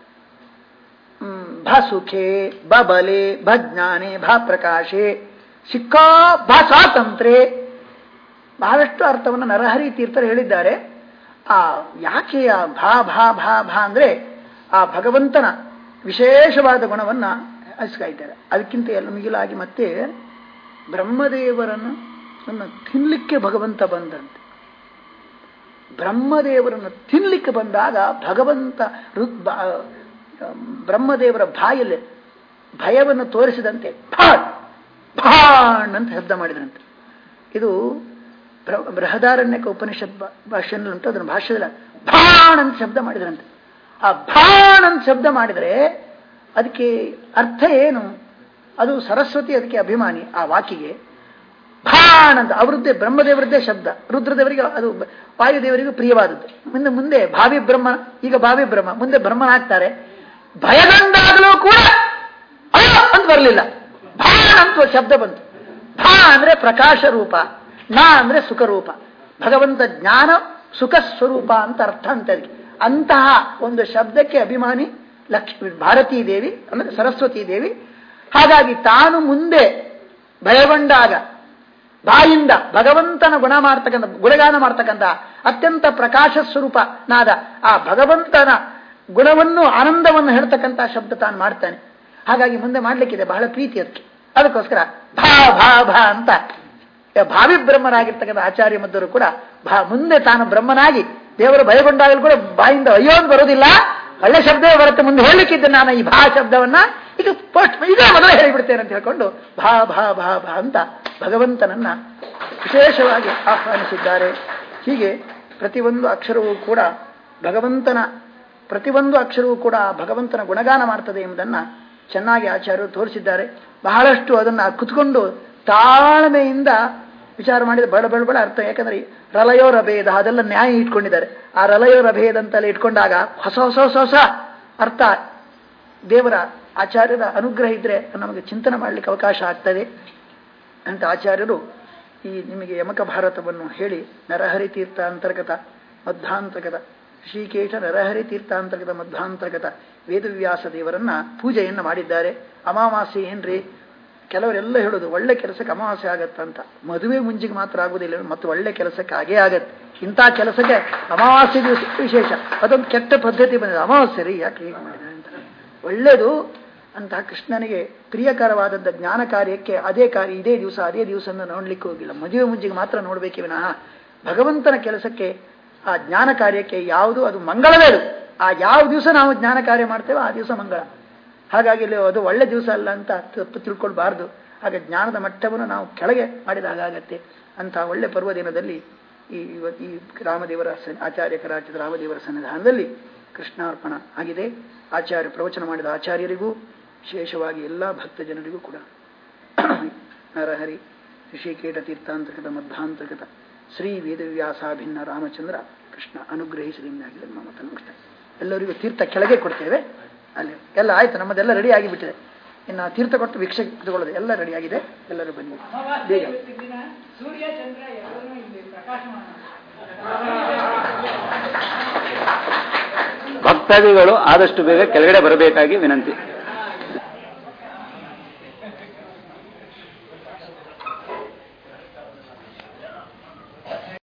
ಹ್ಮ್, ಭಾ ಸುಖೆ ಬ ಬಲೆ ಭ ಜ್ಞಾನೆ ಭಾ ಪ್ರಕಾಶೆ ಸಿಕ್ಕಾ ಭಾ ಸ್ವಾತಂತ್ರ್ಯ ಬಹಳಷ್ಟು ಅರ್ಥವನ್ನು ನರಹರಿ ತೀರ್ಥರು ಹೇಳಿದ್ದಾರೆ ಆ ಯಾಕೆ ಆ ಭಾ ಭಾ ಭಾ ಭಾ ಅಂದ್ರೆ ಆ ಭಗವಂತನ ವಿಶೇಷವಾದ ಗುಣವನ್ನ ಹಸಿಸ್ತಾ ಇದ್ದಾರೆ ಅದಕ್ಕಿಂತ ಎಲ್ಲ ಮಿಗಿಲಾಗಿ ಮತ್ತೆ ಬ್ರಹ್ಮದೇವರನ್ನು ಅನ್ನು ತಿನ್ಲಿಕ್ಕೆ ಭಗವಂತ ಬಂದಂತೆ ಬ್ರಹ್ಮದೇವರನ್ನು ತಿನ್ಲಿಕ್ಕೆ ಬಂದಾಗ ಭಗವಂತ ರು- ಬ- ಬ್ರಹ್ಮದೇವರ ಬಾಯಲ್ಲಿ ಭಯವನ್ನು ತೋರಿಸಿದಂತೆ ಫಾಡ್ ಫಾಣ್ ಅಂತ ಶಬ್ದ ಮಾಡಿದ್ರಂತೆ ಇದು ಬೃ- ಬೃಹದಾರಣ್ಯಕ ಉಪನಿಷತ್ ಭಾ- ಭಾಷೆಯಲ್ಲಿ ಉಂಟು ಅದನ್ನು ಭಾಷೆದಲ್ಲಿ ಭಾಣ್ ಅಂತ ಶಬ್ದ ಮಾಡಿದ್ರಂತೆ ಆ ಭಾಣ್ ಅಂತ ಶಬ್ದ ಮಾಡಿದರೆ ಅದಕ್ಕೆ ಅರ್ಥ ಏನು ಅದು ಸರಸ್ವತಿ ಅದಕ್ಕೆ ಅಭಿಮಾನಿ ಆ ವಾಕಿಗೆ ಭಾಣ್ ಅಂತ ಅವರದ್ದೇ ಬ್ರಹ್ಮದೇವರದ್ದೇ ಶಬ್ದ ರುದ್ರದೇವರಿಗೆ ಅದು ಬ- ವಾಯುದೇವರಿಗೂ ಪ್ರಿಯವಾದದ್ದು ಮುಂದೆ ಮುಂದೆ ಭಾವಿ ಬ್ರಹ್ಮ ಈಗ ಭಾವಿ ಬ್ರಹ್ಮ ಮುಂದೆ ಬ್ರಹ್ಮನಾಗ್ತಾರೆ ಭಯಗೊಂಡಾಗಲೂ ಕೂಡ ಅಯ್ಯೋ ಅಂತ ಬರಲಿಲ್ಲ ಭಾಣ ಅಂತ ಶಬ್ದ ಬಂತು ಭಾ ಅಂದ್ರೆ ಪ್ರಕಾಶ ರೂಪ ನಾ ಅಂದ್ರೆ ಸುಖ ರೂಪ ಭಗವಂತ ಜ್ಞಾನ ಸುಖ ಸ್ವರೂಪ ಅಂತ ಅರ್ಥ ಅಂತ ಅದಕ್ಕೆ ಅಂತಹ ಒಂದು ಶಬ್ದಕ್ಕೆ ಅಭಿಮಾನಿ ಲಕ್ಷ್ಮಿ ಭಾರತೀ ದೇವಿ ಅಂದ್ರೆ ಸರಸ್ವತಿ ದೇವಿ ಹಾಗಾಗಿ ತಾನು ಮುಂದೆ ಭಯಗೊಂಡಾಗ ಬಾಯಿಂದ ಭಗವಂತನ ಗುಣ ಮಾಡ್ತಕ್ಕಂಥ ಗುಣಗಾನ ಮಾಡ್ತಕ್ಕಂಥ ಅತ್ಯಂತ ಪ್ರಕಾಶ ಸ್ವರೂಪನಾದ ಆ ಭಗವಂತನ ಗುಣವನ್ನು ಆನಂದವನ್ನು ಹೇಳ್ತಕ್ಕಂಥ ಶಬ್ದ ತಾನು ಮಾಡ್ತಾನೆ ಹಾಗಾಗಿ ಮುಂದೆ ಮಾಡ್ಲಿಕ್ಕಿದೆ ಬಹಳ ಪ್ರೀತಿ ಅದಕ್ಕೆ ಅದಕ್ಕೋಸ್ಕರ ಭಾ ಭಾ ಭಾ ಅಂತ ಭಾವಿ ಬ್ರಹ್ಮರಾಗಿರ್ತಕ್ಕಂಥ ಆಚಾರ್ಯ ಮದ್ದರು ಕೂಡ ಭಾ ಮುಂದೆ ತಾನು ಬ್ರಹ್ಮನಾಗಿ ದೇವರು ಭಯಗೊಂಡಾಗಲೂ ಕೂಡ ಬಾಯಿಂದ ಅಯ್ಯೋ ಅಂತ ಬರೋದಿಲ್ಲ ಒಳ್ಳೆ ಶಬ್ದವೇ ಬರುತ್ತೆ ಮುಂದೆ ಹೇಳಲಿಕ್ಕಿದ್ದೆ ನಾನು ಈ ಭಾ ಶಬ್ದವನ್ನ ಈಗ ಪೋಸ್ಟ್ ಈಗ ಮೊದಲೇ ಹೇಳಿಬಿಡ್ತೇನೆ ಅಂತ ಹೇಳ್ಕೊಂಡು ಭಾ ಭಾ ಭಾ ಭಾ ಅಂತ ಭಗವಂತನನ್ನ ವಿಶೇಷವಾಗಿ ಆಹ್ವಾನಿಸಿದ್ದಾರೆ ಹೀಗೆ ಪ್ರತಿಯೊಂದು ಅಕ್ಷರವೂ ಕೂಡ ಭಗವಂತನ ಪ್ರತಿಯೊಂದು ಅಕ್ಷರವೂ ಕೂಡ ಆ ಭಗವಂತನ ಗುಣಗಾನ ಮಾಡ್ತದೆ ಎಂಬುದನ್ನ ಚೆನ್ನಾಗಿ ಆಚಾರ್ಯರು ತೋರಿಸಿದ್ದಾರೆ ಬಹಳಷ್ಟು ಅದನ್ನ ಕುತ್ಕೊಂಡು ತಾಳ್ಮೆಯಿಂದ ವಿಚಾರ ಮಾಡಿದ ಬಳ ಬಳ ಬಳ ಅರ್ಥ ಯಾಕಂದ್ರೆ ರಲಯೋ ರಭೇದ ಅದೆಲ್ಲ ನ್ಯಾಯ ಇಟ್ಕೊಂಡಿದ್ದಾರೆ ಆ ರಲಯೋ ರಭೇದ ಅಂತೆಲ್ಲ ಇಟ್ಕೊಂಡಾಗ ಹೊಸ ಹೊಸ ಹೊಸ ಹೊಸ ಅರ್ಥ ದೇವರ ಆಚಾರ್ಯರ ಅನುಗ್ರಹ ಇದ್ರೆ ನಮಗೆ ಚಿಂತನೆ ಮಾಡಲಿಕ್ಕೆ ಅವಕಾಶ ಆಗ್ತದೆ ಅಂತ ಆಚಾರ್ಯರು ಈ ನಿಮಗೆ ಯಮಕ ಭಾರತವನ್ನು ಹೇಳಿ ನರಹರಿ ತೀರ್ಥ ಅಂತರ್ಗತ ಮಧ್ವಾಂತರ್ಗತ ಶ್ರೀಕೇಶ ನರಹರಿ ತೀರ್ಥಾಂತರ್ಗತ ಮಧ್ವಾಂತರ್ಗತ ವೇದವ್ಯಾಸ ದೇವರನ್ನ ಪೂಜೆಯನ್ನು ಮಾಡಿದ್ದಾರೆ ಅಮಾವಾಸ್ಯೆ ಏನ್ರಿ ಕೆಲವರೆಲ್ಲ ಹೇಳೋದು ಒಳ್ಳೆ ಕೆಲಸಕ್ಕೆ ಅಮಾವಾಸ್ಯೆ ಆಗತ್ತಂತ ಮದುವೆ ಮುಂಜಿಗೆ ಮಾತ್ರ ಆಗುದಿಲ್ಲ ಮತ್ತು ಒಳ್ಳೆ ಕೆಲಸಕ್ಕೆ ಆಗೇ ಆಗತ್ತೆ ಇಂಥ ಕೆಲಸಕ್ಕೆ ಅಮಾವಾಸ್ಯೆ ದಿವಸ ವಿಶೇಷ ಅದೊಂದು ಕೆಟ್ಟ ಪದ್ಧತಿ ಬಂದಿದೆ ಅಮಾವಾಸ್ಯೆ ರೀ ಯಾಕೆ ಹೀಗೆ ಮಾಡಿದ್ದಾರೆ ಅಂತ ಒಳ್ಳೆಯದು ಅಂತಹ ಕೃಷ್ಣನಿಗೆ ಪ್ರಿಯಕರವಾದಂಥ ಜ್ಞಾನ ಕಾರ್ಯಕ್ಕೆ ಅದೇ ಕಾರ್ಯ ಇದೇ ದಿವಸ ಅದೇ ದಿವಸ ನೋಡ್ಲಿಕ್ಕೆ ಹೋಗಿಲ್ಲ ಮದುವೆ ಮುಂಜಿಗೆ ಮಾತ್ರ ನೋಡಬೇಕೇ ವಿನಃ ಭಗವಂತನ ಕೆಲಸಕ್ಕೆ ಆ ಜ್ಞಾನ ಕಾರ್ಯಕ್ಕೆ ಯಾವುದು ಅದು ಮಂಗಳವೇ ಅದು ಆ ಯಾವ ದಿವಸ ನಾವು ಜ್ಞಾನ ಕಾರ್ಯ ಮಾಡ್ತೇವೋ ಆ ದಿವಸ ಮಂಗಳ ಹಾಗಾಗಿ ಇಲ್ಲಿ ಅದು ಒಳ್ಳೆ ದಿವಸ ಅಲ್ಲ ಅಂತ ತಪ್ಪು ತಿಳ್ಕೊಳ್ಬಾರ್ದು ಹಾಗೆ ಜ್ಞಾನದ ಮಟ್ಟವನ್ನು ನಾವು ಕೆಳಗೆ ಮಾಡಿದ ಹಾಗಾಗತ್ತೆ ಅಂತ ಒಳ್ಳೆ ಪರ್ವದಿನದಲ್ಲಿ ಈ ಇವತ್ತು ಈ ರಾಮದೇವರ ಸನ್- ಆಚಾರ್ಯ ಕರಾಚಿತ ರಾಮದೇವರ ಸನ್ನಿಧಾನದಲ್ಲಿ ಕೃಷ್ಣಾರ್ಪಣ ಆಗಿದೆ ಆಚಾರ್ಯ ಪ್ರವಚನ ಮಾಡಿದ ಆಚಾರ್ಯರಿಗೂ ವಿಶೇಷವಾಗಿ ಎಲ್ಲ ಭಕ್ತ ಜನರಿಗೂ ಕೂಡ ನರಹರಿ ಋಷಿಕೇಟ ತೀರ್ಥಾಂತರ್ಗತ ಮಧ್ವಾಂತರ್ಗತ ಶ್ರೀ ವೇದವ್ಯಾಸಾಭಿನ್ನ ರಾಮಚಂದ್ರ ಕೃಷ್ಣ ಅನುಗ್ರಹಿಸಿದಂಗಾಗಿದೆ ನಮ್ಮ ಮಾತನ್ನು ಮುಗಿಸ್ತೇನೆ ಎಲ್ಲರಿಗೂ ತೀರ್ಥ ಕೆಳಗೆ ಕೊಡ್ತೇವೆ ಅಲ್ಲಿ ಎಲ್ಲ ಆಯ್ತು ನಮ್ಮದೆಲ್ಲ ರೆಡಿ ಆಗಿಬಿಟ್ಟಿದೆ ಇನ್ನು ತೀರ್ಥ ಕೊಟ್ಟು ಭಿಕ್ಷೆ ತಗೊಳ್ಳೋದು ಎಲ್ಲ ರೆಡಿ ಆಗಿದೆ ಎಲ್ಲರೂ ಬನ್ನಿ ಬೇಗ ಸೂರ್ಯ ಚಂದ್ರ ಎಲ್ಲರೂ ಇಲ್ಲಿ ಪ್ರಕಾಶಮಾನ ಭಕ್ತಾದಿಗಳು ಆದಷ್ಟು ಬೇಗ ಕೆಳಗಡೆ ಬರಬೇಕಾಗಿ ವಿನಂತಿ